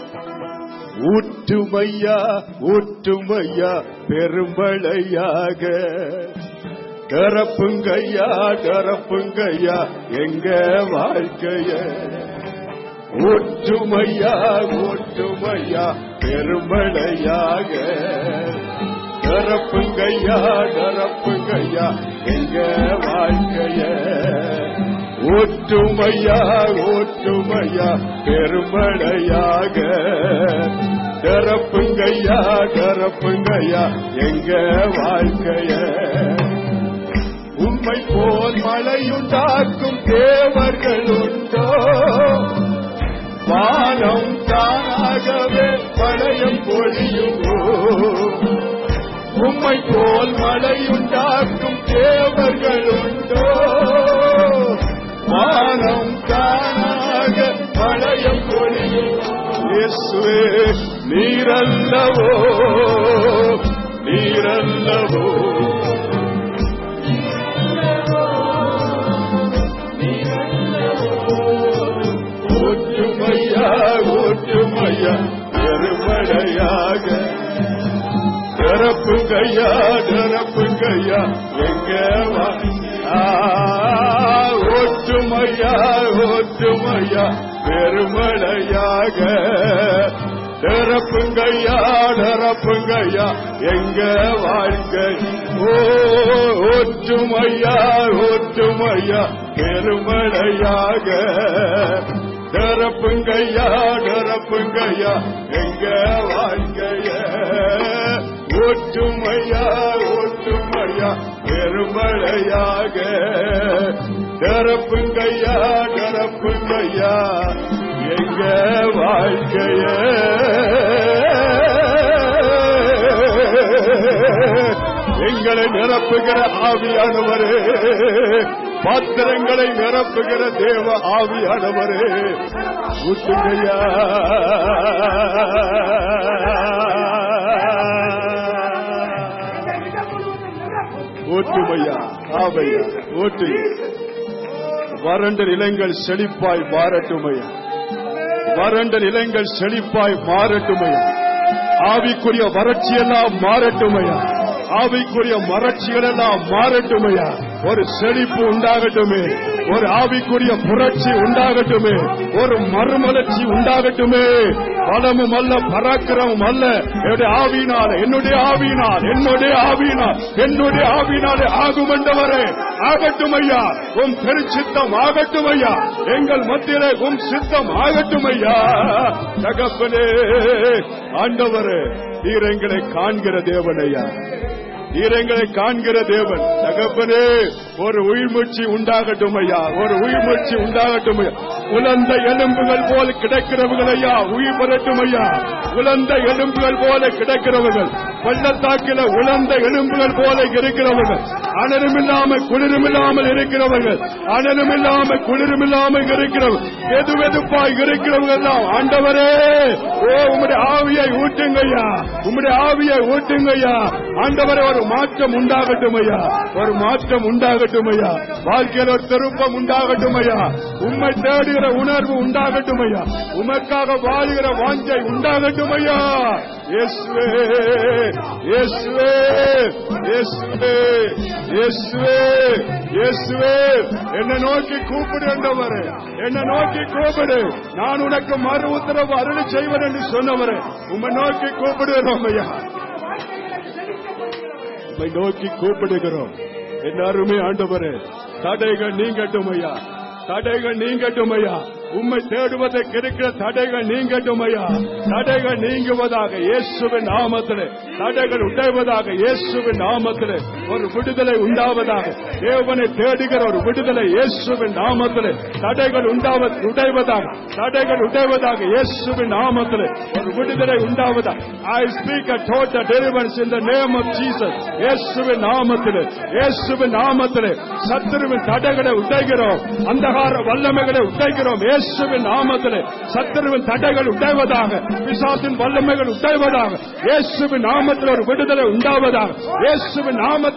ஊற்றுமையா ஊற்றுமையா பெருமழையாக கரப்புங்கய்யா கரப்புங்கய்யா எங்க வாழ்க்கைய ஒற்றுமையா ஒற்றுமையா பெருமழையாக கரப்புங்கய்யா கரப்புங்கய்யா எங்க வாழ்க்கைய ஒற்றுமையா ஒற்றுமையா பெருமழையாக கரப்புங்கய்யா கரப்புங்கய்யா எங்க வாழ்க்கைய உம்மை போல் மழையுண்டாக்கும் தேவர்கள் உண்டோ வானம் தானாகவே பழையம் பொழியுமோ உம்மை போல் மழையுண்டாக்கும் தேவர்கள் உண்டோ வானம் தானாக பழையம் பொழியுமோ இயேசுவே நீரல்லவோ நீரல்லவோ ஒற்றுமையா ஒற்றுமையா பெருமழையாக நிரப்புங்கய்யா நிரப்புங்கய்யா எங்க வா ஆ, ஒற்றுமையா ஒற்றுமையா பெருமழையாக நிரப்புங்கய்யா நிரப்புங்கய்யா எங்க வாழ்க்கை ஓ ஒற்றுமையா ஒற்றுமையா பெருமழையாக நிரப்புங்கய்யா நிரப்புங்கய்யா எங்க வாழ்க்கைய ஒற்றுமையா ஒற்றுமையா பெருமழையாக நிரப்புங்கய்யா நிரப்புங்கய்யா எங்க வாழ்க்கைய எங்களை நிரப்புகிற ஆவியானவரே பாத்திரங்களை நிரப்புகிற தேவ ஆவியானவரே ஊற்றுங்கய்யா ஊற்றுமையா ஆவையா ஊற்று வறண்ட நிலங்கள் செழிப்பாய் மாறட்டுமையா வறண்ட நிலங்கள் செழிப்பாய் மாறட்டுமையா ஆவிக்குரிய வறட்சியெல்லாம் மாறட்டுமையா ஆவிக்குரிய மறட்சிகள் எல்லாம் மாறட்டுமையா ஒரு செழிப்பு உண்டாகட்டுமே ஒரு ஆவிக்குரிய புரட்சி உண்டாகட்டுமே ஒரு மறுமலர்ச்சி உண்டாகட்டுமே பலமும் அல்ல பராக்கிரமும் அல்ல என்னுடைய ஆவியினால் என்னுடைய ஆவியினால் என்னுடைய ஆவியினால் என்னுடைய ஆவியினாலே ஆகும் என்றவரே ஆகட்டும் ஐயா உம் பெருச்சித்தம் ஆகட்டும் ஐயா எங்கள் மத்தியிலே உம் சித்தம் ஆகட்டும் ஐயா தகப்பனே ஆண்டவரே நீர் எங்களை காண்கிற தேவன் ஐயா நீர் எங்களை காண்கிற தேவன் தகப்பனே ஒரு உயிர்மூச்சு உண்டாகட்டும் ஐயா ஒரு உயிர்மூச்சு உண்டாகட்டும் ஐயா உலர்ந்த எலும்புகள் போல கிடக்கிறவர்கள் ஐயா உயிர் பெறட்டும் ஐயா உலர்ந்த எலும்புகள் போல கிடக்கிறவர்கள் பள்ளத்தாக்கில உலர்ந்த எலும்புகள் போல இருக்கிறவர்கள் அனலும் இல்லாமல் குளிரும் இல்லாமல் இருக்கிறவர்கள் அனலும் இல்லாமல் குளிரும் இல்லாமல் இருக்கிறவர்கள் வெது வெதுப்பாய் இருக்கிறவங்க எல்லாம் ஆண்டவரே ஓ உம்முடைய ஆவியை ஊட்டுங்கய்யா உம்முடைய ஆவியை ஊட்டுங்கய்யா ஆண்டவரே ஒரு மாற்றம் உண்டாகட்டும் ஐயா ஒரு மாற்றம் உண்டாகட்டும் ஐயா வாழ்க்கையில் ஒரு திருப்பம் உண்டாகட்டும் ஐயா உம்மை தேடுகிற உணர்வு உண்டாகட்டும் ஐயா உமக்காக வாழுகிற வாஞ்சை உண்டாகட்டும் ஐயா இயேசுவே இயேசுவே இயேசுவே இயேசுவே இயேசுவே என்னை நோக்கி கூப்பிடு என்றவரே என்னை நோக்கி கூப்பிடு நான் உனக்கு மறு உத்தரவு அருளி செய்வேன் என்று சொன்னவரே உம்மை நோக்கி கூப்பிடுகிறோம் ஐயா உம்மை நோக்கி கூப்பிடுகிறோம் என் அருமை ஆண்டவரே தடைகள் நீங்கட்டும் ஐயா தடைகள் நீங்கட்டும் ஐயா உம்மை தேடுவதற்கு இருக்கிற தடைகள் நீங்கட்டும் ஐயா தடைகள் நீங்குவதாக இயேசுவின் நாமத்திலே தடைகள் உடைவதாக இயேசுவின் நாமத்திலே ஒரு விடுதலை உண்டாவதாக தேவனை தேடுகிற ஒரு விடுதலை இயேசுவின் நாமத்திலே தடைகள் உண்டாவ உடைவதாக தடைகள் உடைவதாக இயேசுவின் நாமத்திலே ஒரு விடுதலை உண்டாவதாக I speak a total deliverance in the name of Jesus இயேசுவின் நாமத்திலே இயேசுவின் நாமத்திலே சத்துருவின் தடைகளை உடைகிறோம் அந்தகார வல்லமைகளை உடைகிறோம் இயேசுவின் நாமத்திலே சத்துருவின் தடைகள் உடைவதாக பிசாசின் வல்லமைகள் உடைவதாக இயேசுவின் நாமத்தில் ஒரு விடுதலை உண்டாவதாக இயேசுவின் நாமத்தில்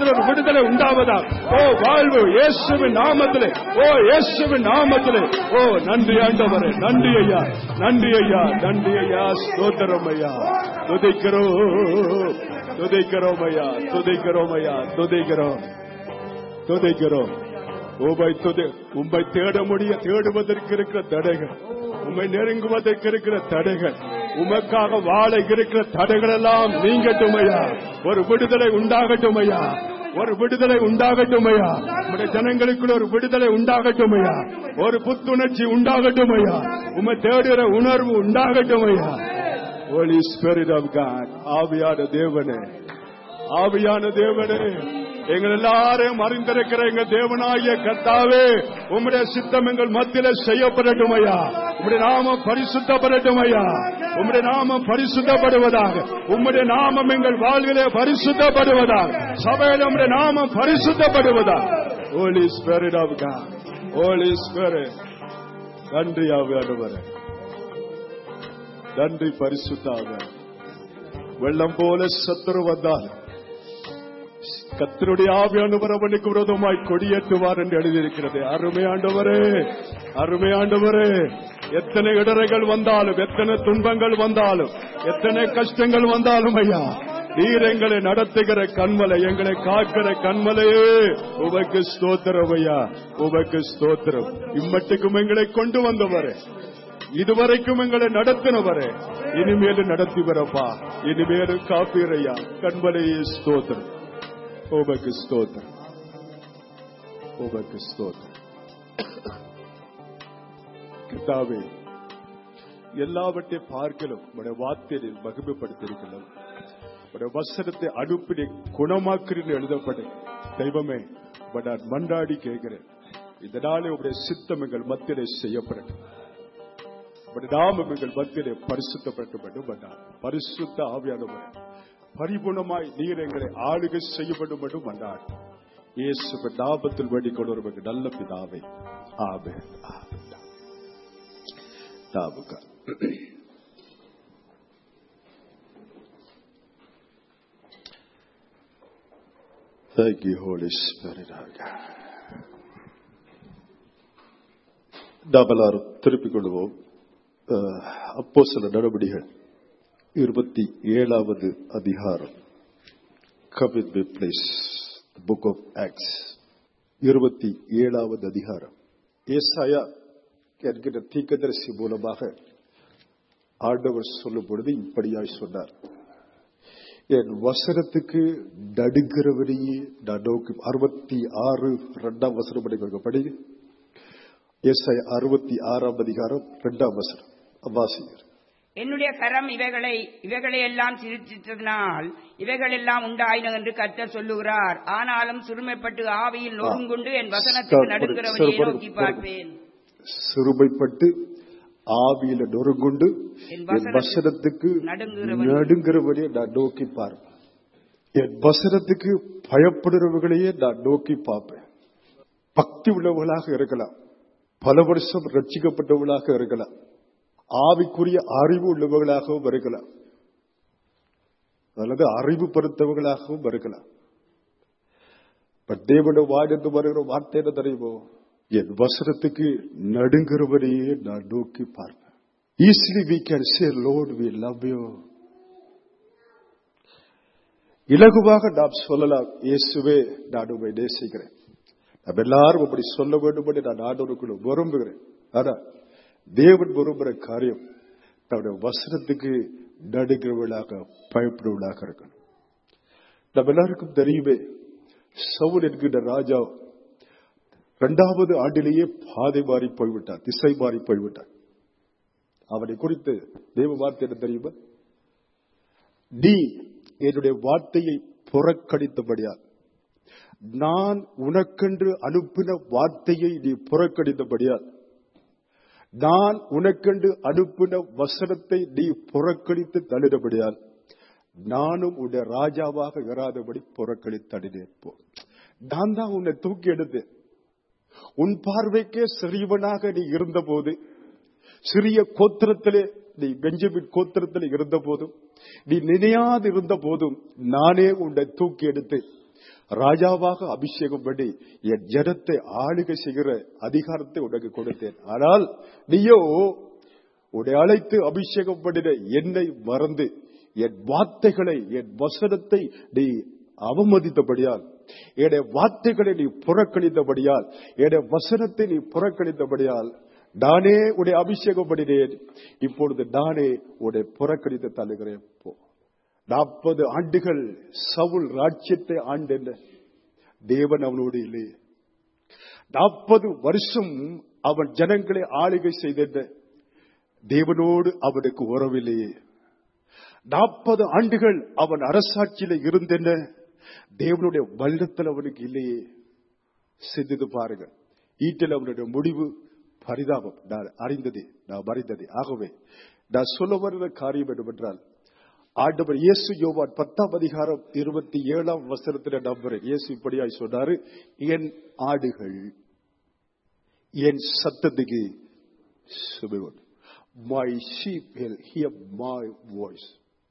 நாமத்தில் ஒரு விடுதலை உண்டாவதா ஓ வாழ்வு இயேசுவின் நாமத்திலே ஓ இயேசுவின் நாமத்திலே ஓ நன்றி ஆண்டவரே நன்றி ஐயா நன்றி ஐயா நன்றி ஐயா ஸ்தோத்திரம் ஐயா துதிக்கிறோம் துதிக்கிறோம் ஐயா துதிக்கிறோம் ஐயா துதிக்கிறோம் துதிக்கிறோம் உம்மை துதி உம்மை தேட முடிய தேடுவதற்கு இருக்கிற தடைகள் உம்மை நெருங்குவதற்கு இருக்கிற தடைகள் உமக்காக வாழ இருக்கிற தடைகள் எல்லாம் நீங்கட்டும் ஐயா ஒரு விடுதலை உண்டாகட்டும் ஐயா ஒரு விடுதலை உண்டாகட்டும் ஐயா உடைய ஜனங்களுக்குள்ள ஒரு விடுதலை உண்டாகட்டும் ஐயா ஒரு புத்துணர்ச்சி உண்டாகட்டும் ஐயா உம்மை தேடுகிற உணர்வு உண்டாகட்டும் ஐயா Holy Spirit of God, ஆவியான தேவனே ஆவியான தேவனே எங்கள் எல்லாரையும் அறிந்திருக்கிற எங்க தேவனாகிய கர்த்தாவே உம்முடைய சித்தம் எங்கள் மத்தியில செய்யப்படட்டும் ஐயா உம்முடைய நாமம் பரிசுத்தப்படட்டும் ஐயா உம்முடைய நாமம் பரிசுத்தப்படுவதாக உம்முடைய நாமம் எங்கள் வாழ்விலே பரிசுத்தப்படுவதாக சபையில் உம்முடைய நாமம் பரிசுத்தப்படுவதாக Holy Spirit of God, Holy Spirit, நன்றி ஆவியானவரே நன்றி பரிசுத்தாக வெள்ளம் போல சத்துரு வந்தால் கத்தருடைய ஆவியானவர் அவனுக்கு விரோதமாய் கொடியேற்றுவார் என்று எழுதியிருக்கிறது அருமையாண்டவரே அருமையாண்டவரே எத்தனை இடரைகள் வந்தாலும் எத்தனை துன்பங்கள் வந்தாலும் எத்தனை கஷ்டங்கள் வந்தாலும் ஐயா நீர் எங்களை நடத்துகிற கண்மலை எங்களை காக்கிற கண்மலையே உமக்கு ஸ்தோத்திரம் ஐயா உமக்கு ஸ்தோத்திரம் இம்மட்டுக்கும் எங்களை கொண்டு வந்தவரே இதுவரைக்கும் எங்களை நடத்தினவரே இனிமேலும் நடத்தி வரப்பா இனிமேலும் காப்பீரையா கண்மலையே ஸ்தோத்திரம் உமக்கு ஸ்தோத்திரம் உமக்கு ஸ்தோத்திரம் கர்த்தாவே எல்லாவற்றை பார்க்கலும் உடைய வார்த்தையை மகிமைப்படுத்தியிருக்கலாம் உடைய வசனத்தை அனுப்பினை குணமாக்குறேன்னு எழுதப்படு தெய்வமே உம்மை நான் மன்றாடி கேட்கிறேன் இந்த நாளே உடைய சித்தம் எங்கள் மத்தியிலே செய்யப்படட்டும் உடைய நாமம் எங்கள் மத்தியிலே பரிசுத்தப்பட்டு வேண்டும் பரிசுத்த ஆவியானவர் பரிபூர்ணமாய் நீர் எங்களை ஆளுகை செய்யப்படும் மட்டும் வந்தார் இயேசு நாமத்தில் வேண்டிக் கொள்வதற்கு நல்ல பிதாவே ஆமே தாவுக்கா Thank you, Holy Spirit of God. நாம் எல்லாரும் திருப்பிக் கொள்வோம் அப்போ சில நடவடிகள் இருபத்தி ஏழாவது அதிகாரம் கவித் பிளேஸ் புக் ஆஃப் ஆக்ஸ் இருபத்தி ஏழாவது அதிகாரம் ஏசாயா என்கிற தீக்கதரிசி மூலமாக ஆண்டவர் சொல்லும் பொழுது இப்படியாய் சொன்னார் என் வசனத்துக்கு நடுங்கிறவரையே நான் நோக்கி அறுபத்தி ஆறு இரண்டாம் வசனம் படிக்கப்படி ஏசாய அறுபத்தி ஆறாம் அதிகாரம் இரண்டாம் வசனம் வாசிகர் என்னுடைய கரம் இவைகளை இவைகளை எல்லாம் சிரிச்சிட்டதனால் இவைகள் எல்லாம் உண்டாயின என்று கர்த்தர் சொல்லுகிறார் ஆனாலும் சிறுமைப்பட்டு ஆவியில் நொறுங்குண்டு என் வசனத்துக்கு சரி, நடுக்கிறவனையே பொறுங்க, நோக்கி பொறுங்க. பார்ப்பேன் சிறுமைப்பட்டு ஆவியில நொறுங்குண்டு என் என் வசனத்துக்கு நடுங்குகிறவனே. நடுங்கிறவரையே நான் நோக்கி பார்ப்பேன் என் வசனத்துக்கு பயப்படுறவர்களையே நான் நோக்கி பார்ப்பேன் பக்தி உள்ளவர்களாக இருக்கலாம் பல வருஷம் ரட்சிக்கப்பட்டவர்களாக இருக்கலாம் ஆவிக்குரிய அறிவு உள்ளவர்களாகவும் இருக்கலாம் அல்லது அறிவு படுத்தவர்களாகவும் இருக்கலாம் பட் தேவனுடைய வாயிலிருந்து வருகிற வார்த்தை என்ன தெரியுமோ என் வசனத்துக்கு நடுங்கிறவரையே நான் நோக்கி பார்ப்பேன் easily we can say lord we love you இலகுவாக நாம் சொல்லலாம் இயேசுவே நான் உண்மை நேசிக்கிறேன் நம்ம எல்லாரும் அப்படி சொல்ல வேண்டும் என்று நான் ஆண்டவருக்குள்ள விரும்புகிறேன் ஆனா தேவன் விரும்புகிற காரியம் தன்னுடைய வசனத்துக்கு நடுங்கிறவர்களாக பயப்படுவர்களாக இருக்கணும் நம்ம எல்லாருக்கும் தெரியுமே சவுல் என்கின்ற ராஜா இரண்டாவது ஆண்டிலேயே பாதை மாறி போய்விட்டார் திசை மாறி போய்விட்டார் அவனை குறித்து தேவ வார்த்தை என்ன தெரியுமா நீ என்னுடைய வார்த்தையை புறக்கணித்தபடியால் நான் உனக்கென்று அனுப்பின வார்த்தையை நீ புறக்கணித்தபடியால் நான் உனக்கென்று அனுப்பின வசனத்தை நீ புறக்கணித்து தள்ளினபடியால் நானும் உன்னை ராஜாவாக இராதபடி புறக்கணித்தடினேன் போ நான் தான் உன்னை தூக்கி எடுத்தேன் உன் பார்வைக்கே சிறியவனாக நீ இருந்தபோது சிறிய கோத்திரத்திலே நீ பெஞ்சமின் கோத்திரத்தில் இருந்த போதும் நீ நினையாது இருந்த போதும் நானே உன்னை தூக்கி எடுத்தேன் ராஜாவாக அபிஷேகம் பண்ணி என் ஜனத்தை ஆளுகை செய்கிற அதிகாரத்தை உனக்கு கொடுத்தேன் ஆனால் நீயோ உன்னை அழைத்து அபிஷேகம் பண்ணின என்னை மறந்து என் வார்த்தைகளை என் வசனத்தை நீ அவமதித்தபடியால் என்னுடைய வார்த்தைகளை நீ புறக்கணித்தபடியால் என்னுடைய வசனத்தை நீ புறக்கணித்தபடியால் நானே உடைய அபிஷேகம் பண்ணினேன் இப்பொழுது நானே உடைய புறக்கணித்து தள்ளுகிறேன் போ நாற்பது ஆண்டுகள் சவுல் ராஜ்யத்தை ஆண்டென்ன தேவன் அவனோடு இல்லையே நாற்பது வருஷம் அவன் ஜனங்களை ஆளுகை செய்தென்ன தேவனோடு அவனுக்கு உறவில்லையே நாற்பது ஆண்டுகள் அவன் அரசாட்சியில இருந்தென்ன தேவனுடைய வல்லத்தில் அவனுக்கு இல்லையே சிந்தித்து பாருங்கள் ஈட்டில் அவனுடைய முடிவு பரிதாபம் நான் அறிந்தது நான் அறிந்தது ஆகவே நான் சொல்ல வருகிற காரியம் என்னவென்றால் ஆண்டவர் இயேசு யோவான் பத்தாம் அதிகாரம் இருபத்தி ஏழாம் வசனத்தில் நம்புறேன் இயேசு இப்படியாய் சொன்னாரு என் ஆடுகள் என் சத்தத்துக்கு சுபிவன் my sheep will hear my voice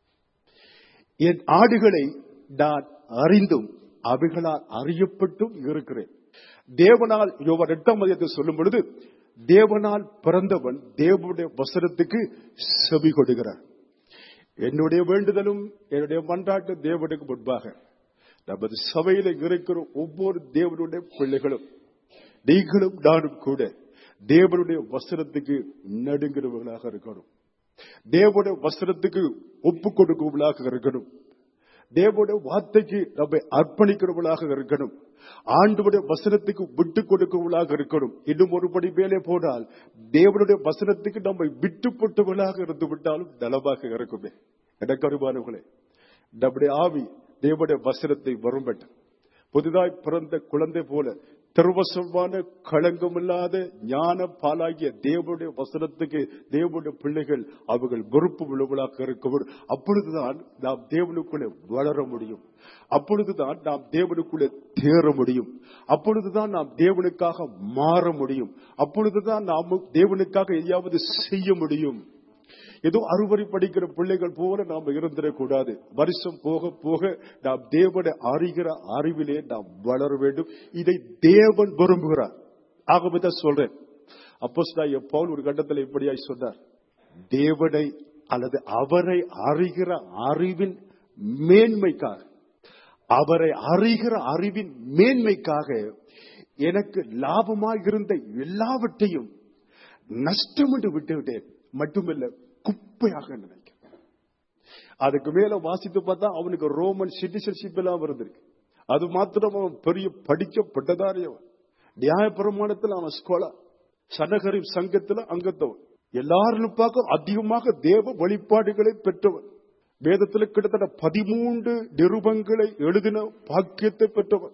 என் ஆடுகளை நான் அறிந்தும் அவைகளால் அறியப்பட்டும் இருக்கிறேன் தேவனால் யோவான் எட்டாம் அதிகத்தை சொல்லும் பொழுது தேவனால் பிறந்தவன் தேவனுடைய வசனத்துக்கு செவி கொடுக்கிறார் என்னுடைய வேண்டுதலும் என்னுடைய மன்றாட்டு தேவனுக்கு முன்பாக நமது சபையில இருக்கிற ஒவ்வொரு தேவனுடைய பிள்ளைகளும் நீங்களும் நானும் கூட தேவனுடைய வசனத்துக்கு நடுங்கிறவர்களாக இருக்கணும் தேவனுடைய வசனத்துக்கு ஒப்பு கொடுக்கிறவர்களாக இருக்கணும் தேவனுடைய வார்த்தைக்கு நம்மை அர்ப்பணிக்கிறவர்களாக இருக்கணும் ஆண்டவருடைய வசனத்துக்கு விட்டு கொடுக்கிறவர்களாக இருக்கணும் இன்னும் ஒருபடி மேலே போனால் தேவனுடைய வசனத்துக்கு நம்மை விட்டு போட்டவர்களாக இருந்து விட்டாலும் நலமாக இருக்குமே எனக்கு அருமானவர்களே நம்முடைய ஆவி தேவனுடைய வசனத்தை வரும்பட்ட புதிதாய் பிறந்த குழந்தை போல திருவசமான களங்கமில்லாத ஞான பாலாகிய தேவனுடைய வசனத்துக்கு தேவனுடைய பிள்ளைகள் அவர்கள் வெறுப்பு உள்ளவர்களாக இருக்கவர் அப்பொழுதுதான் நாம் தேவனுக்குள்ளே வளர முடியும் அப்பொழுதுதான் நாம் தேவனுக்குள்ளே தேர முடியும் அப்பொழுதுதான் நாம் தேவனுக்காக மாற முடியும் அப்பொழுதுதான் நாம் தேவனுக்காக எதையாவது செய்ய முடியும் ஏதோ அறுவரை படிக்கிற பிள்ளைகள் போல நாம் இருந்திடக்கூடாது வருஷம் போக போக நாம் தேவனை அறிகிற அறிவிலே நாம் வளர வேண்டும் இதை தேவன் விரும்புகிறார் ஆகவே தான் சொல்றேன் அப்போ பவுல் ஒரு கட்டத்தில் இப்படியாய் சொன்னார் தேவனை அல்லது அவரை அறிகிற அறிவின் மேன்மைக்காக அவரை அறிகிற அறிவின் மேன்மைக்காக எனக்கு லாபமாக இருந்த எல்லாவற்றையும் நஷ்டம் என்று விட்டுவிட்டேன் மட்டுமல்ல குப்பையாக நினைக்கிறேன் அதுக்கு மேல வாசித்து பார்த்தா அவனுக்கு ரோமன் சிட்டிசன்ஷிப் எல்லாம் இருந்திருக்கு அது மாத்திரம் அவன் பெரிய படிக்க பட்டதாரியவன் நியாய பிரமாணத்தில் அவன் ஸ்கோலா சனகரி சங்கத்தில் அங்கத்தவன் எல்லாரும் பார்க்க அதிகமாக தேவ வழிபாடுகளை பெற்றவன் வேதத்தில் கிட்டத்தட்ட பதிமூன்று நிருபங்களை எழுதின பாக்கியத்தை பெற்றவன்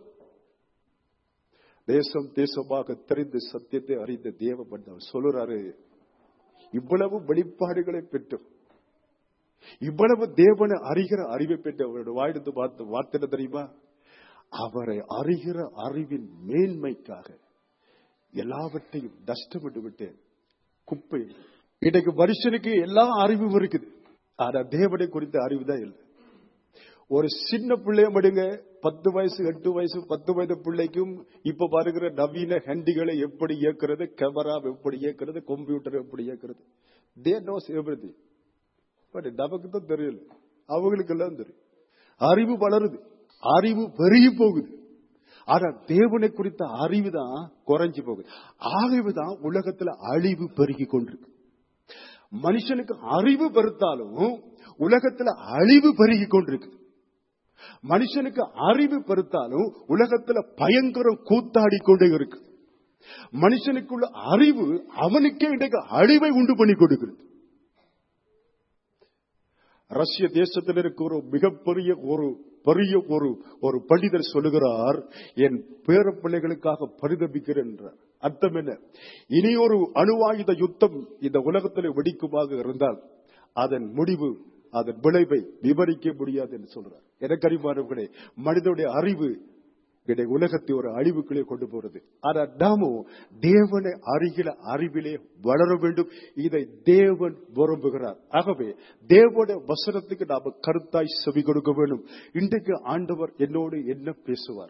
தேசம் தேசமாக தெரிந்து சத்தியத்தை அறிந்த தேவ பண்டவன் சொல்லுறாரு இவ்வளவு வெளிப்பாடுகளை பெற்றோம் இவ்வளவு தேவனை அறிகிற அறிவை பெற்ற அவருடைய வாயிடுத்து பார்த்த வார்த்தை தெரியுமா அவரை அறிகிற அறிவின் மேன்மைக்காக எல்லாவற்றையும் நஷ்டப்பட்டு விட்டேன் குப்பை இன்னைக்கு மனுஷனுக்கு எல்லா அறிவும் இருக்குது ஆனா தேவனை குறித்த அறிவு தான் இல்லை ஒரு சின்ன பிள்ளைய மடுங்க பத்து வயசு எட்டு வயசு பத்து வயது பிள்ளைக்கும் இப்ப பாருகிற நவீன ஹண்டிகளை எப்படி இயக்குறது கேமரா எப்படி இயக்குறது கம்ப்யூட்டர் எப்படி இயக்குறது தே நோஸ் எவ்ரி பட் நமக்கு தான் தெரியல அவங்களுக்கு எல்லாம் தெரியும் அறிவு வளருது அறிவு பெருகி போகுது ஆனா தேவனை குறித்த அறிவு தான் குறைஞ்சு போகுது ஆகவே தான் உலகத்துல அழிவு பெருகி கொண்டிருக்கு மனுஷனுக்கு அறிவு பெருத்தாலும் உலகத்துல அழிவு பெருகி கொண்டிருக்கு மனுஷனுக்கு அறிவு பெருத்தாலும் உலகத்துல பயங்கரம் கூத்தாடி கொண்டே இருக்கு மனுஷனுக்குள்ள அறிவு அவனுக்கே இன்றைக்கு அழிவை உண்டு பண்ணி கொடுக்கிறது ரஷ்ய தேசத்தில் இருக்க ஒரு மிகப்பெரிய ஒரு பெரிய ஒரு ஒரு பண்டிதர் சொல்லுகிறார் என் பேர பிள்ளைகளுக்காக பரிதபிக்கிறேன் என்றார் அர்த்தம் என்ன இனி ஒரு அணுவாயுத யுத்தம் இந்த உலகத்தில் வெடிக்குமாக இருந்தால் அதன் முடிவு அதன் விளைவை விவரிக்க முடியாது என்று சொல்றார் எனக்கு அறிவானவர்களே மனிதனுடைய அறிவு இன்றைக்கு உலகத்தை ஒரு அழிவுக்குள்ளே கொண்டு போறது ஆனா நாமும் தேவனை அறிகிற அறிவிலே வளர வேண்டும் இதை தேவன் விரும்புகிறார் ஆகவே தேவனுடைய வசனத்துக்கு நாம கருத்தாய் செவி கொடுக்க வேண்டும் இன்றைக்கு ஆண்டவர் என்னோடு என்ன பேசுவார்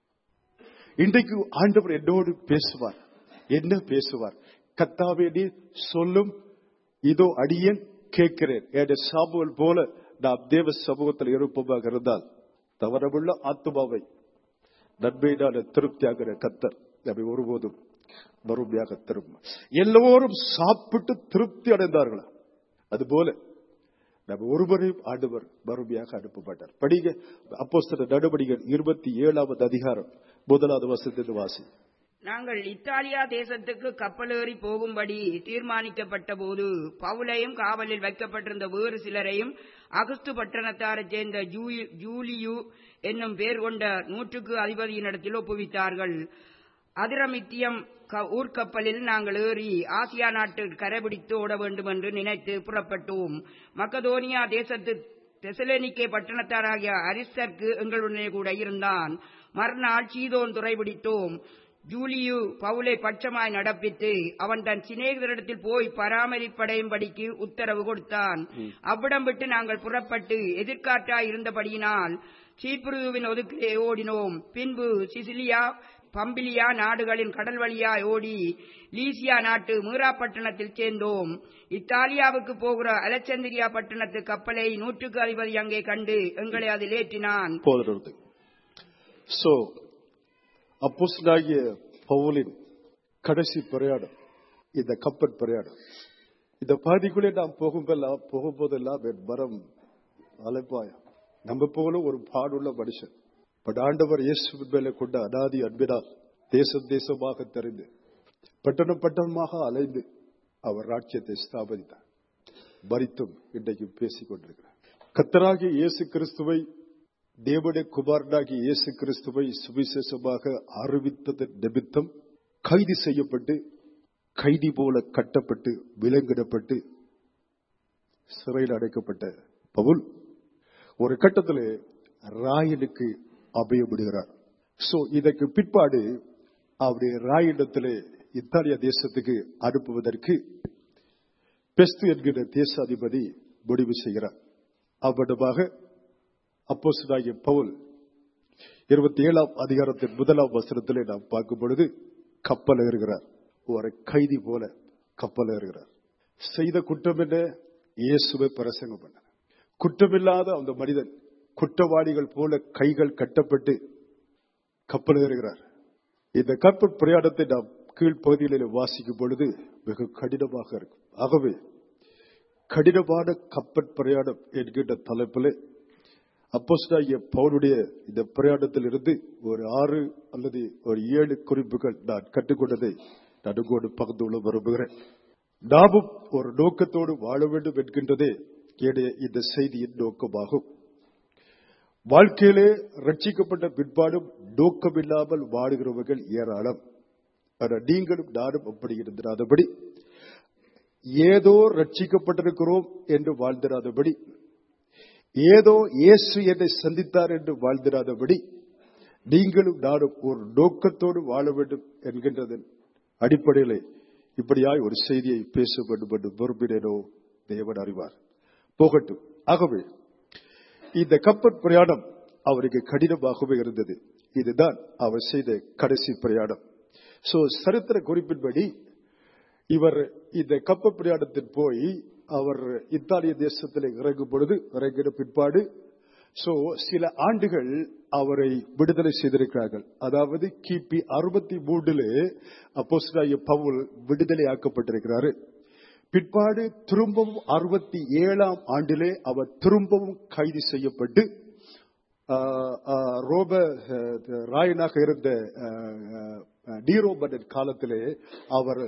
இன்றைக்கு ஆண்டவர் என்னோடு பேசுவார் என்ன பேசுவார் கத்தாவே நீ சொல்லும் இதோ அடியேன் கேட்கிறேன் என் சாமுவல் போல நாம் தேவ சமூகத்தில் இருப்பதாக இருந்தால் தவறவுள்ள ஆத்மாவை நன்மையினால திருப்தியாகிற கத்தர் நம்மை ஒருபோதும் மறுமையாக தரும் எல்லோரும் சாப்பிட்டு திருப்தி அடைந்தார்களா அதுபோல நம்ம ஒருவரையும் ஆண்டவர் மறுமையாக அனுப்ப மாட்டார் படிங்க அப்போ நடவடிக்கைகள் இருபத்தி ஏழாவது அதிகாரம் முதலாவது வசத்தின் வாசி நாங்கள் இத்தாலியா தேசத்துக்கு கப்பலேறி போகும்படி தீர்மானிக்கப்பட்ட போது பவுலையும் காவலில் வைக்கப்பட்டிருந்த வேறு சிலரையும் அகஸ்து பட்டணத்தாரைச் சேர்ந்த ஜூ- ஜூலியு என்னும் பேர் கொண்ட நூற்றுக்கு அதிபதியினிடத்தில் ஒப்புவித்தார்கள் அதிரமித்தியம் க- ஊர்க்கப்பலில் நாங்கள் ஏறி ஆசியா நாட்டில் கரைபிடித்து ஓட வேண்டும் என்று நினைத்து புறப்பட்டோம் மக்கதோனியா தேசத்து தெசலேனிக்கே பட்டணத்தாராகிய அரிஸ்தர்க்கு எங்களுடனே கூட இருந்தான் மறுநாள் சீதோன் துறைபிடித்தோம் ஜூலியு பவுலை பட்சமாய் நடப்பித்து அவன் தன் சிநேகிதரிடத்தில் போய் பராமரிப்படையும்படிக்கு உத்தரவு கொடுத்தான் அவ்விடம் விட்டு நாங்கள் புறப்பட்டு எதிர்காற்றாய் இருந்தபடியினால் சீப்ருவின் ஒதுக்கிலே ஓடினோம் பின்பு சிசிலியா பம்பிலியா நாடுகளின் கடல் வழியாய் ஓடி லீசியா நாட்டு மீராப்பட்டணத்தில் சேர்ந்தோம் இத்தாலியாவுக்கு போகிற அலெக்சந்திரியா பட்டணத்து கப்பலை நூற்றுக்கு அதிபதி அங்கே கண்டு எங்களை அதில் ஏற்றினான் போதுறது சோ அப்போஸ்தலனாகிய பவுலின் கடைசி பிரயாணம் இந்த கப்பல் பிரயாணம் இந்த பாதிக்குள்ளே நாம் போகும்போதெல்லாம் போகும்போதெல்லாம் என் மரம் அலைப்பாயம் நம்ம போல ஒரு பாடுள்ள மனுஷன் பட் ஆண்டவர் இயேசுவின் மேலே கொண்ட அனாதி அன்பினால் தேசம் தேசமாக தெரிந்து பட்டணம் பட்டணமாக அலைந்து அவர் ராட்சியத்தை ஸ்தாபித்தார் மறித்தும் இன்றைக்கு பேசிக் கொண்டிருக்கிறார் கத்தராகிய இயேசு கிறிஸ்துவை தேவனுடைய குமாரனாகிய இயேசு கிறிஸ்துவை சுவிசேஷமாக அறிவித்தது நிமித்தம் கைது செய்யப்பட்டு கைதி போல கட்டப்பட்டு விலங்கிடப்பட்டு சிறையில் அடைக்கப்பட்ட பவுல் ஒரு கட்டத்தில் ராயனுக்கு அபயமிடுகிறார் சோ இதற்கு பிற்பாடு அவருடைய ராயனிடத்திலே இத்தாலிய தேசத்துக்கு அனுப்புவதற்கு பெஸ்து என்கிற தேசாதிபதி முடிவு செய்கிறார் அவ்வளவாக அப்போஸ்தலனாகிய பவுல் இருபத்தி ஏழாம் அதிகாரத்தின் முதலாம் வசனத்திலே நாம் பார்க்கும் பொழுது கப்பல் ஏறுகிறார் ஒரு கைதி போல கப்பல் ஏறுகிறார் செய்த குற்றம் என்ன இயேசுவை பிரசங்கம் பண்ண குற்றமில்லாத அந்த மனிதன் குற்றவாளிகள் போல கைகள் கட்டப்பட்டு கப்பல் ஏறுகிறார் இந்த கப்பல் பிரயாணத்தை நாம் கீழ்ப்பகுதியிலே வாசிக்கும் பொழுது மிக கடினமாக இருக்கும் ஆகவே கடினமான கப்பல் பிரயாணம் என்கின்ற தலைப்பில் அப்போஸ்டாகிய பவுலுடைய இந்த பிரயாணத்தில் இருந்து ஒரு ஆறு அல்லது ஒரு ஏழு குறிப்புகள் நான் கற்றுக்கொண்டதை நான் உங்களோடு பகிர்ந்து கொள்ள விரும்புகிறேன் நாமும் ஒரு நோக்கத்தோடு வாழ வேண்டும் என்கின்றதே என்னுடைய இந்த செய்தியின் நோக்கமாகும் வாழ்க்கையிலே ரட்சிக்கப்பட்ட பிற்பாடும் நோக்கமில்லாமல் வாடுகிறவர்கள் ஏராளம் ஆனால் நீங்களும் நானும் அப்படி இருந்திராதபடி ஏதோ ரட்சிக்கப்பட்டிருக்கிறோம் என்று வாழ்ந்திராதபடி ஏதோ இயேசு என்னை சந்தித்தார் என்று வாழ்ந்திராதபடி நீங்களும் நானும் ஒரு நோக்கத்தோடு வாழ வேண்டும் என்கின்றதன் அடிப்படையிலே இப்படியாய் ஒரு செய்தியை பேச வேண்டும் என்று விரும்பினேனோ தேவன் அறிவார் போகட்டும் ஆகவே இந்த கப்பல் பிரயாணம் அவருக்கு கடினமாகவே இருந்தது இதுதான் அவர் செய்த கடைசி பிரயாணம் சோ சரித்திர குறிப்பின்படி இவர் இந்த கப்பல் பிரயாணத்தில் போய் அவர் இத்தாலிய தேசத்தில் இறங்கும் பொழுது இறங்கின பிற்பாடு சோ சில ஆண்டுகள் அவரை விடுதலை செய்திருக்கிறார்கள் அதாவது கிபி அறுபத்தி மூன்றிலே அப்போஸ்தலனாகிய பவுல் விடுதலை ஆக்கப்பட்டிருக்கிறாரு பிற்பாடு திரும்பவும் அறுபத்தி ஏழாம் ஆண்டிலே அவர் திரும்பவும் கைது செய்யப்பட்டு ஆஹ், ஆஹ், ரோப ஆஹ், ராயனாக இருந்த ஆஹ், ஆஹ், நீரோபன் காலத்திலே அவர்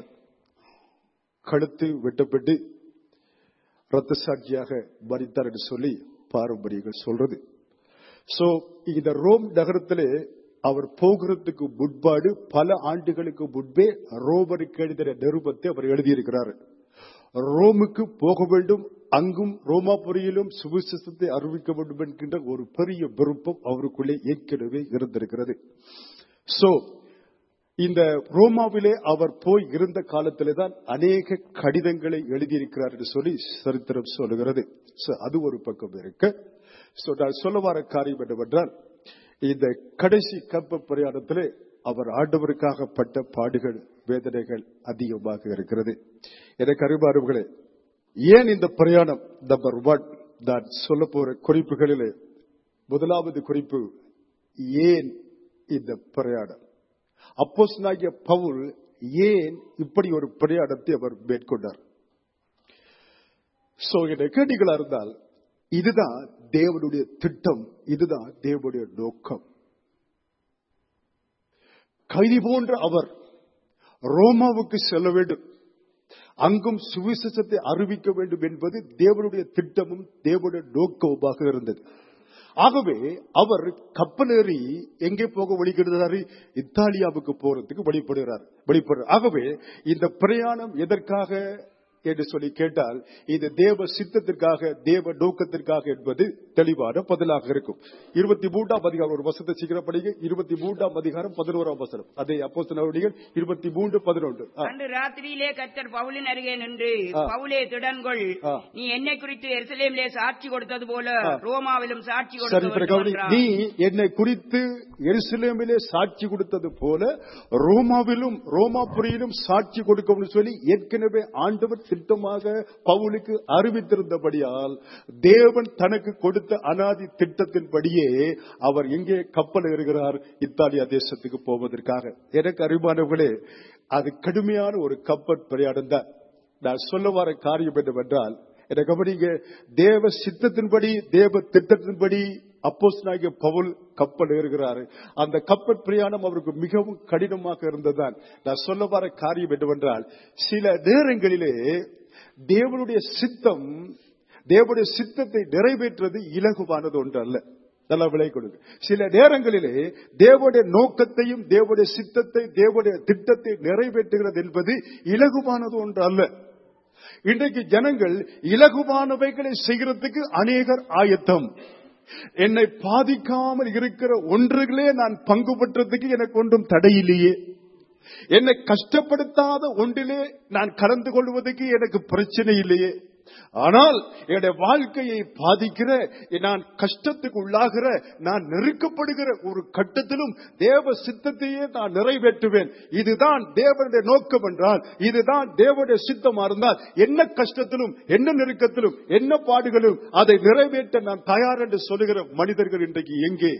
கழுத்து வெட்டப்பட்டு ரத்த சாட்சியாக மறித்தார் என்று சொல்லி பாரம்பரியங்கள் சொல்றது சோ இந்த ரோம் நகரத்திலே அவர் போகிறதுக்கு முன்பாடு பல ஆண்டுகளுக்கு முன்பே ரோமருக்கு எழுதின நிருபத்தை அவர் எழுதியிருக்கிறார் ரோமுக்கு போக வேண்டும் அங்கும் ரோமாபுரியிலும் சுவிசேஷத்தை அறிவிக்க வேண்டும் என்கின்ற ஒரு பெரிய விருப்பம் அவருக்குள்ளே ஏற்கனவே இருந்திருக்கிறது சோ இந்த ரோமாவிலே அவர் போய் இருந்த காலத்திலே தான் அநேக கடிதங்களை எழுதியிருக்கிறார் என்று சொல்லி சரித்திரம் சொல்லுகிறது So, அது ஒரு பக்கம் இருக்கு So, நான் சொல்ல வர காரியம் என்னவென்றால் இந்த கடைசி கப்ப பிரயாணத்திலே அவர் ஆண்டவருக்காக பட்ட பாடுகள் வேதனைகள் அதிகமாக இருக்கிறது எனக்கு அறிவார்களே ஏன் இந்த பிரயாணம் நம்பர் ஒன் நான் சொல்ல போற குறிப்புகளிலே முதலாவது குறிப்பு ஏன் இந்த பிரயாணம் அப்போஸ்தலனாகிய பவுல் ஏன் இப்படி ஒரு பிரயாணத்தை அவர் மேற்கொண்டார் சோ என்னை கேட்டீங்களா இருந்தால் இதுதான் தேவனுடைய திட்டம் இதுதான் தேவனுடைய நோக்கம் கைதி போன்ற அவர் ரோமாவுக்கு செல்ல வேண்டும் அங்கும் சுவிசேஷத்தை அறிவிக்க வேண்டும் என்பது தேவனுடைய திட்டமும் தேவனுடைய நோக்கமுமாக இருந்தது ஆகவே அவர் கப்பலேறி எங்கே போக வழிகிடுறாரு இத்தாலியாவுக்கு போறதுக்கு வழிபடுகிறார் வழிபடுறார் ஆகவே இந்த பிரயாணம் எதற்காக என்று சொல்லி கேட்டால் இது தேவ சித்தத்திற்காக தேவ நோக்கத்திற்காக என்பது தெளிவான பதிலாக இருக்கும் இருபத்தி மூன்றாம் அதிகாரம் ஒரு வசத்தை சீக்கிரம் படிங்க இருபத்தி மூன்றாம் அதிகாரம் பதினோராம் வசனம் அதே அப்போ இருபத்தி மூன்று பதினொன்று ஆ. அன்று ராத்திரியிலே கர்த்தர் பவுலின் அருகே நின்று ஆ. பவுலே திடன்கொள் ஆ. நீ என்னை குறித்து எருசலேமிலே சாட்சி கொடுத்தது போல ஆ. ரோமாவிலும் சாட்சி சரி கொடுக்க வேண்டும் பிரகவனி என்றார். நீ என்னை குறித்து எருசலேமிலே சாட்சி கொடுத்தது போல ரோமாவிலும் ரோமாபுரியிலும் சாட்சி கொடுக்கணும்னு சொல்லி ஏற்கனவே ஆண்டவர் திட்டமாக பவுலுக்கு அறிவித்திருந்தபடியால் தேவன் தனக்கு கொடுத்த அனாதி திட்டத்தின்படியே அவர் எங்கே கப்பல் ஏறுகிறார் இத்தாலியா தேசத்துக்கு போவதற்காக எனக்கு அறிவானவர்களே அது கடுமையான ஒரு கப்பல் பிரயாணம் தான் நான் சொல்ல வர காரியம் என்னவென்றால் என்ன கவனிங்க தேவ சித்தத்தின்படி தேவ திட்டத்தின்படி அப்போஸ்தலனாகிய பவுல் கப்பல் ஏறுகிறாரு அந்த கப்பல் பிரயாணம் அவருக்கு மிகவும் கடினமாக இருந்ததுதான் நான் சொல்ல வர காரியம் என்னவென்றால் சில நேரங்களிலே தேவனுடைய சித்தம் தேவனுடைய சித்தத்தை நிறைவேற்றுவது இலகுவானது ஒன்று அல்ல நல்லா விலை கொடுங்க சில நேரங்களிலே தேவனுடைய நோக்கத்தையும் தேவனுடைய சித்தத்தை தேவனுடைய திட்டத்தை நிறைவேற்றுகிறது என்பது இலகுவானது ஒன்று அல்ல இன்றைக்கு ஜனங்கள் இலகுவானவைகளை செய்கிறதுக்கு அநேகர் ஆயத்தம் என்னை பாதிக்காமல் இருக்கிற ஒன்றுகளே நான் பங்கு பெற்றதுக்கு எனக்கு ஒன்றும் தடையில்லையே என்னை கஷ்டப்படுத்தாத ஒன்றிலே நான் கலந்து கொள்வதற்கு எனக்கு பிரச்சனை இல்லையே ஆனால் என்னுடைய வாழ்க்கையை பாதிக்கிற நான் கஷ்டத்துக்கு உள்ளாகிற நான் நெருக்கப்படுகிற ஒரு கட்டத்திலும் தேவ சித்தத்தையே நான் நிறைவேற்றுவேன் இதுதான் தேவனுடைய நோக்கம் என்றால் இதுதான் தேவனுடைய சித்தமா இருந்தால் என்ன கஷ்டத்திலும் என்ன நெருக்கத்திலும் என்ன பாடுகளும் அதை நிறைவேற்ற நான் தயார் என்று சொல்லுகிற மனிதர்கள் இன்றைக்கு எங்கே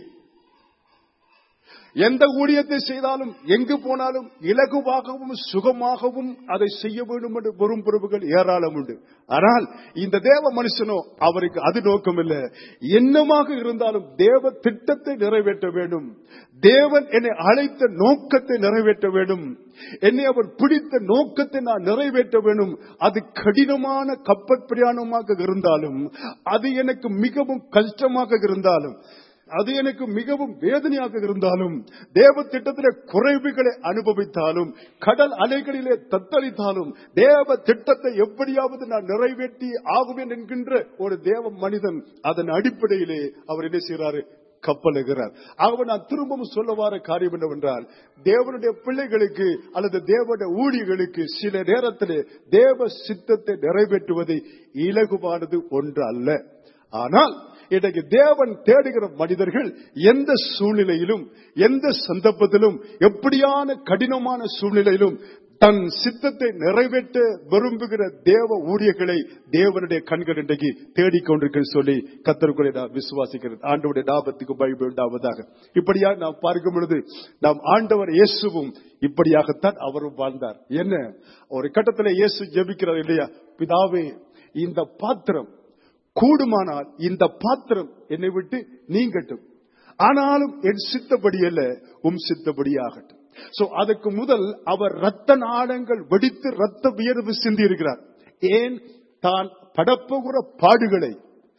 எந்த ஊழியத்தை செய்தாலும் எங்கு போனாலும் இலகுவாகவும் சுகமாகவும் அதை செய்ய வேண்டும் என்று விரும்புறவுகள் ஏராளம் உண்டு ஆனால் இந்த தேவ மனுஷனோ அவருக்கு அது நோக்கம் இல்லை என்னமாக இருந்தாலும் தேவ திட்டத்தை நிறைவேற்ற வேண்டும் தேவன் என்னை அழைத்த நோக்கத்தை நிறைவேற்ற வேண்டும் என்னை அவர் பிடித்த நோக்கத்தை நான் நிறைவேற்ற வேண்டும் அது கடினமான கப்பற் பிரயாணமாக இருந்தாலும் அது எனக்கு மிகவும் கஷ்டமாக இருந்தாலும் அது எனக்கு மிகவும் வேதனையாக இருந்தாலும் தேவ திட்டத்திலே குறைவுகளை அனுபவித்தாலும் கடல் அலைகளிலே தத்தளித்தாலும் தேவ திட்டத்தை எப்படியாவது நான் நிறைவேற்றி ஆகுவேன் என்கின்ற ஒரு தேவ மனிதன் அதன் அடிப்படையிலே அவர் என்ன செய்கிறாரு கப்பலுகிறார் ஆகவே நான் திரும்பவும் சொல்ல வர காரியம் என்னவென்றால் தேவனுடைய பிள்ளைகளுக்கு அல்லது தேவனுடைய ஊழியர்களுக்கு சில நேரத்திலே தேவ சித்தத்தை நிறைவேற்றுவது இலகுவானது ஒன்று அல்ல ஆனால் இன்றைக்கு தேவன் தேடுகிற மனிதர்கள் எந்த சூழ்நிலையிலும் எந்த சந்தர்ப்பத்திலும் எப்படியான கடினமான சூழ்நிலையிலும் தன் சித்தத்தை நிறைவேற்ற விரும்புகிற தேவ ஊழியர்களை தேவனுடைய கண்கள் இன்றைக்கு தேடிக்கொண்டிருக்க சொல்லி கத்தருக்குள்ளே நான் விசுவாசிக்கிறேன் ஆண்டவருடைய லாபத்துக்கு பைபிள் உண்டாவதாக இப்படியா நாம் பார்க்கும் பொழுது நாம் ஆண்டவர் இயேசுவும் இப்படியாகத்தான் அவரும் வாழ்ந்தார் என்ன ஒரு கட்டத்தில் இயேசு ஜெபிக்கிறார் இல்லையா பிதாவே இந்த பாத்திரம் கூடுமானால் இந்த பாத்திரம் என்னை விட்டு நீங்கட்டும் ஆனாலும் என் சித்தப்படி அல்ல உம் சித்தப்படி ஆகட்டும் சோ அதுக்கு முதல் அவர் ரத்த நாடங்கள் வெடித்து ரத்த வியர்வு சிந்தி இருக்கிறார் ஏன் தான் படப்போகிற பாடுகளை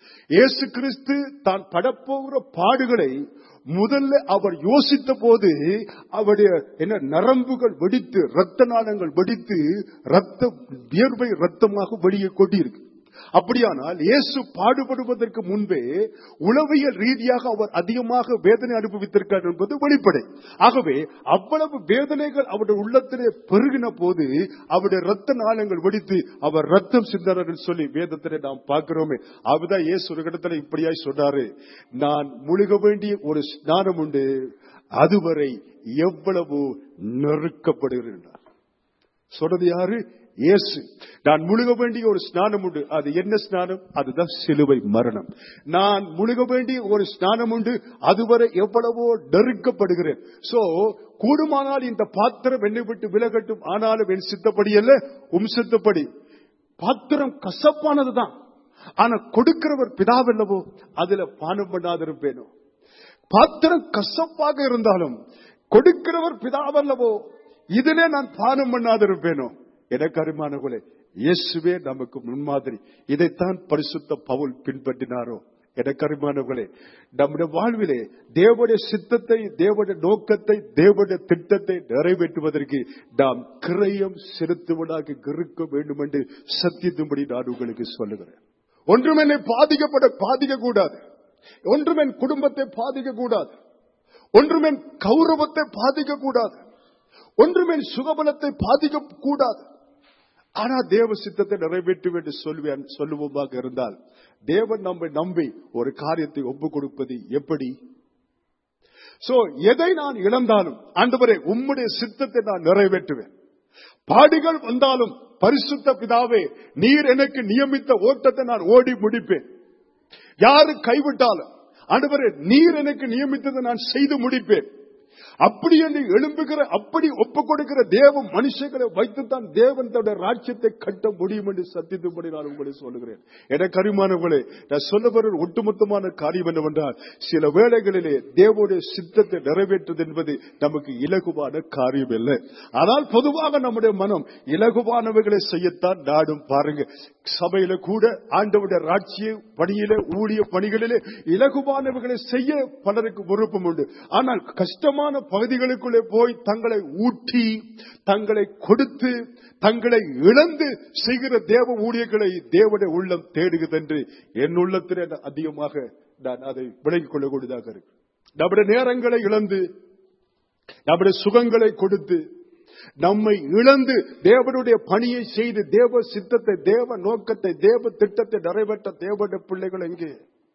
இயேசு கிறிஸ்து தான் படப்போகிற பாடுகளை முதல்ல அவர் யோசித்த போது அவருடைய என்ன நரம்புகள் வெடித்து ரத்த நாளங்கள் வெடித்து ரத்த வியர்வை ரத்தமாக வெளியே கொண்டிருக்கு அப்படியானால் இயேசு பாடுபடுவதற்கு முன்பே உளவியல் ரீதியாக அவர் அதிகமாக வேதனை அனுபவித்திருக்கார் என்பது வெளிப்படை ஆகவே அவ்வளவு வேதனைகள் அவருடைய உள்ளத்திலே பெருகின போது அவருடைய ரத்த நாளங்கள் வெடித்து அவர் ரத்தம் சிந்தனர் சொல்லி வேதத்திலே நாம் பார்க்கிறோமே அவர்தான் இயேசு ஒரு இடத்துல இப்படியாய் சொன்னாரு நான் முழுக வேண்டிய ஒரு ஸ்நானம் உண்டு அதுவரை எவ்வளவு நெருக்கப்படுகிறேன் சொல்றது யாரு இயேசு நான் முழுக வேண்டிய ஒரு ஸ்நானம் உண்டு அது என்ன ஸ்நானம் அதுதான் சிலுவை மரணம் நான் முழுக வேண்டிய ஒரு ஸ்நானம் உண்டு அதுவரை எவ்வளவோ நெருக்கப்படுகிறேன் சோ கூடுமானால் இந்த பாத்திரம் என்னை விட்டு விலகட்டும் ஆனாலும் என் சித்தப்படி அல்ல உம் சித்தப்படி பாத்திரம் கசப்பானதுதான் ஆனா கொடுக்கிறவர் பிதாவல்லவோ அதுல பானம் பண்ணாதிருப்பேனோ பாத்திரம் கசப்பாக இருந்தாலும் கொடுக்கிறவர் பிதாவல்லவோ இதிலே நான் பானம் பண்ணாதிருப்பேனோ எனக்கு அருமானகுலே இயேசுவே நமக்கு முன்மாதிரி இதைத்தான் பரிசுத்த பவுல் பின்பற்றினாரோ எனக்கு அருமானவர்களே நம்முடைய வாழ்விலே தேவனுடைய சித்தத்தை தேவனுடைய நோக்கத்தை தேவனுடைய திட்டத்தை நிறைவேற்றுவதற்கு நாம் கிரயம் செலுத்துவதாக இருக்க வேண்டும் என்று சத்தியத்தும்படி நான் உங்களுக்கு சொல்லுகிறேன் ஒன்றும் என்னை பாதிக்கப்பட பாதிக்க கூடாது ஒன்றும் என் குடும்பத்தை பாதிக்க கூடாது ஒன்றும் என் கௌரவத்தை பாதிக்க கூடாது ஒன்றும் என் சுகபலத்தை பாதிக்க கூடாது ஆனா தேவ சித்தத்தை நிறைவேற்றும் என்று சொல்வேன் சொல்லுவோமாக இருந்தால் தேவன் நம்மை நம்பி ஒரு காரியத்தை ஒப்பு கொடுப்பது எப்படி சோ எதை நான் இழந்தாலும் ஆண்டவரே உம்முடைய சித்தத்தை நான் நிறைவேற்றுவேன் பாடுகள் வந்தாலும் பரிசுத்த பிதாவே நீர் எனக்கு நியமித்த ஓட்டத்தை நான் ஓடி முடிப்பேன் யாரு கைவிட்டாலும் ஆண்டவரே நீர் எனக்கு நியமித்ததை நான் செய்து முடிப்பேன் அப்படி என்று எழும்புகிற அப்படி ஒப்பு கொடுக்கிற தேவ மனுஷங்களை வைத்துத்தான் தேவன் தன்னுடைய ராஜ்யத்தை கட்ட முடியும் என்று சத்தியத்தும்படி நான் உங்களை சொல்லுகிறேன் என கரிமானவர்களே நான் சொல்ல வர ஒட்டுமொத்தமான காரியம் என்னவென்றால் சில வேளைகளிலே தேவனுடைய சித்தத்தை நிறைவேற்றுவது என்பது நமக்கு இலகுவான காரியம் இல்லை ஆனால் பொதுவாக நம்முடைய மனம் இலகுவானவைகளை செய்யத்தான் நாடும் பாருங்க சபையில கூட ஆண்டவுடைய ராட்சிய பணியில ஊழிய பணிகளிலே இலகுவானவைகளை செய்ய பலருக்கு விருப்பம் உண்டு ஆனால் கஷ்டமான பகுதிகளுக்குள்ளே போய் தங்களை ஊட்டி தங்களை கொடுத்து தங்களை இழந்து செய்கிற தேவ ஊழியர்களை தேவனுடைய உள்ளம் தேடுகிறது என்று என் உள்ளத்திலே அதிகமாக நான் அதை விளங்கிக் கொள்ளக்கூடியதாக இருக்கு நம்முடைய நேரங்களை இழந்து நம்முடைய சுகங்களை கொடுத்து நம்மை இழந்து தேவனுடைய பணியை செய்து தேவ சித்தத்தை தேவ நோக்கத்தை தேவ திட்டத்தை நிறைவேற்ற தேவனுடைய பிள்ளைகள் எங்கே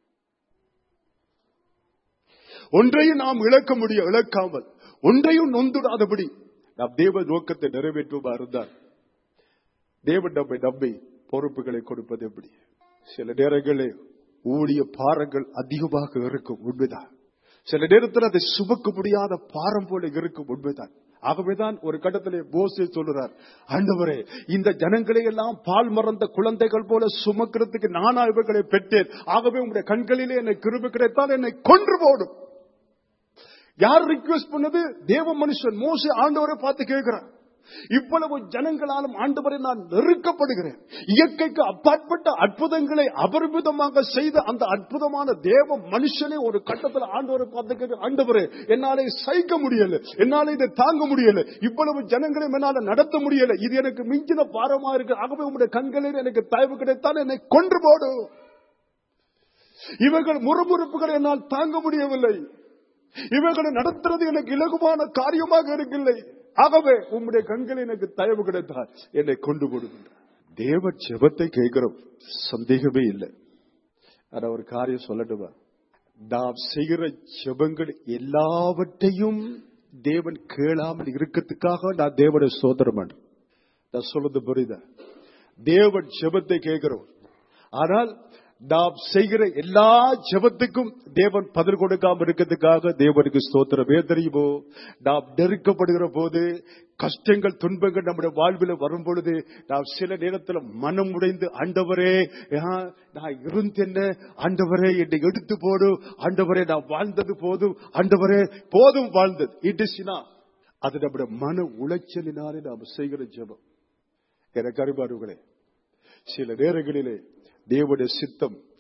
ஒன்றையும் நாம் இழக்க முடியும் இழக்காமல் ஒன்றையும் நொந்துடாதபடி நாம் தேவ நோக்கத்தை நிறைவேற்றுவா இருந்தால் தேவன் நம்மை நம்பி பொறுப்புகளை கொடுப்பது எப்படி சில நேரங்களில் ஊழிய பாரங்கள் அதிகமாக இருக்கும் உண்மைதான் சில நேரத்தில் அதை சுமக்க முடியாத பாரம் போல இருக்கும் உண்மைதான் ஆகவேதான் ஒரு கட்டத்திலே போசே சொல்லுறார் ஆண்டவரே இந்த ஜனங்களை எல்லாம் பால் மறந்த குழந்தைகள் போல சுமக்கிறதுக்கு நானா இவர்களை பெற்றேன் ஆகவே உங்களுடைய கண்களிலே என்னை கிருபி கிடைத்தால் என்னை கொன்று போடும் யார் ரிக்வெஸ்ட் பண்ணது தேவ மனுஷன் மோசே ஆண்டவரை பார்த்து கேட்கிறார் இவ்வளவு ஜனங்களாலும் ஆண்டவரை நான் நெருக்கப்படுகிறேன் இயற்கைக்கு அப்பாற்பட்ட அற்புதங்களை அபரிமிதமாக செய்த அந்த அற்புதமான தேவ மனுஷனே ஒரு கட்டத்தில் ஆண்டவரை பார்த்து கேட்க ஆண்டவரே என்னாலே சகிக்க முடியல என்னால இதை தாங்க முடியல இவ்வளவு ஜனங்களை என்னால நடத்த முடியல இது எனக்கு மிஞ்சின பாரமா இருக்கு ஆகவே உங்களுடைய கண்களில் எனக்கு தயவு கிடைத்தால் என்னை கொன்று போடும் இவர்கள் முறுமுறுப்புகளை என்னால் தாங்க முடியவில்லை இவர்களை நடத்துறது எனக்கு இலகுவான காரியமாக இருக்கவில்லை ஆகவே உம்முடைய கண்கள் எனக்கு தயவு கிடைத்தால் என்னை கொண்டு கொடுக்கின்றார் தேவ ஜெபத்தை கேட்கிறோம் சந்தேகமே இல்லை ஆனா ஒரு காரியம் சொல்லட்டுமா நாம் செய்கிற ஜெபங்கள் எல்லாவற்றையும் தேவன் கேளாமல் இருக்கிறதுக்காக நான் தேவனை சோதரம் பண்றேன் நான் சொல்றது புரியுதா தேவன் ஜெபத்தை கேட்கிறோம் ஆனால் நாம் செய்கிற எல்லா ஜெபத்துக்கும் தேவன் பதில் கொடுக்காம இருக்கிறதுக்காக தேவனுக்கு ஸ்தோத்திரமே தெரியுமோ நாம் நெருக்கப்படுகிற போது கஷ்டங்கள் துன்பங்கள் நம்முடைய வாழ்வில் வரும் பொழுது நாம் சில நேரத்தில் மனம் உடைந்து ஆண்டவரே நான் இருந்தென்ன ஆண்டவரே என்னை எடுத்து போடு ஆண்டவரே நான் வாழ்ந்தது போதும் ஆண்டவரே போதும் வாழ்ந்தது இட் இஸ் அது நம்முடைய மன உளைச்சலினாலே நாம் செய்கிற ஜெபம் எனக்கு அறிவார்களே சில நேரங்களிலே தேவனுடைய சித்தம்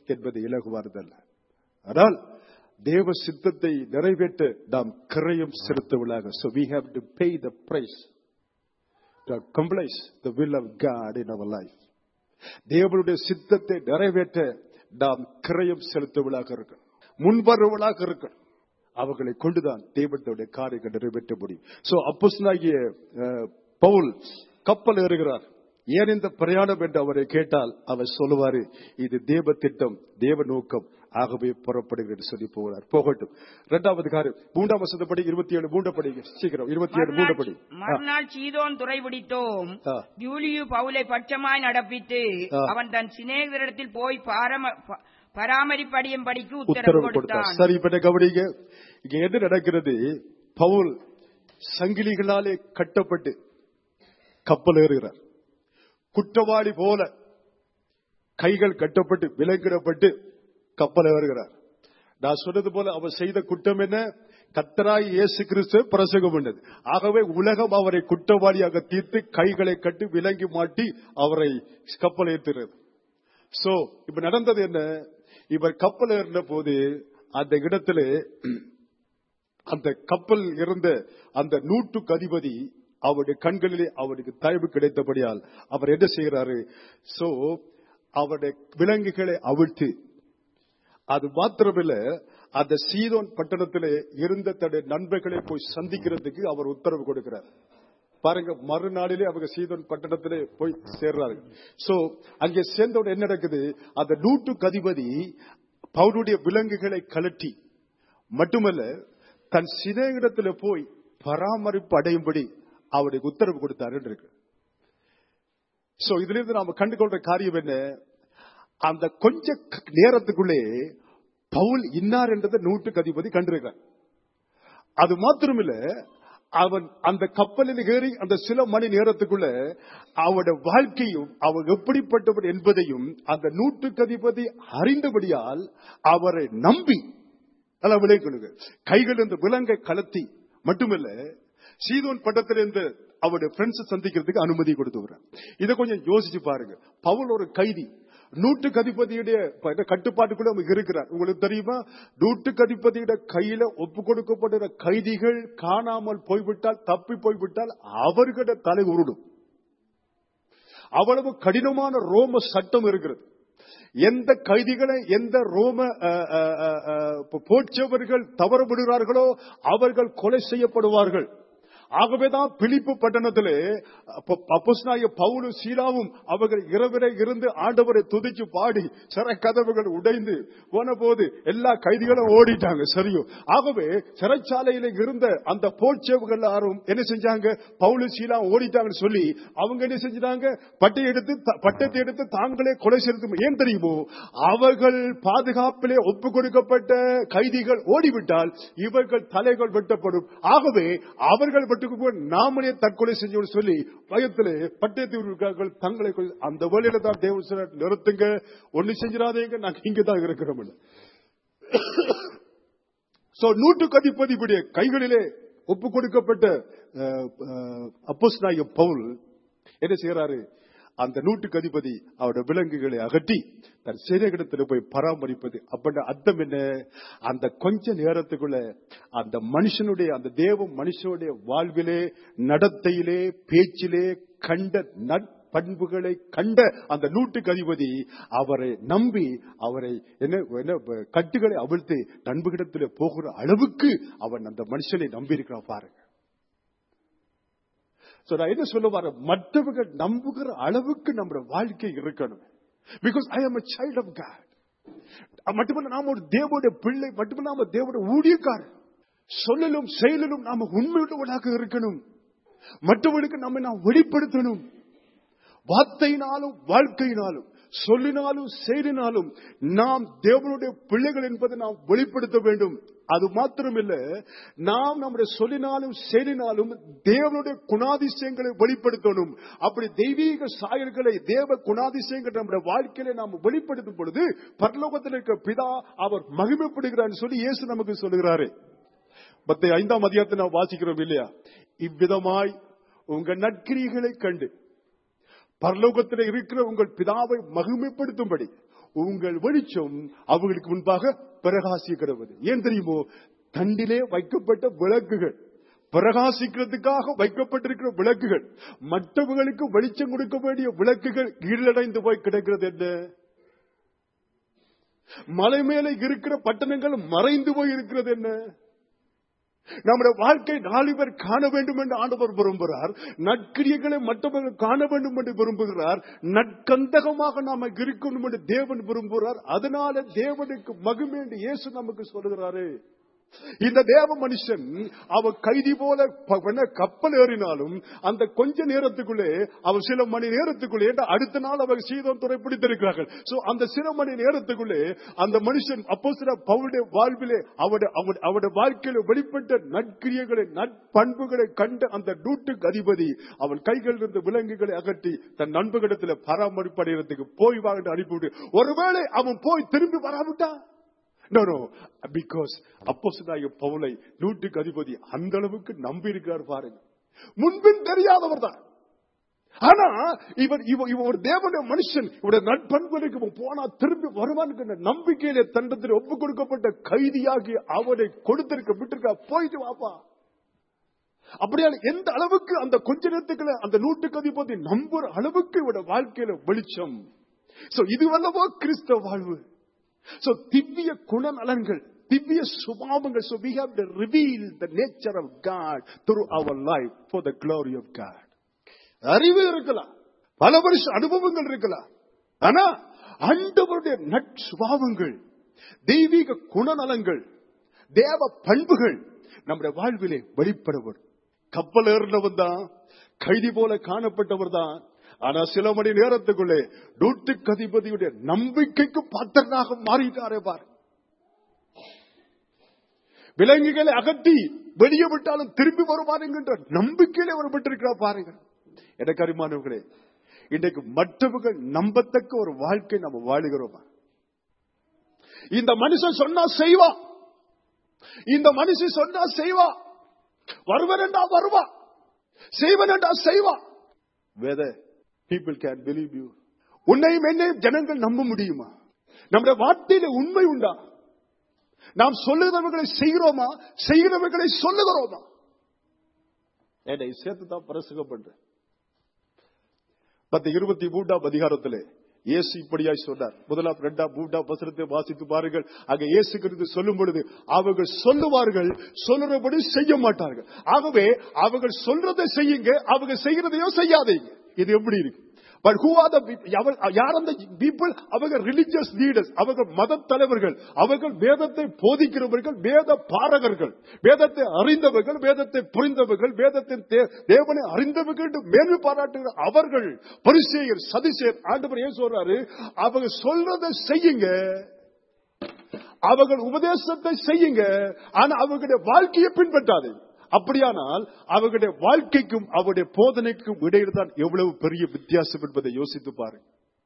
என்பது இலகுவானதல்ல ஆனால் தேவ சித்தத்தை நிறைவேற்ற நாம் கிரயம் செலுத்தவளாக so we have to pay the price to accomplish the will of God in our life தேவனுடைய சித்தத்தை நிறைவேற்ற நாம் கிரயம் செலுத்தவளாக இருக்கணும் முன்வருவளாக இருக்கணும் அவர்களை கொண்டுதான் தேவனுடைய காரியங்கள் நிறைவேற்ற முடியும் சோ அப்போஸ்தலனாகிய அஹ், பவுல் கப்பல் ஏறுகிறார் ஏன் இந்த பிரயாணம் என்று அவரை கேட்டால் அவர் சொல்லுவாரு இது தேவ திட்டம் தேவ நோக்கம் ஆகவே புறப்படுகிறது சொல்லி போகிறார் போகட்டும் இரண்டாவது காரியம் மூன்றாம் வசந்த படி இருபத்தி ஏழு மூன்று படி சீக்கிரம் இருபத்தி ஏழு மூன்று படி மறுநாள் மறுநாள் சீதோன் துறை பிடித்தோம் ஆ. யூலியு பவுலை பட்சமாய் நடப்பித்து ஆ. அவன் தன் சிநேகிதரிடத்தில் போய் பாரம- ப- பராமரிப்படியும் படிக்கு உத்தரவு உத்தரவு கொடுத்தார் கொடுத்தான் சரி இப்ப என்ன கவனிங்க இங்க என்ன நடக்கிறது பவுல் சங்கிலிகளாலே கட்டப்பட்டு கப்பல் ஏறுகிறார் குற்றவாளி போல கைகள் கட்டப்பட்டு விலங்கிடப்பட்டு கப்பல் ஏறுகிறார் நான் சொன்னது போல அவர் செய்த குற்றம் என்ன கத்தராய் இயேசு கிறிஸ்து பிரசங்கம் பண்ணது ஆகவே உலகம் அவரை குற்றவாளியாக தீர்த்து கைகளை கட்டி விலங்கி மாட்டி அவரை கப்பல் ஏற்றுகிறது சோ இப்ப நடந்தது என்ன இவர் கப்பல் ஏறின போது அந்த இடத்துல அந்த கப்பல் இருந்த அந்த நூற்றுக்கு அதிபதி அவருடைய கண்களிலே அவருக்கு தயவு கிடைத்தபடியால் அவர் என்ன செய்கிறாரு சோ அவருடைய விலங்குகளை அவிழ்த்து அது மாத்திரமில்ல அந்த சீதோன் பட்டணத்திலே இருந்த தன்னுடைய நண்பர்களை போய் சந்திக்கிறதுக்கு அவர் உத்தரவு கொடுக்கிறார் பாருங்க மறுநாளிலே அவங்க சீதோன் பட்டணத்திலே போய் சேர்றாங்க சோ அங்கே சேர்ந்தவுடன் என்ன நடக்குது அந்த நூற்றுக்கு அதிபதி பவுனுடைய விலங்குகளை கலட்டி மட்டுமல்ல தன் சிநேகிடத்துல போய் பராமரிப்பு அடையும்படி அவருக்கு உத்தரவு கொடுத்தாரு இருக்கு சோ இதுல இருந்து நாம கண்டுகொள்ற காரியம் என்ன அந்த கொஞ்ச க- நேரத்துக்குள்ளே பவுல் இன்னார் என்றதை நூற்றுக்கு அதிபதி கண்டிருக்கிறார் அது மாத்திரமில்ல அவன் அந்த கப்பலில் ஏறி அந்த சில மணி நேரத்துக்குள்ள அவனுடைய வாழ்க்கையும் அவன் எப்படிப்பட்டவன் என்பதையும் அந்த நூற்றுக்கு அதிபதி அறிந்தபடியால் அவரை நம்பி நல்லா விளைக்கொள்ளுங்க கைகள் இந்த விலங்கை கலத்தி மட்டுமல்ல சீதோன் பட்டத்திலிருந்து அவருடைய ஃப்ரெண்ட்ஸ் சந்திக்கிறதுக்கு அனுமதி கொடுத்து இதை கொஞ்சம் யோசிச்சு பாருங்க பவுல் ஒரு கைதி நூற்றுக்கு அதிபதியுடைய ப- இந்த கட்டுப்பாட்டுக்குள்ள அவங்க இருக்கிறார் உங்களுக்கு தெரியுமா நூற்றுக்கு அதிபதியுடைய கையில ஒப்பு கொடுக்கப்படுகிற கைதிகள் காணாமல் போய்விட்டால் தப்பி போய்விட்டால் அவர்களோட தலை உருடும் அவ்வளவு கடினமான ரோம சட்டம் இருக்கிறது எந்த கைதிகளை எந்த ரோம அஹ், அஹ், அஹ், அஹ், போற்றவர்கள் தவறு விடுகிறார்களோ அவர்கள் கொலை செய்யப்படுவார்கள் ஆகவேதான் பிலிப்பு பட்டணத்திலே அப்போஸ்தலனாகிய பவுலும் சீலாவும் அவர்கள் இரவிலே இருந்து ஆண்டவரை துதிச்சு பாடி சிறை கதவுகள் உடைந்து போன போது எல்லா கைதிகளும் ஓடிட்டாங்க சரியோ ஆகவே சிறைச்சாலையில இருந்த அந்த போர்ச்சேவுகள் எல்லாரும் என்ன செஞ்சாங்க பவுலும் சீலா ஓடிட்டாங்கன்னு சொல்லி அவங்க என்ன செஞ்சாங்க பட்டை எடுத்து த- பட்டத்தை எடுத்து தாங்களே கொலை செலுத்தும் ஏன் தெரியுமோ அவர்கள் பாதுகாப்பிலே ஒப்பு கொடுக்கப்பட்ட கைதிகள் ஓடிவிட்டால் இவர்கள் தலைகள் வெட்டப்படும் ஆகவே அவர்கள் வெட்டுக்கு நாமளே தற்கொலை செஞ்சோம்னு சொல்லி பயத்திலே பட்டயத்தில் தங்களை கொலை- அந்த வேலையில தான் தேவன் சொன்னார், நிறுத்துங்க ஒண்ணு செஞ்சிடாதீங்க நாங்க இங்க தான் இருக்கிறோம் சோ நூற்றுக்கு அதிபதியுடைய கைகளிலே ஒப்பு கொடுக்கப்பட்ட அப்போஸ் பவுல் என்ன செய்யறாரு அந்த நூற்றுக்கு அதிபதி அவருடைய விலங்குகளை அகற்றி தன் சிறைகிடத்தில் போய் பராமரிப்பது அப்படின்ற அர்த்தம் என்ன அந்த கொஞ்ச நேரத்துக்குள்ள அந்த மனுஷனுடைய அந்த தேவ மனுஷனுடைய வாழ்விலே நடத்தையிலே பேச்சிலே கண்ட நற்பண்புகளை கண்ட அந்த நூற்றுக்கு அதிபதி அவரை நம்பி அவரை என்ன என்ன கட்டுகளை அவிழ்த்து நண்புகிடத்தில் போகிற அளவுக்கு அவன் அந்த மனுஷனை நம்பி இருக்கிறான் பாருங்க So, நான் என்ன சொல்ல வர மற்றவர்கள் நம்புகிற அளவுக்கு நம்முடைய வாழ்க்கை இருக்கணும் because I am a child of God மட்டுமல்ல நாம ஒரு தேவனுடைய பிள்ளை மட்டுமல்ல நாம தேவனுடைய ஊழியக்காரர் சொல்லலும் செயலிலும் நாம உண்மையுள்ளவர்களாக இருக்கணும் மற்றவர்களுக்கு நம்ம நாம் வெளிப்படுத்தணும் வார்த்தையினாலும் வாழ்க்கையினாலும் சொல்லினாலும் செய்தினாலும் நாம் தேவனுடைய பிள்ளைகள் என்பதை நாம் வெளிப்படுத்த வேண்டும் அது மாத்திரமில்ல நாம் நம்முடைய சொல்லினாலும் செய்தினாலும் தேவனுடைய குணாதிசயங்களை வெளிப்படுத்தணும் அப்படி தெய்வீக சாயல்களை தேவ குணாதிசயங்கள் நம்முடைய வாழ்க்கையில நாம் வெளிப்படுத்தும் பொழுது பரலோகத்தில் இருக்க பிதா அவர் மகிமைப்படுகிறார் சொல்லி இயேசு நமக்கு சொல்லுகிறாரு பத்து ஐந்தாம் அதிகாரத்தை நாம் வாசிக்கிறோம் இல்லையா இவ்விதமாய் உங்க நற்கிரிகளை கண்டு பரலோகத்தில் இருக்கிற உங்கள் பிதாவை மகிமைப்படுத்தும்படி உங்கள் வெளிச்சம் அவர்களுக்கு முன்பாக பிரகாசிக்கிறது ஏன் தெரியுமோ தண்டிலே வைக்கப்பட்ட விளக்குகள் பிரகாசிக்கிறதுக்காக வைக்கப்பட்டிருக்கிற விளக்குகள் மற்றவர்களுக்கு வெளிச்சம் கொடுக்க வேண்டிய விளக்குகள் கீழடைந்து போய் கிடக்கிறது என்ன மலை மேலே இருக்கிற பட்டணங்கள் மறைந்து போய் இருக்கிறது என்ன நம்முடைய வாழ்க்கை நாலு பேர் காண வேண்டும் என்று ஆண்டவர் விரும்புகிறார் நற்கிரியர்களை மற்றவர்கள் காண வேண்டும் என்று விரும்புகிறார் நற்கந்தகமாக நாம இருக்கணும் என்று தேவன் விரும்புகிறார் அதனால தேவனுக்கு மகிமை என்று இயேசு நமக்கு சொல்லுகிறாரு இந்த தேவ மனுஷன் அவ கைதி போல ப- பண்ண கப்பல் ஏறினாலும் அந்த கொஞ்ச நேரத்துக்குள்ளே அவர் சில மணி நேரத்துக்குள்ளே ஏண்டா அடுத்த நாள் அவர் சீதம் துறை பிடித்திருக்கிறார்கள் சோ அந்த சில மணி நேரத்துக்குள்ளே அந்த மனுஷன் அப்போ சில பவுடைய வாழ்விலே அவருடைய அவருடைய- அவருடைய வாழ்க்கையில வெளிப்பட்ட நற்கிரியர்களை நற்பண்புகளை கண்ட அந்த டூட்டுக்கு அதிபதி அவன் கைகளில் இருந்த விலங்குகளை அகற்றி தன் நண்பர்களிடத்தில் பராமரிப்படைகிறதுக்கு போய் வாங்கிட்டு அனுப்பிவிட்டு ஒருவேளை அவன் போய் திரும்பி வராவிட்டா நோ நோ பிகாஸ் அப்போஸ்தலனாகிய பவுலை நூற்றுக்கு அதிபதி அந்த அளவுக்கு நம்பி இருக்கிறார் பாருங்க முன்பின் தெரியாதவர் தான் ஆனா இவர் இவர் இவர் ஒரு தேவனுடைய மனுஷன் இவருடைய நட்பண்புகளுக்கு இவன் போனா திரும்பி வருவான்னு நம்பிக்கையிலே தண்டத்தில் ஒப்பு கொடுக்கப்பட்ட கைதியாகி அவனை கொடுத்திருக்க விட்டிருக்கா போயிட்டு வாப்பா அப்படியா எந்த அளவுக்கு அந்த கொஞ்ச நேரத்துக்குள்ள அந்த நூற்றுக்கு அதிபதி நம்புற அளவுக்கு இவருடைய வாழ்க்கையில வெளிச்சம் சோ இது வல்லவோ கிறிஸ்தவ வாழ்வு So, திவ்ய குணநலன்கள் திவ்ய சுபாவங்கள் so we have to reveal the nature of God through our life for the glory of God அறிவு இருக்கலாம் பல வருஷ அனுபவங்கள் இருக்கலாம் ஆனா ஆண்டவருடைய நற்சுபாவங்கள் தெய்வீக குணநலங்கள் தேவ பண்புகள் நம்முடைய வாழ்விலே வெளிப்பட வரும் கப்பல் ஏறினவன் தான் கைதி போல காணப்பட்டவர் தான் ஆனா சில மணி நேரத்துக்குள்ளே நூற்றுக்கு அதிபதியுடைய நம்பிக்கைக்கு பாத்திரனாக மாறிட்டாரே பாரு விலங்குகளை அகற்றி வெளியே விட்டாலும் திரும்பி வருவார் என்கின்ற நம்பிக்கையிலே அவர் விட்டிருக்கிறார் பாருங்க எனக்கு அருமானவர்களே இன்றைக்கு மற்றவர்கள் நம்பத்தக்க ஒரு வாழ்க்கை நம்ம வாழுகிறோமா இந்த மனுஷன் சொன்னா செய்வா இந்த மனுஷன் சொன்னா செய்வா வருவன் என்றா வருவா செய்வன் என்றா செய்வா வேத people கேன் believe you உன்னையும் என்னையும் ஜனங்கள் நம்ப முடியுமா நம்முடைய வார்த்தையில உண்மை உண்டா நாம் சொல்லுகிறவர்களை செய்கிறோமா செய்கிறவர்களை சொல்லுகிறோமா என்னை சேர்த்து தான் பிரசங்கம் பண்றேன் பத்து இருபத்தி மூன்றாம் அதிகாரத்திலே இயேசு இப்படியாய் சொன்னார் முதலாம் இரண்டாம் மூன்றாம் வசனத்தை வாசித்து பாருங்கள் அங்க இயேசு கிறிஸ்து சொல்லும் பொழுது அவர்கள் சொல்லுவார்கள் சொல்லுறபடி செய்ய மாட்டார்கள் ஆகவே அவர்கள் சொல்றதை செய்யுங்க அவங்க செய்யறதையும் செய்யாதீங்க இது எப்படி இருக்கு பட் ஹூ ஆர் த யார் அந்த பீப்புள் அவங்க ரிலிஜியஸ் லீடர்ஸ் அவங்க மத தலைவர்கள் அவர்கள் வேதத்தை போதிக்கிறவர்கள் வேத பாரகர்கள் வேதத்தை அறிந்தவர்கள் வேதத்தை புரிந்தவர்கள் வேதத்தின் தே- தேவனை அறிந்தவர்கள் என்று மேன்மை பாராட்டுகிற அவர்கள் பரிசேயர் சதிசேர் ஆண்டவர் ஏன் சொல்றாரு அவங்க சொல்றதை செய்யுங்க அவர்கள் உபதேசத்தை செய்யுங்க ஆனா அவர்களுடைய வாழ்க்கையை பின்பற்றாது அப்படியானால் அவர்களுடைய வாழ்க்கைக்கும் அவருடைய போதனைக்கும் இடையில் தான் எவ்வளவு பெரிய வித்தியாசம் என்பதை யோசித்து பாருங்க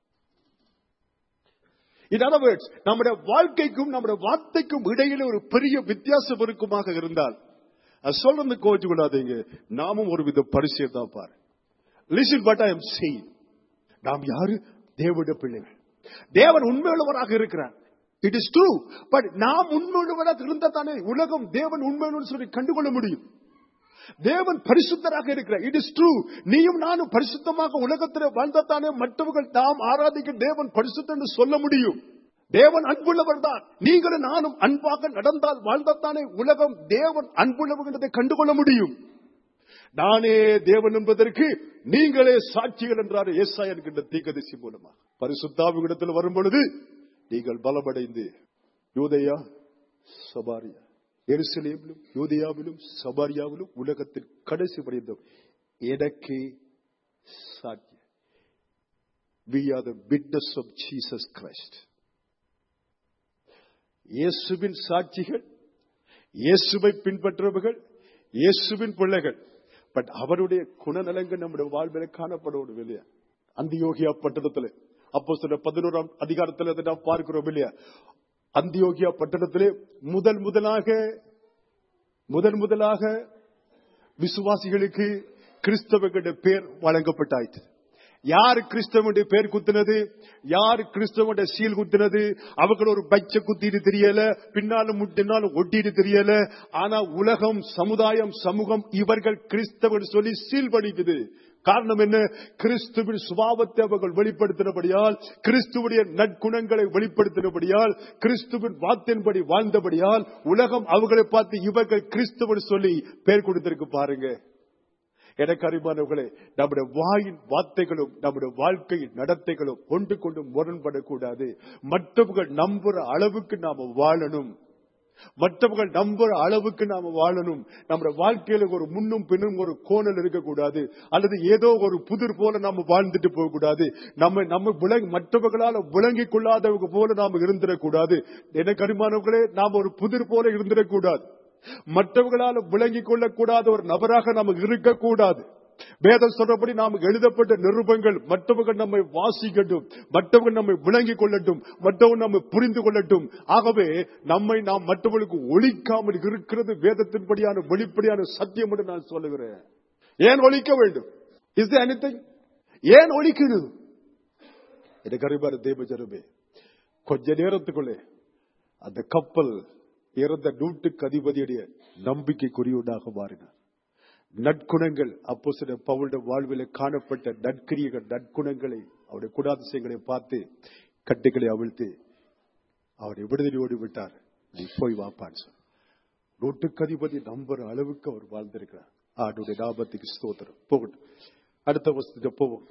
இன் அதர் வேர்ட்ஸ் நம்முடைய வாழ்க்கைக்கும் நம்முடைய வார்த்தைக்கும் இடையில ஒரு பெரிய வித்தியாசம் இருக்குமாக இருந்தால் அது சொல்றது கோச்சு கொள்ளாதீங்க நாமும் ஒரு வித பரிசை தான் பாரு லிசன் பட் ஐ எம் செய் நாம் யாரு தேவனுடைய பிள்ளைகள் தேவன் உண்மையுள்ளவராக இருக்கிறார் இட் இஸ் ட்ரூ பட் நாம் உண்மையுள்ளவராக இருந்தால் தானே உலகம் தேவன் உண்மையுள்ளவர் சொல்லி கண்டுகொள்ள முடியும் தேவன் பரிசுத்தராக இருக்கிறார் இட் இஸ் ட்ரூ நீயும் நானும் பரிசுத்தமாக உலகத்தில் வாழ்ந்தாத்தானே மற்றவர்கள் தாம் ஆராதிக்க தேவன் பரிசுத்தம் என்று சொல்ல முடியும் தேவன் அன்புள்ளவர் தான் நீங்களும் நானும் அன்பாக நடந்தால் வாழ்ந்தாத்தானே உலகம் தேவன் அன்புள்ளவர் என்பதை கண்டுகொள்ள முடியும் நானே தேவன் என்பதற்கு நீங்களே சாட்சிகள் என்றார் ஏசா என்கின்ற தீக்கதிசி மூலமா பரிசுத்தாவிடத்தில் வரும் பொழுது நீங்கள் பலமடைந்து யூதையா சபாரியா எருசலேமிலும் யூதியாவிலும் சபாரியாவிலும் உலகத்தில் கடைசி படைந்தோம் எனக்கு சாட்சி we are the witness of Jesus Christ இயேசுவின் சாட்சிகள் இயேசுவை பின்பற்றுபவர்கள் இயேசுவின் பிள்ளைகள் பட் அவருடைய குணநலங்கள் நம்முடைய வாழ்வில காணப்படும் இல்லையா அந்தியோகியா பட்டணத்துல அப்போ சில பதினோராம் அதிகாரத்தில் அதை நாம் பார்க்கிறோம் இல்லையா அந்தியோகியா பட்டணத்திலே முதல் முதலாக முதல் முதலாக விசுவாசிகளுக்கு கிறிஸ்தவர்களுடைய பேர் வழங்கப்பட்டாயிற்று யார் கிறிஸ்தவனுடைய பேர் குத்துனது யார் கிறிஸ்தவனுடைய சீல் குத்துனது அவர்கள் ஒரு பச்சை குத்திட்டு தெரியல பின்னாலும் முட்டினாலும் ஒட்டிட்டு தெரியல ஆனா உலகம் சமுதாயம் சமூகம் இவர்கள் கிறிஸ்தவன் சொல்லி சீல் பண்ணிக்குது காரணம் என்ன கிறிஸ்துவின் சுபாவத்தை அவர்கள் வெளிப்படுத்தினபடியால் கிறிஸ்துவுடைய நற்குணங்களை வெளிப்படுத்தினபடியால் கிறிஸ்துவின் வாத்தின்படி வாழ்ந்தபடியால் உலகம் அவர்களை பார்த்து இவர்கள் கிறிஸ்துவன் சொல்லி பெயர் கொடுத்திருக்கு பாருங்க எனக்கு அறிமானவர்களே நம்முடைய வாயின் வார்த்தைகளும் நம்முடைய வாழ்க்கையின் நடத்தைகளும் ஒன்று கொண்டு முரண்படக்கூடாது மற்றவர்கள் நம்புற அளவுக்கு நாம வாழணும் மற்றவர்கள் நம்புற அளவுக்கு நாம வாழணும் நம்முடைய வாழ்க்கையில ஒரு முன்னும் பின்னும் ஒரு கோணல் இருக்கக்கூடாது அல்லது ஏதோ ஒரு புதிர் போல நாம வாழ்ந்துட்டு போக கூடாது நம்ம நம்ம விளங்கி மற்றவர்களால விளங்கிக் கொள்ளாதவங்க போல நாம இருந்திடக்கூடாது எனக்கு அறிமானவர்களே நாம் ஒரு புதிர் போல இருந்திடக்கூடாது மற்றவர்களால் விளங்கிக் கொள்ளக்கூடாத ஒரு நபராக நமக்கு இருக்கக்கூடாது வேதம் சொல்றபடி நாம் எழுதப்பட்ட நிருபங்கள் மற்றவர்கள் நம்மை வாசிக்கட்டும் மற்றவர்கள் நம்மை விளங்கிக் கொள்ளட்டும் மற்றவர்கள் நம்மை புரிந்து கொள்ளட்டும் ஆகவே நம்மை நாம் மற்றவர்களுக்கு ஒழிக்காமல் இருக்கிறது வேதத்தின்படியான வெளிப்படையான சத்தியம் என்று நான் சொல்லுகிறேன் ஏன் ஒழிக்க வேண்டும் இஸ் anything ஏன் ஒழிக்கணும் எனக்கு அறிவார் தேவஜரமே கொஞ்ச நேரத்துக்குள்ளே அந்த கப்பல் இறந்த நூற்றுக்கு அதிபதியுடைய நம்பிக்கைக்குரியவனாக மாறினார் நற்குணங்கள் அப்போ சில பவுளுடைய வாழ்வில் காணப்பட்ட நற்கிரியர்கள் நற்குணங்களை அவருடைய குணாதிசயங்களை பார்த்து கட்டுகளை அவிழ்த்து அவரை விடுதலையோடு விட்டார் நீ போய் வாப்பான்னு சொன்ன நூற்றுக்கு அதிபதி நம்புற அளவுக்கு அவர் வாழ்ந்திருக்கிறார் ஆண்டுடைய லாபத்துக்கு ஸ்தோத்திரம் போகட்டும் அடுத்த வருஷத்துக்கு போவோம்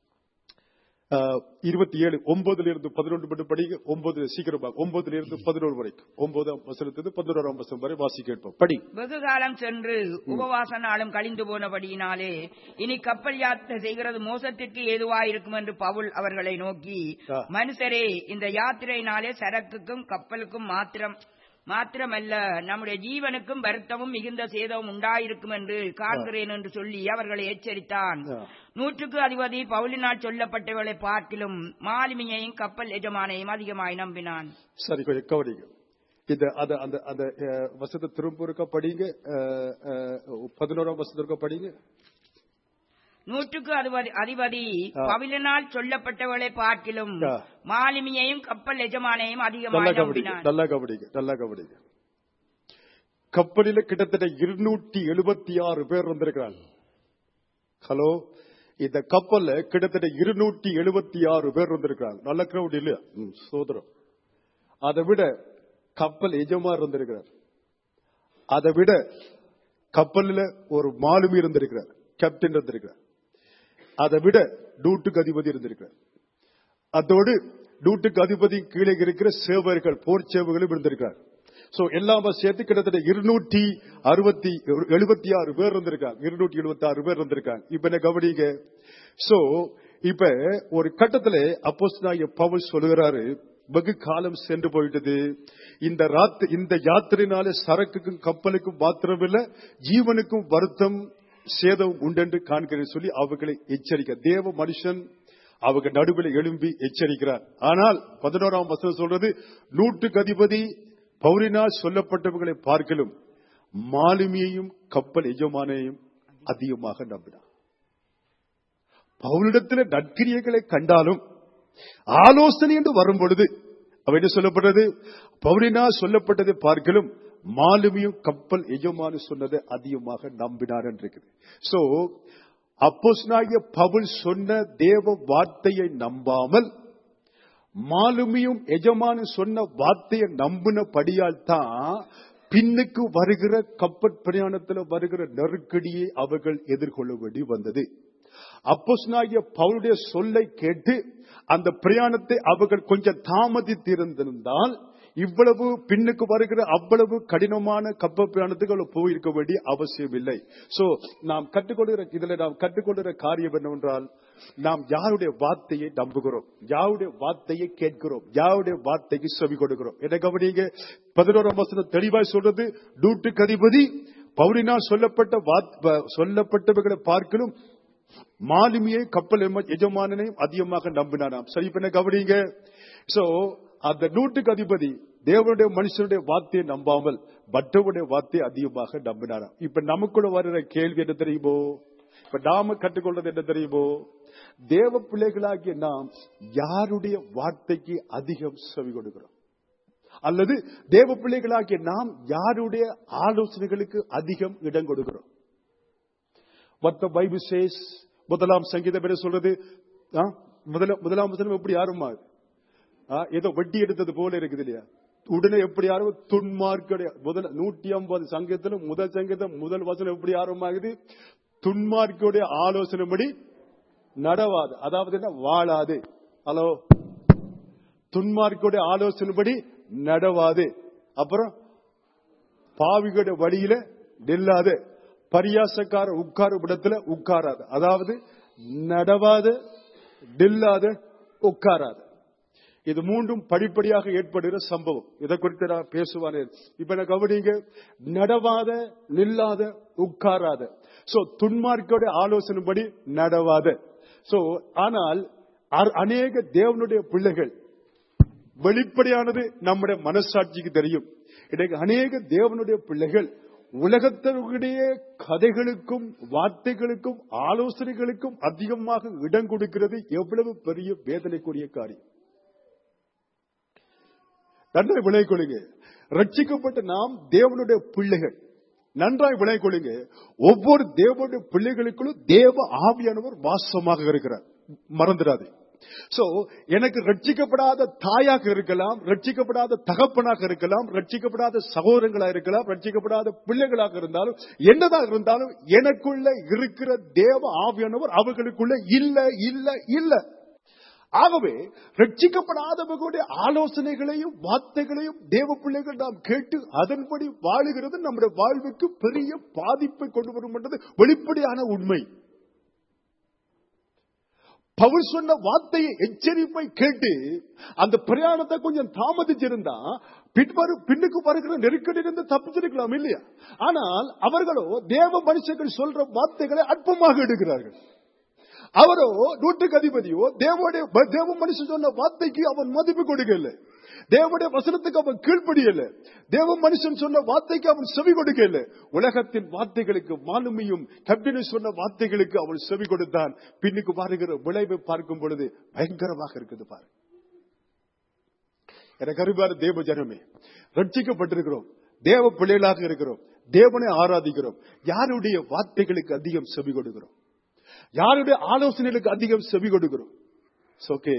இருபத்தி ஏழு ஒன்பதுல இருந்து பதினொன்று மட்டும் படிங்க ஒன்பது சீக்கிரமாக ஒன்பதுல இருந்து பதினோரு வரைக்கும் ஒன்பதாம் வசனத்திலிருந்து பதினோராம் வசனம் வரை வாசி கேட்போம் படி வெகு காலம் சென்று உபவாச நாளும் கழிந்து போனபடியினாலே இனி கப்பல் யாத்திரை செய்கிறது மோசத்திற்கு ஏதுவாயிருக்கும் என்று பவுல் அவர்களை நோக்கி ஆ. மனுஷரே இந்த யாத்திரையினாலே சரக்குக்கும் கப்பலுக்கும் மாத்திரம் மாத்திரமல்ல நம்முடைய ஜீவனுக்கும் வருத்தமும் மிகுந்த சேதமும் உண்டாயிருக்கும் என்று காண்கிறேன் என்று சொல்லி அவர்களை எச்சரித்தான் ஆ. நூற்றுக்கு அதிபதி பவுலினால் சொல்லப்பட்டவர்களை பார்க்கிலும் மாலுமியையும் கப்பல் எஜமானையும் அதிகமாய் நம்பினான் சரி கொஞ்சம் கவனிங்க இந்த அந்த அந்த அந்த அஹ், வசனத்தை திரும்ப இருக்க படிங்க அஹ், அஹ், பதினோராம் வசனம் இருக்க படிங்க நூற்றுக்கு அதிபதி அதிபதி ஆ. பவிலனால் சொல்லப்பட்டவர்களை பார்க்கிலும் ஆ. மாலுமியையும் கப்பல் எஜமானையும் நல்லா அதிகமாய் கவனிங்க நம்பினான் நல்லா கவனிங்க நல்லா கவனிங்க கப்பலில கிட்டத்தட்ட இருநூற்றி எழுபத்தி ஆறு பேர் வந்திருக்கிறாங்க ஹலோ இந்த கப்பல்ல கிட்டத்தட்ட இருநூற்றி எழுபத்தி ஆறு பேர் வந்திருக்கிறாங்க நல்ல கிரௌட் இல்லையா ம், சோதரம் அதை விட கப்பல் எஜமார் இருந்திருக்கிறார் அதை விட கப்பலில் ஒரு மாலுமி இருந்திருக்கிறார் கேப்டன் இருந்திருக்கிறார் அதை விட டூட்டுக்கு அதிபதி இருந்திருக்கிறார் அதோடு டூட்டுக்கு அதிபதி கீழே இருக்கிற சேவர்கள் போர் சேவர்களும் இருந்திருக்கார் சோ எல்லாம சேர்த்து கிட்டத்தட்ட இருநூற்றி அறுபத்தி எழுபத்தி ஆறு பேர் இருந்திருக்காங்க இருநூற்றி எழுபத்தி ஆறு பேர் இருந்திருக்காங்க இப்ப என்ன கவனிங்க சோ இப்ப ஒரு கட்டத்துல அப்போஸ் பவுல் சொல்லுகிறாரு வெகு காலம் சென்று போயிட்டது இந்த ராத்து இந்த யாத்திரைனால சரக்குக்கும் கப்பலுக்கும் மாத்திரமில்ல ஜீவனுக்கும் வருத்தம் சேதம் உண்டென்று காண்கிறேன் சொல்லி அவர்களை எச்சரிக்க தேவ மனுஷன் அவங்க நடுவில் எழும்பி எச்சரிக்கிறார் ஆனால் பதினோராம் வசனம் சொல்றது நூற்றுக்கு அதிபதி பௌரினால் சொல்லப்பட்டவர்களை பார்க்கலும் மாலுமியையும் கப்பல் எஜமானையும் அதிகமாக நம்பினார் பவுலிடத்தில் நற்கிரியைகளை கண்டாலும் ஆலோசனை என்று வரும் பொழுது அவ என்ன சொல்லப்பட்டது பௌரினா சொல்லப்பட்டதை பார்க்கலும் மாலுமியும் கப்பல் எஜமானு சொன்னதை அதிகமாக நம்பினார் என்று இருக்குது சோ அப்போஸ்னாகிய பவுல் சொன்ன தேவ வார்த்தையை நம்பாமல் மாலுமியும் எஜமானு சொன்ன வார்த்தையை நம்பினபடியால் தான் பின்னுக்கு வருகிற கப்பற் பிரயாணத்தில் வருகிற நெருக்கடியை அவர்கள் எதிர்கொள்ள வேண்டி வந்தது அப்போஸ்னாகிய பவுலுடைய சொல்லை கேட்டு அந்த பிரயாணத்தை அவர்கள் கொஞ்சம் தாமதித்திருந்திருந்தால் இவ்வளவு பின்னுக்கு வருகிற அவ்வளவு கடினமான கப்ப பிரயாணத்துக்கு அவர்கள் போயிருக்க வேண்டிய அவசியம் இல்லை சோ நாம் கற்றுக்கொள்கிற இதுல நாம் கற்றுக்கொள்கிற காரியம் என்னவென்றால் நாம் யாருடைய வார்த்தையை நம்புகிறோம் யாருடைய வார்த்தையை கேட்கிறோம் யாருடைய வார்த்தைக்கு செவி கொடுக்கிறோம் என்ன கவனிங்க பதினோராம் வசனம் தெளிவாய் சொல்றது நூற்றுக்கு அதிபதி பவுலினால் சொல்லப்பட்ட வாத்- வ- சொல்லப்பட்டவர்களை பார்க்கலும் மாலுமியை கப்பல் எம- எஜமானனையும் அதிகமாக நம்பினாராம் சரி இப்ப என்ன கவனிங்க சோ அந்த நூற்றுக்கு அதிபதி தேவனுடைய மனுஷனுடைய வார்த்தையை நம்பாமல் மற்றவருடைய வார்த்தையை அதிகமாக நம்பினாராம் இப்ப நமக்குள்ள வருகிற கேள்வி என்ன தெரியுமோ இப்ப நாம கற்றுக்கொள்றது என்ன தெரியுமோ தேவ பிள்ளைகளாகிய நாம் யாருடைய வார்த்தைக்கு அதிகம் செவி கொடுக்கிறோம் அல்லது தேவ பிள்ளைகளாகிய நாம் யாருடைய ஆலோசனைகளுக்கு அதிகம் இடம் கொடுக்கிறோம் what the Bible says முதலாம் சங்கீதம் என்ன சொல்றது ஆ, முதல முதலாம் வசனம் எப்படி ஆரம்பமா ஏதோ வட்டி எடுத்தது போல இருக்குது இல்லையா உடனே எப்படி ஆரம்பம் துன்மார்க்கடைய முதல் நூற்றி ஐம்பது சங்கத்துல முதல் சங்கீதம் முதல் வசனம் எப்படி ஆரம்பமாகுது துன்மார்க்குடைய ஆலோசனைப்படி நடவாது அதாவது என்ன வாழாது ஹலோ துன்மார்க்குடைய ஆலோசனைப்படி நடவாது அப்புறம் பாவிகளுடைய வழியில நில்லாது பரியாசக்கார உட்காரும் இடத்துல உட்காராது அதாவது நடவாது நில்லாது உட்காராது இது மூன்றும் படிப்படியாக ஏற்படுகிற சம்பவம் இதை குறித்து நான் பேசுவானே இப்ப நான் கவனிங்க நடவாத நில்லாத உட்காராத சோ துன்மார்க்கோட ஆலோசனைப்படி நடவாத சோ ஆனால் அ- அநேக தேவனுடைய பிள்ளைகள் வெளிப்படையானது நம்முடைய மனசாட்சிக்கு தெரியும் இன்றைக்கு அநேக தேவனுடைய பிள்ளைகள் உலகத்தினுடைய கதைகளுக்கும் வார்த்தைகளுக்கும் ஆலோசனைகளுக்கும் அதிகமாக இடம் கொடுக்கிறது எவ்வளவு பெரிய வேதனைக்குரிய காரியம் நன்றாய் விளை கொள்ளுங்க ரட்சிக்கப்பட்ட நாம் தேவனுடைய பிள்ளைகள் நன்றாய் விளை கொள்ளுங்க ஒவ்வொரு தேவனுடைய பிள்ளைகளுக்குள்ளும் தேவ ஆவியானவர் வாசமாக இருக்கிறார் மறந்துடாதே சோ எனக்கு ரட்சிக்கப்படாத தாயாக இருக்கலாம் ரட்சிக்கப்படாத தகப்பனாக இருக்கலாம் ரட்சிக்கப்படாத சகோதரங்களா இருக்கலாம் ரட்சிக்கப்படாத பிள்ளைகளாக இருந்தாலும் என்னதாக இருந்தாலும் எனக்குள்ள இருக்கிற தேவ ஆவியானவர் அவர்களுக்குள்ள இல்ல இல்ல இல்ல ஆகவே ரட்சிக்கப்படாதவர்களுடைய ஆலோசனைகளையும் வார்த்தைகளையும் தேவ பிள்ளைகள் நாம் கேட்டு அதன்படி வாழுகிறது நம்முடைய வாழ்வுக்கு பெரிய பாதிப்பை கொண்டு வரும் என்றது வெளிப்படையான உண்மை பவுல் சொன்ன வார்த்தையை எச்சரிப்பை கேட்டு அந்த பிரயாணத்தை கொஞ்சம் தாமதிச்சிருந்தா பின்வரும் பின்னுக்கு வருகிற நெருக்கடியிலிருந்து தப்பிச்சிருக்கலாம் இல்லையா ஆனால் அவர்களோ தேவ மனுஷர்கள் சொல்ற வார்த்தைகளை அற்பமாக எடுக்கிறார்கள் அவரோ நூற்றுக்கு அதிபதியோ தேவனுடைய தேவ மனுஷன் சொன்ன வார்த்தைக்கு அவன் மதிப்பு கொடுக்கல தேவனுடைய வசனத்துக்கு அவன் கீழ்ப்படியல தேவ மனுஷன் சொன்ன வார்த்தைக்கு அவன் செவி கொடுக்கல உலகத்தின் வார்த்தைகளுக்கு மாலுமியும் கப்பினு சொன்ன வார்த்தைகளுக்கு அவன் செவி கொடுத்தான் பின்னுக்கு பாருகிற விளைவை பார்க்கும் பொழுது பயங்கரமாக இருக்குது பாரு எனக்கு அருமையான தேவ ஜனமே ரட்சிக்கப்பட்டிருக்கிறோம் தேவ பிள்ளைகளாக இருக்கிறோம் தேவனை ஆராதிக்கிறோம் யாருடைய வார்த்தைகளுக்கு அதிகம் செவி கொடுக்கிறோம் யாருடைய ஆலோசனைகளுக்கு அதிகம் செவி கொடுக்கிறோம் ஓகே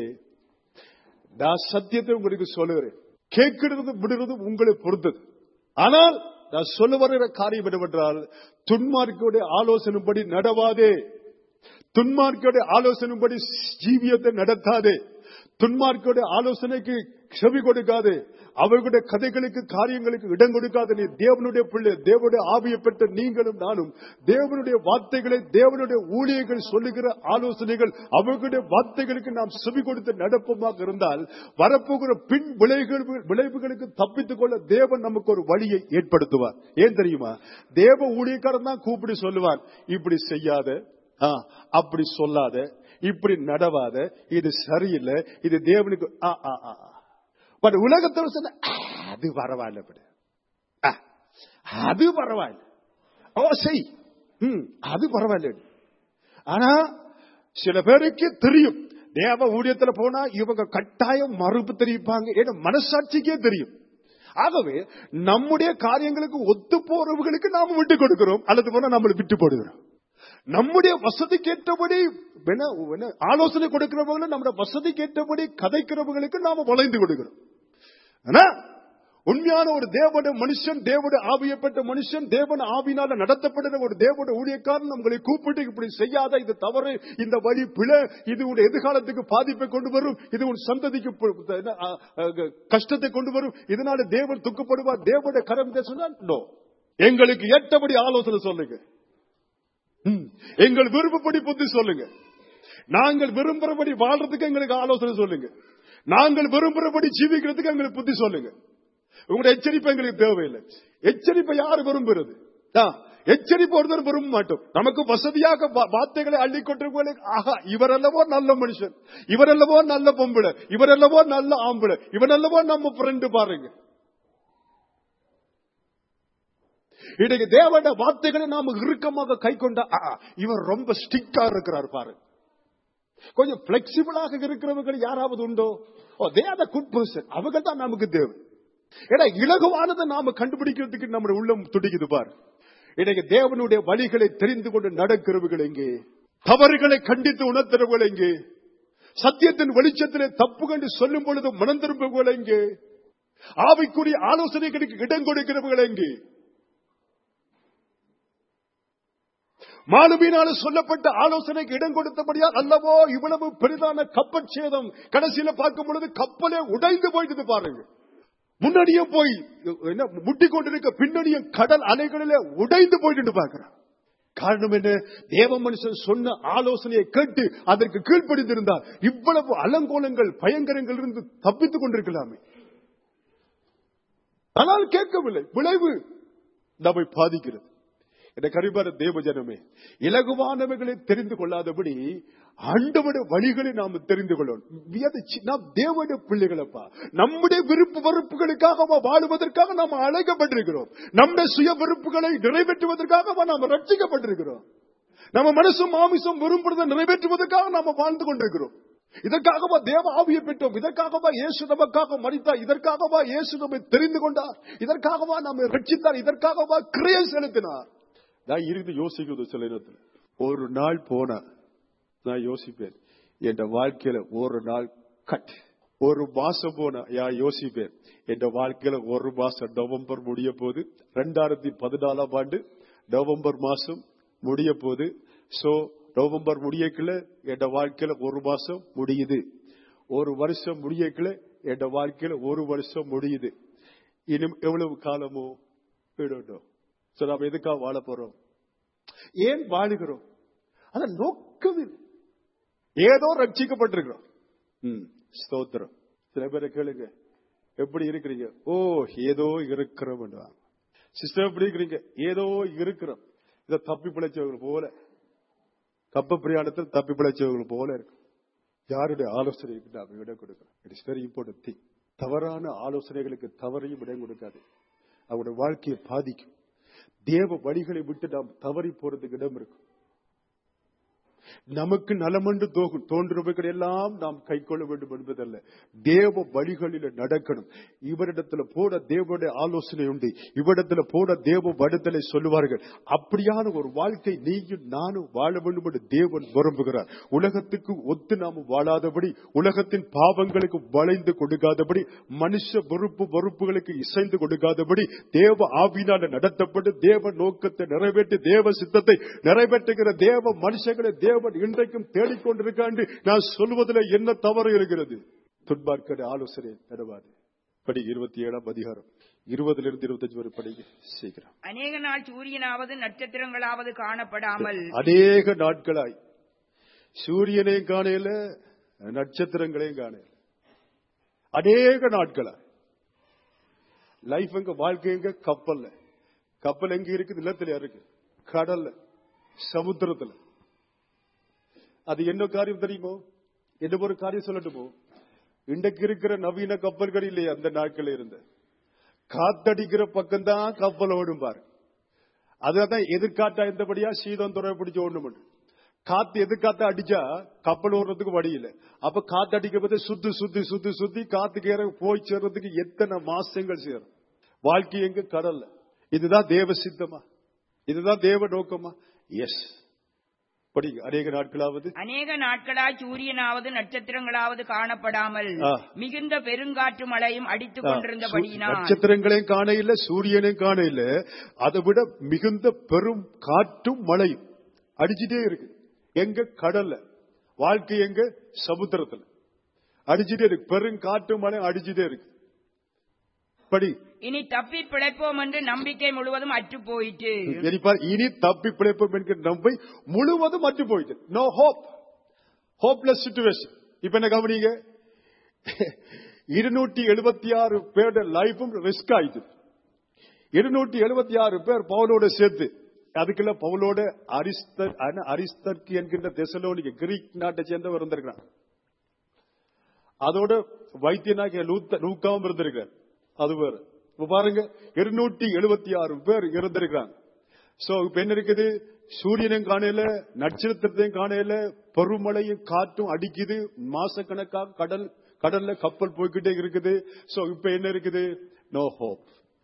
நான் சத்தியத்தை உங்களுக்கு சொல்லுகிறேன் கேட்கிறது விடுறது உங்களை பொறுத்தது ஆனால் நான் சொல்ல வருகிற காரியம் என்னவென்றால் துன்மார்க்குடைய ஆலோசனைப்படி நடவாதே துன்மார்க்குடைய ஆலோசனைப்படி ஜீவியத்தை நடத்தாதே துன்மார்க்குடைய ஆலோசனைக்கு செவி கொடுக்காது அவர்களுடைய கதைகளுக்கு காரியங்களுக்கு இடம் கொடுக்காத நீ தேவனுடைய பிள்ளை தேவனுடைய ஆவியை பெற்ற நீங்களும் நானும் தேவனுடைய வார்த்தைகளை தேவனுடைய ஊழியர்கள் சொல்லுகிற ஆலோசனைகள் அவர்களுடைய வார்த்தைகளுக்கு நாம் செவி கொடுத்து நடப்பமாக இருந்தால் வரப்போகிற பின் விளைவுகள் விளைவுகளுக்கு தப்பித்துக் கொள்ள தேவன் நமக்கு ஒரு வழியை ஏற்படுத்துவார் ஏன் தெரியுமா தேவ ஊழியக்காரன் தான் கூப்பிட்டு சொல்லுவான் இப்படி செய்யாத ஆ, அப்படி சொல்லாத இப்படி நடவாத இது சரியில்லை இது தேவனுக்கு ஆ, ஆ, ஆ, ஆ. பட் உலகத்தில் சொன்ன "ஆ, அது பரவாயில்ல படு. ஆ, அது பரவாயில்ல ஓ செய் ம், அது பரவாயில்ல ஆனா சில பேருக்கு தெரியும் தேவ ஊழியத்துல போனா இவங்க கட்டாயம் மறுப்பு தெரிவிப்பாங்க ஏன்னா மனசாட்சிக்கே தெரியும் ஆகவே நம்முடைய காரியங்களுக்கு ஒத்து போறவர்களுக்கு நாம விட்டு கொடுக்கிறோம் அல்லது போனா நம்மளை விட்டு போடுகிறோம் நம்முடைய வசதிக்கு ஏற்றபடி என்ன- என்ன ஆலோசனை கொடுக்கிறவங்களும் நம்முடைய வசதிக்கு ஏற்றபடி கதைக்கிறவங்களுக்கு நாம வளைந்து கொடுக்கிறோம் ஆனா உண்மையான ஒரு தேவனுடைய மனுஷன் தேவனுடைய ஆவியப்பட்ட மனுஷன் தேவன் ஆவினால நடத்தப்படுற ஒரு தேவனுடைய ஊழியக்காரன் நம்மளை கூப்பிட்டு இப்படி செய்யாத இது தவறு இந்த வழி பிழை இது உன் எதிர்காலத்துக்கு பாதிப்பை கொண்டு வரும் இது உன் சந்ததிக்கு பு- என்ன, அ, அ, கஷ்டத்தை கொண்டு வரும் இதனால தேவன் துக்கப்படுவார் தேவனுடைய கரம் சொன்னா நோ எங்களுக்கு ஏற்றபடி ஆலோசனை சொல்லுங்க ம். எங்கள் விருப்பப்படி புத்தி சொல்லுங்க நாங்கள் விரும்புறபடி வாழ்றதுக்கு எங்களுக்கு ஆலோசனை சொல்லுங்க நாங்கள் விரும்புறபடி ஜீவிக்கிறதுக்கு எங்களுக்கு புத்தி சொல்லுங்க உங்களுடைய எச்சரிப்பு எங்களுக்கு தேவையில்லை எச்சரிப்பை யாரு விரும்புறது ஆ, எச்சரிப்பு ஒருத்தர் விரும்ப மாட்டோம் நமக்கு வசதியாக வா- வார்த்தைகளை அள்ளி கொண்டு ஆஹா இவரல்லவோ நல்ல மனுஷன் இவரல்லவோ நல்ல பொம்பளை இவரல்லவோ நல்ல ஆம்பளை இவனல்லவோ நம்ம ஃப்ரெண்டு பாருங்க இன்னைக்கு தேவன வார்த்தைகளை நாம இறுக்கமாக கை கொண்ட இவர் ரொம்ப ஸ்டிக்கா இருக்கிறார் பாரு கொஞ்சம் பிளெக்சிபிளாக இருக்கிறவர்கள் யாராவது உண்டோ oh they are the good person அவர்கள் தான் நமக்கு தேவை ஏன்னா இலகுவானதை நாம கண்டுபிடிக்கிறதுக்கு நம்முடைய உள்ளம் துடிக்குது பார் இன்னைக்கு தேவனுடைய வழிகளை தெரிந்து கொண்டு நடக்கிறவர்கள் எங்கே தவறுகளை கண்டித்து உணர்த்துறவர்கள் எங்கே சத்தியத்தின் வெளிச்சத்திலே தப்பு கண்டு சொல்லும் பொழுது மனம் திரும்புவர்கள் எங்கே ஆவிக்குரிய ஆலோசனைகளுக்கு இடம் கொடுக்கிறவர்கள் எங்கே மாலுமியினால சொல்லப்பட்ட ஆலோசனைக்கு இடம் கொடுத்தபடியால் அல்லவோ இவ்வளவு பெரிதான கப்பல் சேதம் கடைசியில பார்க்கும் பொழுது கப்பலே உடைந்து போயிட்டு பாருங்க முன்னாடியே போய் என்ன முட்டி கொண்டிருக்க பின்னணியும் கடல் அலைகளிலே உடைந்து போயிட்டு பார்க்கிறான் காரணம் என்ன தேவ மனுஷன் சொன்ன ஆலோசனையை கேட்டு அதற்கு கீழ்ப்படிந்திருந்தார் இவ்வளவு அலங்கோலங்கள் பயங்கரங்கள் இருந்து தப்பித்துக் கொண்டிருக்கலாமே ஆனால் கேட்கவில்லை விளைவு நம்மை பாதிக்கிறது என கரிபார தேவ ஜனமே இலகுவானவைகளை தெரிந்து கொள்ளாதபடி ஆண்டவட வழிகளை நாம் தெரிந்து கொள்ளணும் We are the chi- நாம் தேவனுடைய பிள்ளைகளப்பா நம்முடைய விருப்பு வெறுப்புகளுக்காக வாழுவதற்காக நாம் அழைக்கப்பட்டிருக்கிறோம் நம்முடைய சுய விருப்புகளை நிறைவேற்றுவதற்காக நாம் ரட்சிக்கப்பட்டிருக்கிறோம் நம்ம மனசும் மாமிசம் விரும்புறதை நிறைவேற்றுவதற்காக நாம வாழ்ந்து கொண்டிருக்கிறோம் இதற்காகவா தேவ ஆவியை பெற்றோம் இதற்காகவா இயேசு நமக்காக மறித்தார் இதற்காகவா இயேசு நம்மை தெரிந்து கொண்டார் இதற்காகவா நம்மை ரட்சித்தார் இதற்காகவா கிரியை செலுத்தினார் நான் இருந்து யோசிக்கிறது சில நேரத்தில் ஒரு நாள் போனா நான் யோசிப்பேன் என் வாழ்க்கையில ஒரு நாள் கட் ஒரு மாசம் போனா யா யோசிப்பேன் என் வாழ்க்கையில ஒரு மாசம் நவம்பர் முடிய போது ரெண்டாயிரத்தி பதினாலாம் ஆண்டு நவம்பர் மாசம் முடிய போது சோ நவம்பர் முடியக்குள்ள என் வாழ்க்கையில ஒரு மாசம் முடியுது ஒரு வருஷம் முடியக்குள்ள என் வாழ்க்கையில ஒரு வருஷம் முடியுது இன்னும் எவ்வளவு காலமோ விடணும் சோ நாம எதுக்காக வாழ போறோம் ஏன் வாழுகிறோம் அத நோக்கமில்லை ஏதோ ரட்சிக்கப்பட்டிருக்கிறோம் ம், ஸ்தோத்திரம் சில பேரை கேளுங்க எப்படி இருக்கிறீங்க ஓ ஏதோ இருக்கிறோம் சிஸ்டர் எப்படி இருக்கிறீங்க ஏதோ இருக்கிறோம் இத தப்பி பிழைச்சவங்க போல கப்ப பிரயாணத்தில் தப்பி பிழைச்சவங்க போல இருக்கு யாருடைய ஆலோசனைக்கு நாம் இடம் கொடுக்கிறோம் it is very important thing தவறான ஆலோசனைகளுக்கு தவறையும் இடம் கொடுக்காது அவருடைய வாழ்க்கையை பாதிக்கும் தேவ வழிகளை விட்டு நாம் தவறி போறதுக்கு இடம் இருக்கும் நமக்கு நலமண்டு தோகும் தோன்றுபவர்கள் எல்லாம் நாம் கை கொள்ள வேண்டும் என்பதல்ல தேவ வழிகளில் நடக்கணும் இவரிடத்துல போட தேவனுடைய ஆலோசனை உண்டு இவரிடத்துல போட தேவ வடுதலை சொல்லுவார்கள் அப்படியான ஒரு வாழ்க்கை நீயும் நானும் வாழ வேண்டும் என்று தேவன் விரும்புகிறார் உலகத்துக்கு ஒத்து நாம் வாழாதபடி உலகத்தின் பாவங்களுக்கு வளைந்து கொடுக்காதபடி மனுஷ வெறுப்பு வெறுப்புகளுக்கு இசைந்து கொடுக்காதபடி தேவ ஆவினால நடத்தப்பட்டு தேவ நோக்கத்தை நிறைவேற்றி தேவ சித்தத்தை நிறைவேற்றுகிற தேவ மனுஷங்களை தேவன் இன்றைக்கும் தேடிக்கொண்டிருக்காண்டு நான் சொல்வதில் என்ன தவறு இருக்கிறது துன்பார்க்கிற ஆலோசனை தருவாது படி இருபத்தி ஏழாம் அதிகாரம் இருபதுல இருந்து இருபத்தஞ்சு வரை படிங்க சீக்கிரம் அநேக நாள் சூரியனாவது நட்சத்திரங்களாவது காணப்படாமல் அநேக நாட்களாய் சூரியனையும் காணையில நட்சத்திரங்களையும் காணையில அநேக நாட்களாய் லைஃப் எங்க வாழ்க்கை எங்க கப்பல்ல கப்பல் எங்க இருக்குது நிலத்துல இருக்கு கடல்ல சமுத்திரத்துல அது என்ன காரியம் தெரியுமோ என்ன ஒரு காரியம் சொல்லட்டுமோ இன்றைக்கு இருக்கிற நவீன கப்பல்கள் இல்லையே அந்த நாட்கள் இருந்த காத்தடிக்கிற பக்கம்தான் கப்பல் ஓடும் பாரு அதான் எதிர்காட்டா இருந்தபடியா சீதம் துறை பிடிச்சு ஓடணும் காத்து எதிர்காத்த அடிச்சா கப்பல் ஓடுறதுக்கு வழி இல்லை அப்ப காத்து அடிக்க போது சுத்தி சுத்தி சுத்தி சுத்தி காத்துக்கு ஏற போய் சேர்றதுக்கு எத்தனை மாசங்கள் சேரும் வாழ்க்கை எங்க கடல்ல இதுதான் தேவ சித்தமா இதுதான் தேவ நோக்கமா எஸ் படிங்க அநேக நாட்களாவது அநேக நாட்களாய் சூரியனாவது நட்சத்திரங்களாவது காணப்படாமல் ஆ. மிகுந்த பெருங்காற்று மழையும் அடித்துக் கொண்டிருந்தபடியினால் நட்சத்திரங்களையும் காண இல்ல சூரியனையும் காண இல்ல அதை விட மிகுந்த பெரும் காற்றும் மழையும் அடிச்சுட்டே இருக்கு எங்க கடல்ல வாழ்க்கை எங்க சமுத்திரத்துல அடிச்சுட்டே இருக்கு பெருங்காற்று மழை அடிச்சுட்டே இருக்கு படி இனி தப்பி பிழைப்போம் என்று நம்பிக்கை முழுவதும் அற்று போயிற்று இனி பார், இனி தப்பி பிழைப்போம் என்கிற நம்பை முழுவதும் அற்று போயிட்டு நோ ஹோப் ஹோப்லெஸ் சுச்சுவேஷன் இப்ப என்ன கவனிங்க இருநூற்றி எழுபத்தி ஆறு பேரோட லைஃபும் ரிஸ்க் ஆயிட்டு இருநூற்றி எழுபத்தி ஆறு பேர் பவுலோட சேர்த்து அதுக்குள்ள பவுலோட அரிஸ்தர் அன- அரிஸ்தர்க்கு என்கின்ற தெசலோனிக்க கிரீக் நாட்டை சேர்ந்தவர் இருந்திருக்கிறான் அதோட வைத்தியனாகிய லூத்த லூக்காவும் இருந்திருக்கிறார் அது வேறு இப்ப பாருங்க இருநூற்றி எழுபத்தி ஆறு பேர் இருந்திருக்கிறாங்க சோ இப்ப என்ன இருக்குது சூரியனும் காணையில நட்சத்திரத்தையும் காணையில பெருமழையும் காற்றும் அடிக்குது மாசக்கணக்காக கடல் கடல்ல கப்பல் போய்கிட்டே இருக்குது சோ இப்ப என்ன இருக்குது நோ ஹோப்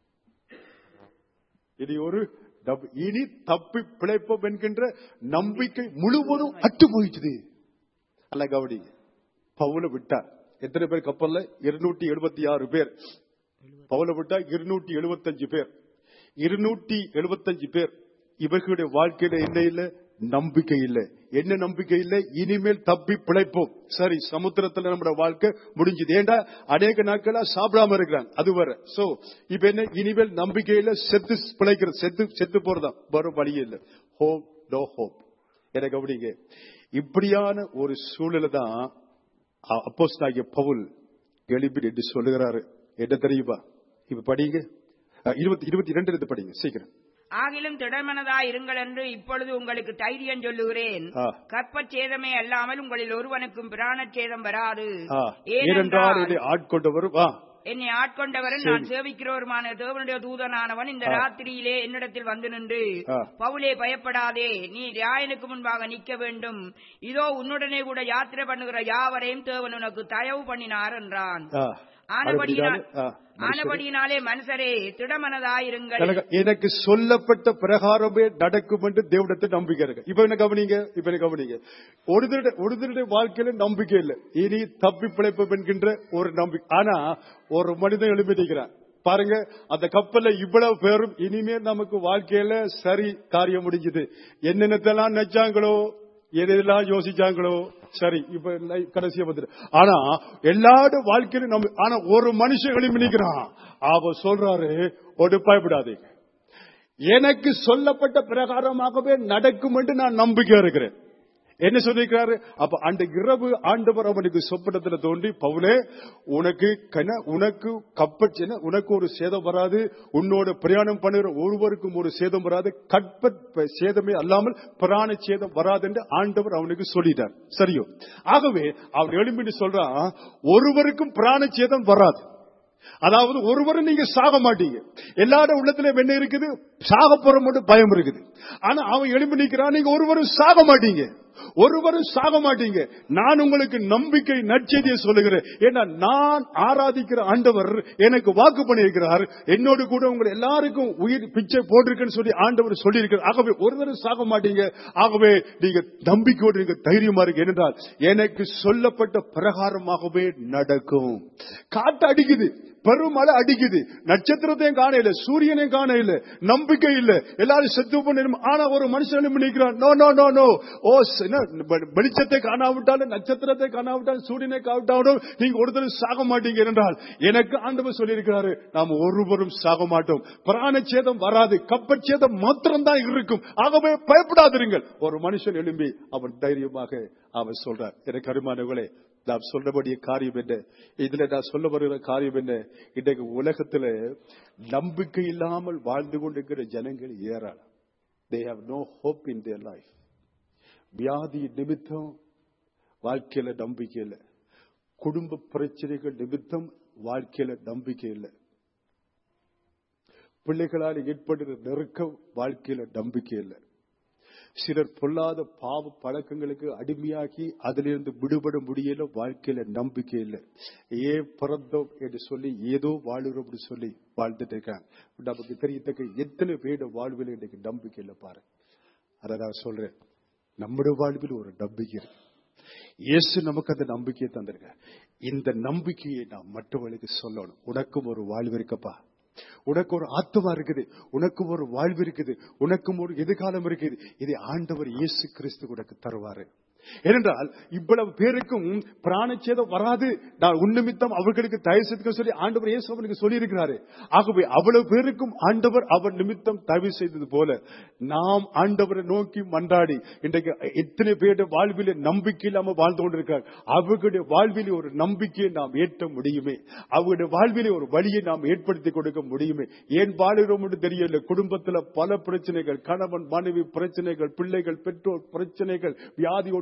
இனி ஒரு தப்- இனி தப்பி பிழைப்போம் என்கின்ற நம்பிக்கை முழுவதும் அட்டு போயிடுது அல்ல கவனிங்க பவுல விட்டார் எத்தனை பேர் கப்பல்ல இருநூற்றி எழுபத்தி ஆறு பேர் பவுல விட்டா இருநூற்றி எழுபத்தஞ்சு பேர் இருநூற்றி எழுபத்தஞ்சு பேர் இவர்களுடைய வாழ்க்கையில என்ன இல்ல நம்பிக்கை இல்லை என்ன நம்பிக்கை இல்லை இனிமேல் தப்பி பிழைப்போம் சரி சமுத்திரத்துல நம்மளோட வாழ்க்கை முடிஞ்சது ஏண்டா அநேக நாட்களா சாப்பிடாம இருக்கிறாங்க அது வர சோ இப்ப என்ன இனிமேல் நம்பிக்கையில செத்து பிழைக்கிற செத்து செத்து போறதா வரும் வழி இல்லை ஹோப் நோ ஹோப் என கவனிங்க இப்படியான ஒரு சூழ்நிலை தான் அப்போஸ் பவுல் எழுப்பி என்று சொல்லுகிறாரு என்ன தெரியுமா இப்ப படிங்க அஹ், இருபத்தி இருபத்தி ரெண்டு எடுத்து படிங்க சீக்கிரம் ஆகிலும் திடமனதாய் இருங்கள் என்று இப்பொழுது உங்களுக்கு தைரியம் சொல்லுகிறேன் ஆ. கற்பச் சேதமே அல்லாமல் உங்களில் ஒருவனுக்கும் பிராணச் சேதம் வராது ஆ, ஏனென்றால் என்னை ஆட்கொண்டவரும் ஆ, என்னை ஆட்கொண்டவரும் நான் சேவிக்கிறவருமான தேவனுடைய தூதனானவன் இந்த ராத்திரியிலே என்னிடத்தில் வந்து நின்று ஆ. பவுலே பயப்படாதே நீ ராயனுக்கு முன்பாக நிற்க வேண்டும் இதோ உன்னுடனே கூட யாத்திரை பண்ணுகிற யாவரையும் தேவன் உனக்கு தயவு பண்ணினார் என்றான் ஆ. ஆனபடியினால் அதுபடினாலே, ஆ, மனுஷரே, ஆனபடியினாலே மனுஷரே திடமனதாயிருங்கள் எனக்கு- எனக்கு சொல்லப்பட்ட பிரகாரமே நடக்கும் என்று தேவனத்தை நம்பிக்கை இருக்கு இப்ப என்ன கவனிங்க இப்ப என்ன கவனிங்க ஒருத்தருடைய ஒருத்தருடைய வாழ்க்கையில நம்பிக்கை இல்லை இனி தப்பி பிழைப்போம் என்கின்ற ஒரு நம்பிக்கை ஆனா ஒரு மனிதன் எழுப்பி நிற்கிறான் பாருங்க அந்த கப்பல்ல இவ்வளவு பேரும் இனிமே நமக்கு வாழ்க்கையில சரி காரியம் முடிஞ்சது என்னென்னத்தெல்லாம் நினைச்சாங்களோ எதெல்லாம் யோசிச்சாங்களோ சரி இப்ப லை- கடைசியா வந்துட்டு ஆனா எல்லாரும் வாழ்க்கையிலும் நம்ம ஆனா ஒரு மனுஷன் எழுப்பி நிக்கிறான் அவ சொல்றாரு ஒரு பயப்படாதீங்க எனக்கு சொல்லப்பட்ட பிரகாரமாகவே நடக்கும் என்று நான் நம்பிக்கை இருக்கிறேன் என்ன சொல்லிருக்கிறாரு அப்ப அந்த இரவு ஆண்டவர் அவனுக்கு சொப்பனத்துல தோண்டி பவுலே உனக்கு கன உனக்கு கப்பச்சின உனக்கு ஒரு சேதம் வராது உன்னோட பிரயாணம் பண்ணுகிற ஒருவருக்கும் ஒரு சேதம் வராது கற்ப சேதமே அல்லாமல் பிராண சேதம் வராது என்று ஆண்டவர் அவனுக்கு சொல்லிட்டார் சரியோ ஆகவே அவன் எழும்பிட்டு சொல்றான் ஒருவருக்கும் பிராண சேதம் வராது அதாவது ஒருவரும் நீங்க சாக மாட்டீங்க எல்லாரும் உள்ளத்துல என்ன இருக்குது சாக போற மட்டும் பயம் இருக்குது ஆனா அவன் எழுப்பி நிக்கிறான் நீங்க ஒருவரும் சாக மாட்டீங்க ஒருவரும் சாக மாட்டீங்க நான் உங்களுக்கு நம்பிக்கை நற்செய்தியை சொல்லுகிறேன் ஏன்னா நான் ஆராதிக்கிற ஆண்டவர் எனக்கு வாக்கு பண்ணியிருக்கிறார் என்னோடு கூட உங்க எல்லாருக்கும் உயிர் பிச்சை போட்டிருக்குன்னு சொல்லி ஆண்டவர் சொல்லியிருக்கிறார் ஆகவே ஒருவரும் சாக மாட்டீங்க ஆகவே நீங்க நம்பிக்கையோடு நீங்க தைரியமா இருக்கு ஏனென்றால் எனக்கு சொல்லப்பட்ட பிரகாரமாகவே நடக்கும் காட்டு அடிக்குது பெருமழை அடிக்குது நட்சத்திரத்தையும் காண இல்ல சூரியனையும் காண இல்ல நம்பிக்கை இல்ல எல்லாரும் செத்து பண்ணணும் ஆனா ஒரு மனுஷன் எழுப்பி நிற்கிறான் no no no no oh ச- என்ன, வெ- வெளிச்சத்தை காணாவிட்டாலும் நட்சத்திரத்தை காணாவிட்டாலும் சூரியனை காவிட்டாலும் நீங்க ஒருத்தர் சாக மாட்டீங்க என்றால் எனக்கு ஆண்டவர் சொல்லியிருக்கிறாரு நாம் ஒருவரும் சாக மாட்டோம் பிராணச்சேதம் வராது கப்பச்சேதம் மாத்திரம் தான் இருக்கும் ஆகவே பயப்படாதிருங்கள் ஒரு மனுஷன் எழும்பி அவன் தைரியமாக அவன் சொல்றார் எனக்கு அருமானவர்களே நான் சொல்றபடிய காரியம் என்ன இதுல நான் சொல்ல வருகிற காரியம் என்ன இன்றைக்கு உலகத்துல நம்பிக்கை இல்லாமல் வாழ்ந்து கொண்டிருக்கிற ஜனங்கள் ஏராளம் they have no hope in their life வியாதி நிமித்தம் வாழ்க்கையில நம்பிக்கை இல்லை குடும்ப பிரச்சனைகள் நிமித்தம் வாழ்க்கையில நம்பிக்கை இல்லை பிள்ளைகளால் ஏற்படுகிற நெருக்கம் வாழ்க்கையில நம்பிக்கை இல்லை சிலர் பொல்லாத பாவ பழக்கங்களுக்கு அடிமையாகி அதிலிருந்து விடுபட முடியல வாழ்க்கையில நம்பிக்கை இல்லை ஏன் பிறந்தோம் என்று சொல்லி ஏதோ வாழுறோம் அப்படின்னு சொல்லி வாழ்ந்துட்டு இருக்காங்க நமக்கு தெரியத்தக்க எத்தனை பேட வாழ்வில் இன்னைக்கு நம்பிக்கை இல்லை பாரு அதை நான் சொல்றேன் நம்முடைய வாழ்வில் ஒரு நம்பிக்கை இருக்கு இயேசு நமக்கு அந்த நம்பிக்கையை தந்திருக்க இந்த நம்பிக்கையை நாம் மற்றவர்களுக்கு சொல்லணும் உனக்கும் ஒரு வாழ்வு இருக்கப்பா உனக்கு ஒரு ஆத்மா இருக்குது உனக்கு ஒரு வாழ்வு இருக்குது உனக்கும் ஒரு எதிர்காலம் இருக்குது இதை ஆண்டவர் இயேசு கிறிஸ்து உனக்கு தருவாரு ஏனென்றால் இவ்வளவு பேருக்கும் பிராணச்சேதம் வராது நான் உன்னிமித்தம் அவர்களுக்கு தயவு செய்து சொல்லி ஆண்டவர் இயேசு அவனுக்கு சொல்லி இருக்கிறாரு ஆகவே அவ்வளவு பேருக்கும் ஆண்டவர் அவர் நிமித்தம் தயவு செய்தது போல நாம் ஆண்டவரை நோக்கி மன்றாடி இன்றைக்கு எத்தனை பேருடைய வாழ்விலே நம்பிக்கை இல்லாம வாழ்ந்து கொண்டிருக்காங்க அவர்களுடைய வாழ்விலே ஒரு நம்பிக்கையை நாம் ஏற்ற முடியுமே அவர்களுடைய வாழ்விலே ஒரு வழியை நாம் ஏற்படுத்தி கொடுக்க முடியுமே ஏன் வாழுகிறோம் என்று தெரியல குடும்பத்துல பல பிரச்சனைகள் கணவன் மனைவி பிரச்சனைகள் பிள்ளைகள் பெற்றோர் பிரச்சனைகள் வியாதியோடு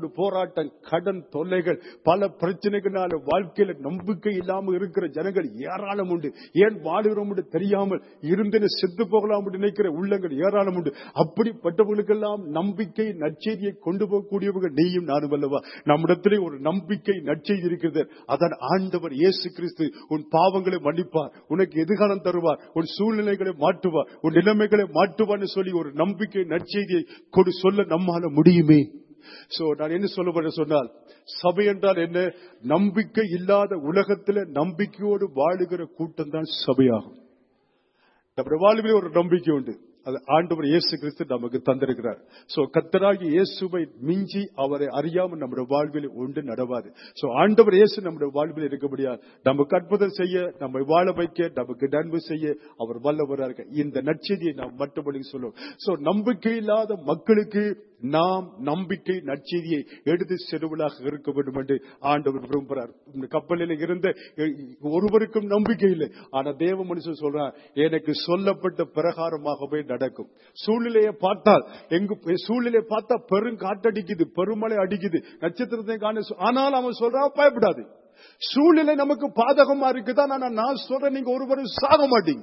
போராட்டம் கடன் தொல்லைகள் பல பிரச்சனைகளால வாழ்க்கையில நம்பிக்கை இல்லாம இருக்கிற ஜனங்கள் ஏராளம் உண்டு ஏன் வாழுகிறோம் என்று தெரியாமல் இருந்தன செத்து போகலாம் என்று நினைக்கிற உள்ளங்கள் ஏராளம் உண்டு அப்படிப்பட்டவர்களுக்கெல்லாம் நம்பிக்கை நற்செய்தியை கொண்டு போகக்கூடியவங்க நீயும் நானும் அல்லவா நம்மிடத்திலே ஒரு நம்பிக்கை நற்செய்தி இருக்கிறது அதான் ஆண்டவர் இயேசு கிறிஸ்து உன் பாவங்களை மன்னிப்பார் உனக்கு எதிர்காலம் தருவார் உன் சூழ்நிலைகளை மாற்றுவார் உன் நிலைமைகளை மாற்றுவார்னு சொல்லி ஒரு நம்பிக்கை நற்செய்தியை கொடு சொல்ல நம்மால முடியுமே சோ நான் என்ன சொல்ல சொன்னால் சபை என்றால் என்ன நம்பிக்கை இல்லாத உலகத்துல நம்பிக்கையோடு வாழுகிற கூட்டம் தான் சபையாகும் நம்முடைய வாழ்விலே ஒரு நம்பிக்கை உண்டு அது ஆண்டவர் இயேசு கிறிஸ்து நமக்கு தந்திருக்கிறார் சோ கத்தராகி இயேசுவை மிஞ்சி அவரை அறியாமல் நம்முடைய வாழ்வில் ஒன்று நடவாது சோ ஆண்டவர் இயேசு நம்முடைய வாழ்வில் இருக்க முடியாது நமக்கு அற்புதம் செய்ய நம்மை வாழ வைக்க நமக்கு நன்மை செய்ய அவர் வல்லவராக இந்த நற்செய்தியை நாம் மட்டுமொழி சொல்லுவோம் சோ நம்பிக்கை இல்லாத மக்களுக்கு நாம் நம்பிக்கை நற்செய்தியை எடுத்து செல்வதாக இருக்க வேண்டும் என்று ஆண்டவர் விரும்புகிறார் இந்த கப்பலில் இருந்த ஒருவருக்கும் நம்பிக்கை இல்லை ஆனா தேவ மனுஷன் சொல்றான் எனக்கு சொல்லப்பட்ட பிரகாரமாகவே நடக்கும் சூழ்நிலையை பார்த்தால் எங்கு சூழ்நிலையை பார்த்தா பெரும் காட்டடிக்குது பெருமழை அடிக்குது நட்சத்திரத்தை காண ஆனால் அவன் சொல்றான் பயப்படாது சூழ்நிலை நமக்கு பாதகமா இருக்குதான் ஆனா நான் சொல்றேன் நீங்க ஒருவரும் சாக மாட்டீங்க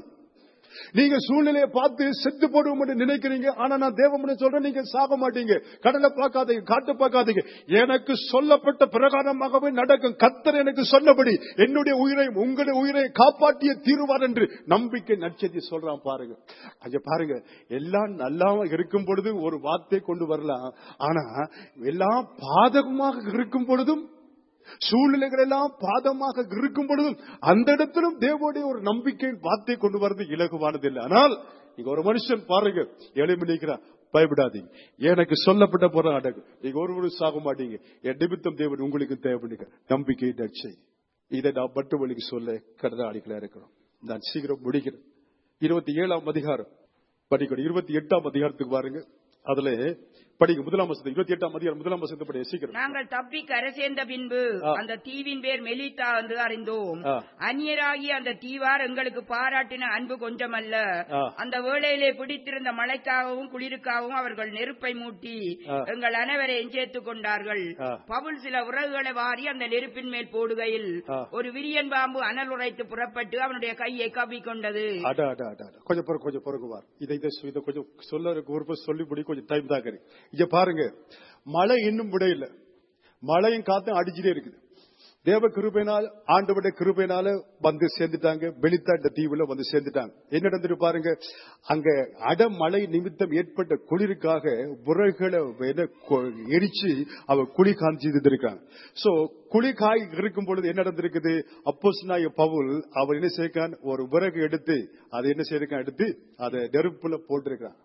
நீங்க சூழ்நிலையை பார்த்து செத்து போடுவோம் என்று நினைக்கிறீங்க ஆனா நான் தேவமனை சொல்றேன் நீங்க சாக மாட்டீங்க கடலை பார்க்காதீங்க காட்டு பார்க்காதீங்க எனக்கு சொல்லப்பட்ட பிரகாரமாகவே நடக்கும் கத்தர் எனக்கு சொன்னபடி என்னுடைய உயிரை உங்களுடைய உயிரை காப்பாற்றிய தீர்வார் என்று நம்பிக்கை நட்சத்தி சொல்றான் பாருங்க அங்க பாருங்க எல்லாம் நல்லா இருக்கும் பொழுது ஒரு வார்த்தை கொண்டு வரலாம் ஆனா எல்லாம் பாதகமாக இருக்கும் பொழுதும் சூழ்நிலைகள் எல்லாம் பாதமாக இருக்கும் பொழுதும் அந்த இடத்திலும் தேவனுடைய ஒரு நம்பிக்கை வார்த்தை கொண்டு வரது இலகுவானது இல்லை ஆனால் நீங்க ஒரு மனுஷன் பாருங்க எளிமை நிற்கிறார் பயப்படாதீங்க எனக்கு சொல்லப்பட்ட போற அடங்கு நீங்க ஒருவரும் சாக மாட்டீங்க என் நிமித்தம் தேவன் உங்களுக்கு தேவைப்படுங்க நம்பிக்கை நச்சை இதை நான் மட்டும் வழிக்கு சொல்ல கடனாளிகளா இருக்கிறோம் நான் சீக்கிரம் முடிக்கிறேன் இருபத்தி ஏழாம் அதிகாரம் படிக்கணும் இருபத்தி எட்டாம் அதிகாரத்துக்கு பாருங்க அதுல படிக்க முதலாம் வசதி இருபத்தி எட்டாம் அதிகாரம் முதலாம் வசதி படி சீக்கிரம் நாங்கள் தப்பி கரை சேர்ந்த பின்பு ஆ. அந்த தீவின் பேர் மெலித்தா என்று அறிந்தோம் ஆ. அந்நியராகிய அந்த தீவார் எங்களுக்கு பாராட்டின அன்பு கொஞ்சமல்ல ஆ. அந்த வேளையிலே பிடித்திருந்த மழைக்காகவும் குளிருக்காகவும் அவர்கள் நெருப்பை மூட்டி ஆ. எங்கள் அனைவரையும் சேர்த்துக் கொண்டார்கள் ஆ. பவுல் சில உறவுகளை வாரி அந்த நெருப்பின் மேல் போடுகையில் ஆ. ஒரு விரியன் பாம்பு அனல் உரைத்து புறப்பட்டு அவனுடைய கையை கவ்விக்கொண்டது அட அட அட அட. கொஞ்சம் பிறகு கொஞ்சம் பிறகுவார் இதை இதை இதை கொஞ்சம் சொல்ல ஒரு சொல்லி முடி கொஞ்சம் டைம் தான் இருக்கு இங்க பாருங்க மழை இன்னும் விடையில மழையும் காத்தும் அடிச்சுட்டே இருக்குது தேவ கிருபையினால் ஆண்டவருடைய கிருபையினால வந்து சேர்ந்துட்டாங்க வெளித்தாட்ட தீவுல வந்து சேர்ந்துட்டாங்க என்ன நடந்துட்டு பாருங்க அங்க அடமழை நிமித்தம் ஏற்பட்ட குளிருக்காக விறகுகளை என்ன கொ- எரிச்சு அவ குழி காஞ்சி இருந்திருக்காங்க சோ குழி காய் இருக்கும் பொழுது என்ன நடந்திருக்குது அப்போஸ் பவுல் அவர் என்ன செய்யிருக்கான் ஒரு விறகு எடுத்து அதை என்ன செய்யிருக்கான் எடுத்து அதை நெருப்புல போட்டிருக்கான்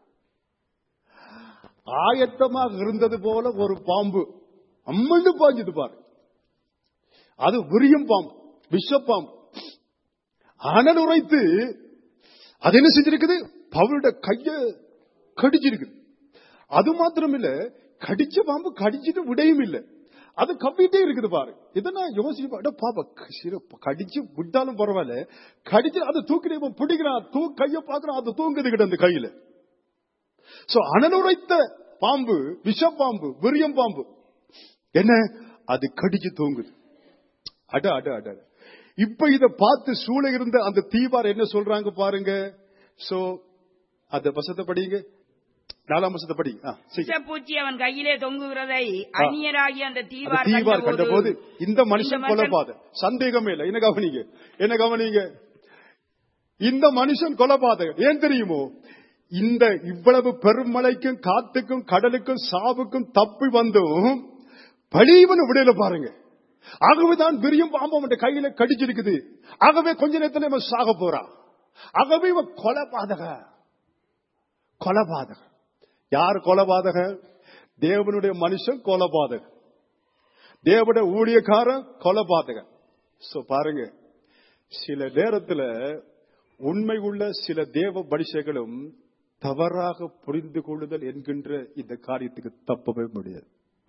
ஆயத்தமாக இருந்தது போல ஒரு பாம்பு அம்மண்டு பாஞ்சது பாரு அது விரியும் பாம்பு விஷப்பாம்பு அனல் உரைத்து அது என்ன செஞ்சிருக்குது பவுளுடைய கைய கடிச்சிருக்குது அது மாத்திரம் இல்ல கடிச்ச பாம்பு கடிச்சிட்டு விடையும் இல்ல அது கப்பிட்டே இருக்குது பாரு இதை நான் யோசிக்க பாப்பா சிறப்பு கடிச்சு விட்டாலும் பரவாயில்ல கடிச்சு அதை தூக்கிட்டு இவன் பிடிக்கிறான் தூ கைய பாக்குறான் அது தூங்குது கிட்ட அந்த கையில சோ அனலுரைத்த பாம்பு விஷப்பாம்பு விரியம் பாம்பு என்ன அது கடிச்சு தூங்குது அட அட அட அட. இப்ப இத பார்த்து சூழ இருந்த அந்த தீவார் என்ன சொல்றாங்க பாருங்க சோ அந்த வசத்தை படிங்க நாலாம் வசத்தை படி ஆ, சரி. விஷப்பூச்சி அவன் கையிலே தொங்குகிறதை அந்நியராகிய அந்த அந்த தீவார் தீவார் கண்டபோது கண்டபோது இந்த மனுஷன் கொலபாத சந்தேகமே இல்லை என்ன கவனிங்க என்ன கவனிங்க இந்த மனுஷன் கொலபாதகன் ஏன் தெரியுமோ இந்த இவ்வளவு பெருமழைக்கும் காத்துக்கும் கடலுக்கும் சாவுக்கும் தப்பி வந்தும் பழிவன் விடையில பாருங்க ஆகவேதான் விரியும் பாம்பு அவன் கையில கடிச்சிருக்குது ஆகவே கொஞ்ச நேரத்துல இவன் சாக போறான் ஆகவே இவன் கொலபாதக கொலபாதக யார் கொலபாதக தேவனுடைய மனுஷன் கொலபாதக தேவனுடைய ஊழியக்காரன் கொலபாதகன் சோ பாருங்க சில நேரத்துல உண்மை உள்ள சில தேவ மனுஷர்களும் தவறாக புரிந்து கொள்ளுதல் என்கின்ற இந்த காரியத்துக்கு தப்பவே முடியாது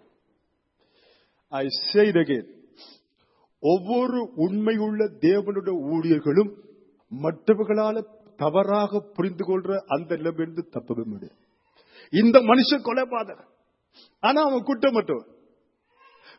ஐ say it again ஒவ்வொரு உண்மையுள்ள தேவனுடைய ஊழியர்களும் மற்றவர்களால தவறாக புரிந்து கொள்ற அந்த நிலைமையிலிருந்து தப்பவே முடியாது இந்த மனுஷன் கொலைபாதகன் ஆனா அவன் குற்றமற்றவன்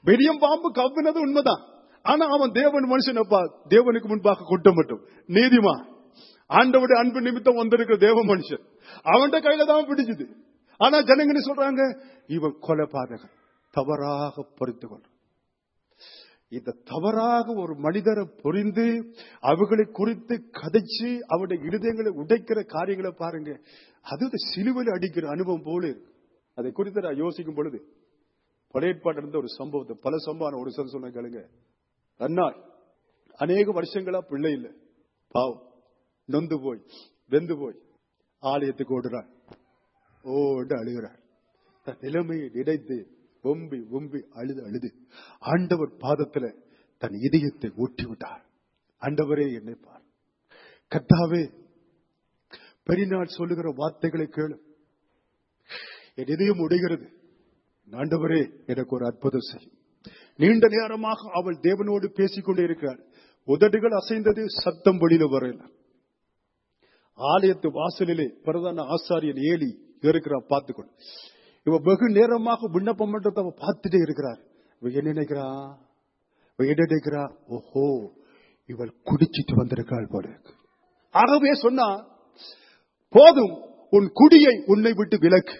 பெரிய பாம்பு கவ்வினது உண்மைதான் ஆனா அவன் தேவன் மனுஷனப்பா தேவனுக்கு முன்பாக குட்டம் மட்டும் நீதிமா ஆண்டவுடைய அன்பு நிமித்தம் வந்திருக்கிற தேவ மனுஷன் அவன்கிட்ட கையில தான் பிடிச்சது ஆனா ஜனங்க என்ன சொல்றாங்க இவன் கொலைபாதகன் தவறாக பொறித்து கொள்றான் இந்த தவறாக ஒரு மனிதரை புரிந்து அவர்களை குறித்து கதைச்சு அவருடைய இருதயங்களை உடைக்கிற காரியங்களை பாருங்க அது இந்த சிலுவையில் அடிக்கிற அனுபவம் போல இருக்கு அதை குறித்து நான் யோசிக்கும் பொழுது பழையற்பாடு இருந்த ஒரு சம்பவத்தை பல சம்பவம் ஒரு சில சொன்ன கேளுங்க அண்ணாள் அநேக வருஷங்களா பிள்ளை இல்லை பாவம் நொந்து போய் வெந்து போய் ஆலயத்துக்கு ஓடுறார் ஓடு அழுகிறார் தன் நிலைமையை நினைத்து ஒம்பி ஒம்பி அழுது அழுது ஆண்டவர் பாதத்துல தன் இதயத்தை ஊட்டி விட்டார் ஆண்டவரே என்னை பார் கத்தாவே பெரிநாள் சொல்லுகிற வார்த்தைகளை கேளு என் இதயம் உடைகிறது ஆண்டவரே எனக்கு ஒரு அற்புதம் செய்யும் நீண்ட நேரமாக அவள் தேவனோடு பேசிக் கொண்டே இருக்கிறாள் உதடுகள் அசைந்தது சத்தம் வெளியில வரல ஆலயத்து வாசலிலே பிரதான ஆசாரியன் ஏலி இருக்கிறான் பார்த்துக்கொண்டு இவ வெகு நேரமாக விண்ணப்பம் பண்றத அவ பார்த்துட்டே இருக்கிறார் இவ என்ன நினைக்கிறா இவ என்ன நினைக்கிறா ஓஹோ இவள் குடிச்சிட்டு வந்திருக்காள் போல இருக்கு. ஆகவே சொன்னா போதும் உன் குடியை உன்னை விட்டு விலக்கு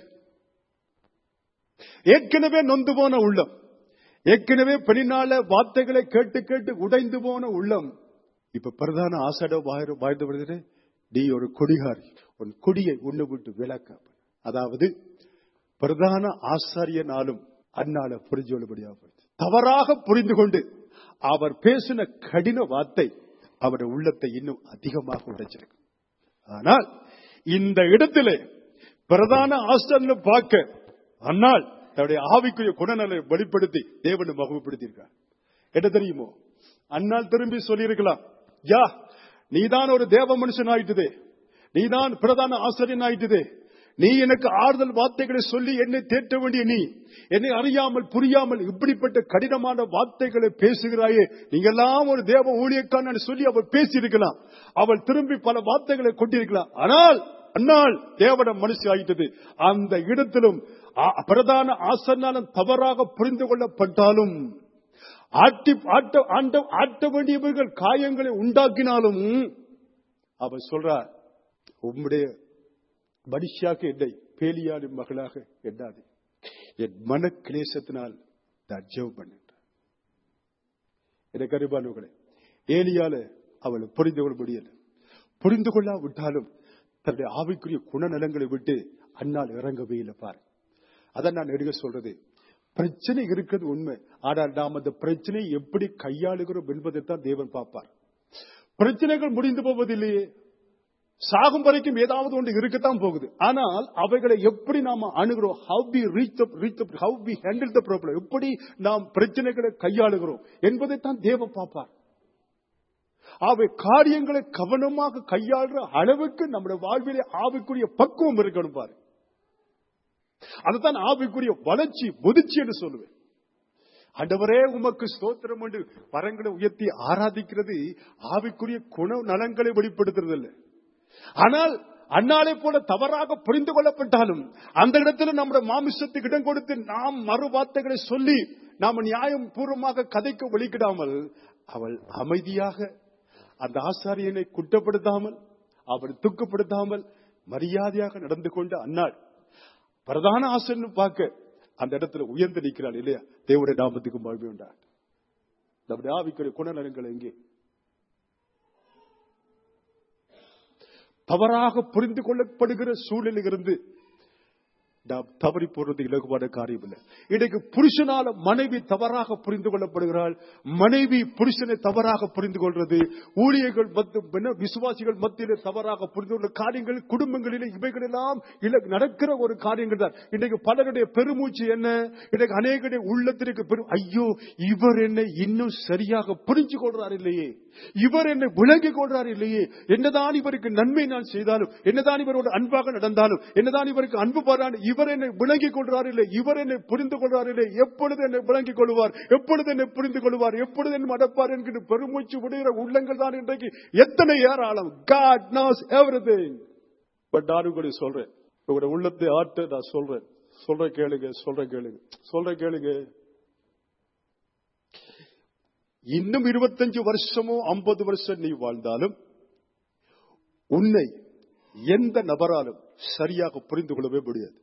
ஏற்கனவே நொந்து போன உள்ளம் ஏற்கனவே பெண்ணால வார்த்தைகளை கேட்டு கேட்டு உடைந்து போன உள்ளம் இப்ப பிரதான ஆசாட வாழ்ந்து வருது நீ ஒரு கொடிகாரி உன் குடியை உன்னை விட்டு விலக்க அதாவது பிரதான ஆசாரியனாலும் அந்நாள புரிஞ்சு கொள்ளபடியாக தவறாக புரிந்து கொண்டு அவர் பேசின கடின வார்த்தை அவருடைய உள்ளத்தை இன்னும் அதிகமாக உடைச்சிருக்கு ஆனால் இந்த இடத்திலே பிரதான ஆசிரியர் பார்க்க அந்நாள் தன்னுடைய ஆவிக்குரிய குணநலை வெளிப்படுத்தி தேவனை மகிழ்ப்படுத்தியிருக்கார் என்ன தெரியுமோ அந்நாள் திரும்பி சொல்லியிருக்கலாம் யா நீதான் ஒரு தேவ மனுஷன் ஆயிட்டுதே நீதான் பிரதான ஆசிரியன் ஆயிட்டுதே நீ எனக்கு ஆறுதல் வார்த்தைகளை சொல்லி என்னை தேற்ற வேண்டிய நீ என்னை அறியாமல் புரியாமல் இப்படிப்பட்ட கடினமான வார்த்தைகளை பேசுகிறாயே நீங்கெல்லாம் ஒரு தேவ ஊழியக்கான சொல்லி அவள் பேசியிருக்கலாம் அவள் திரும்பி பல வார்த்தைகளை கொண்டிருக்கலாம் ஆனால் அந்நாள் தேவன மனுஷி ஆயிட்டது அந்த இடத்திலும் ஆ- பிரதான ஆசனாலும் தவறாக புரிந்து கொள்ளப்பட்டாலும் ஆட்டி ஆட்ட ஆண்ட ஆட்ட வேண்டியவர்கள் காயங்களை உண்டாக்கினாலும் அவர் சொல்றார் உம்முடைய மனுஷியாக்கு என்னை பேலியாடின் மகளாக எண்ணாது என் மன கிளேசத்தினால் நான் ஜெபம் பண்ணுறேன் எனக்கு அறிவானவர்களே ஏலியால அவளை புரிந்து கொள்ள முடியல புரிந்து கொள்ளா விட்டாலும் தன்னுடைய ஆவிக்குரிய குணநலங்களை விட்டு அன்னால் இறங்கவே இல்லை பாரு அதான் நான் நெடுக சொல்றது பிரச்சனை இருக்கிறது உண்மை ஆனால் நாம் அந்த பிரச்சனையை எப்படி கையாளுகிறோம் என்பதைத்தான் தேவன் பார்ப்பார் பிரச்சனைகள் முடிந்து போவதில்லையே சாகும் வரைக்கும் ஏதாவது ஒன்று இருக்கத்தான் போகுது ஆனால் அவைகளை எப்படி நாம அணுகிறோம் how we reach reach how we handle the problem எப்படி நாம் பிரச்சனைகளை கையாளுகிறோம் என்பதைத்தான் தேவன் பார்ப்பார் அவை காரியங்களை கவனமாக கையாளுற அளவுக்கு நம்முடைய வாழ்விலே ஆவிக்குரிய பக்குவம் இருக்கணும் பாரு அதுதான் ஆவிக்குரிய வளர்ச்சி முதிர்ச்சி என்று சொல்லுவேன் ஆண்டவரே உமக்கு ஸ்தோத்திரம் என்று வரங்களை உயர்த்தி ஆராதிக்கிறது ஆவிக்குரிய குண நலங்களை வெளிப்படுத்துறது இல்லை ஆனால் அன்னாலை போல தவறாக புரிந்து கொள்ளப்பட்டாலும் அந்த இடத்துல நம்முடைய மாமிசத்துக்கு இடம் கொடுத்து நாம் மறு வார்த்தைகளை சொல்லி நாம் நியாயம் பூர்வமாக கதைக்க வெளிக்கிடாமல் அவள் அமைதியாக அந்த ஆசாரியனை குற்றப்படுத்தாமல் அவள் துக்கப்படுத்தாமல் மரியாதையாக நடந்து கொண்ட அன்னாள் பிரதான ஆசிரியர் பார்க்க அந்த இடத்துல உயர்ந்து நிற்கிறாள் இல்லையா தேவடைய நாமத்துக்கு மகிழ்ச்சி உண்டார் நம்முடைய ஆவிக்குரிய குணநலங்கள் எங்கே தவறாக புரிந்து கொள்ளப்படுகிற சூழலில் இருந்து நாம் தவறி போறது இலகுவான காரியம் இல்லை இன்னைக்கு புருஷனால மனைவி தவறாக புரிந்து கொள்ளப்படுகிறாள் மனைவி புருஷனை தவறாக புரிந்து கொள்றது ஊழியர்கள் மத்த- விசுவாசிகள் மத்தியிலே தவறாக புரிந்து கொள்ள காரியங்கள் குடும்பங்களிலே இவைகளெல்லாம் இல- நடக்கிற ஒரு காரியங்கள் தான் இன்றைக்கு பலருடைய பெருமூச்சு என்ன இன்றைக்கு அநேகருடைய உள்ளத்திற்கு பெரும் ஐயோ இவர் என்னை இன்னும் சரியாக புரிஞ்சு கொள்றார் இல்லையே இவர் என்னை விளங்கிக் கொள்றார் இல்லையே என்னதான் இவருக்கு நன்மை நான் செய்தாலும் என்னதான் இவரோடு அன்பாக நடந்தாலும் என்னதான் இவருக்கு அன்பு பாரான் இவர் என்னை விளங்கிக் கொள்றார் இல்லை இவர் என்னை புரிந்து கொள்றார் இல்லை எப்பொழுது என்னை விளங்கிக் கொள்வார் எப்பொழுது என்னை புரிந்து கொள்வார் எப்பொழுது என்னை மடப்பார் என்கிற பெருமூச்சு விடுகிற உள்ளங்கள் தான் இன்றைக்கு எத்தனை ஏராளம் காட் knows everything பட் நான் உங்களுக்கு சொல்றேன் உங்களுடைய உள்ளத்தை ஆட்ட நான் சொல்றேன் சொல்ற கேளுங்க சொல்ற கேளுங்க சொல்ற கேளுங்க இன்னும் இருபத்தஞ்சு வருஷமோ ஐம்பது வருஷம் நீ வாழ்ந்தாலும் உன்னை எந்த நபராலும் சரியாக புரிந்து கொள்ளவே முடியாது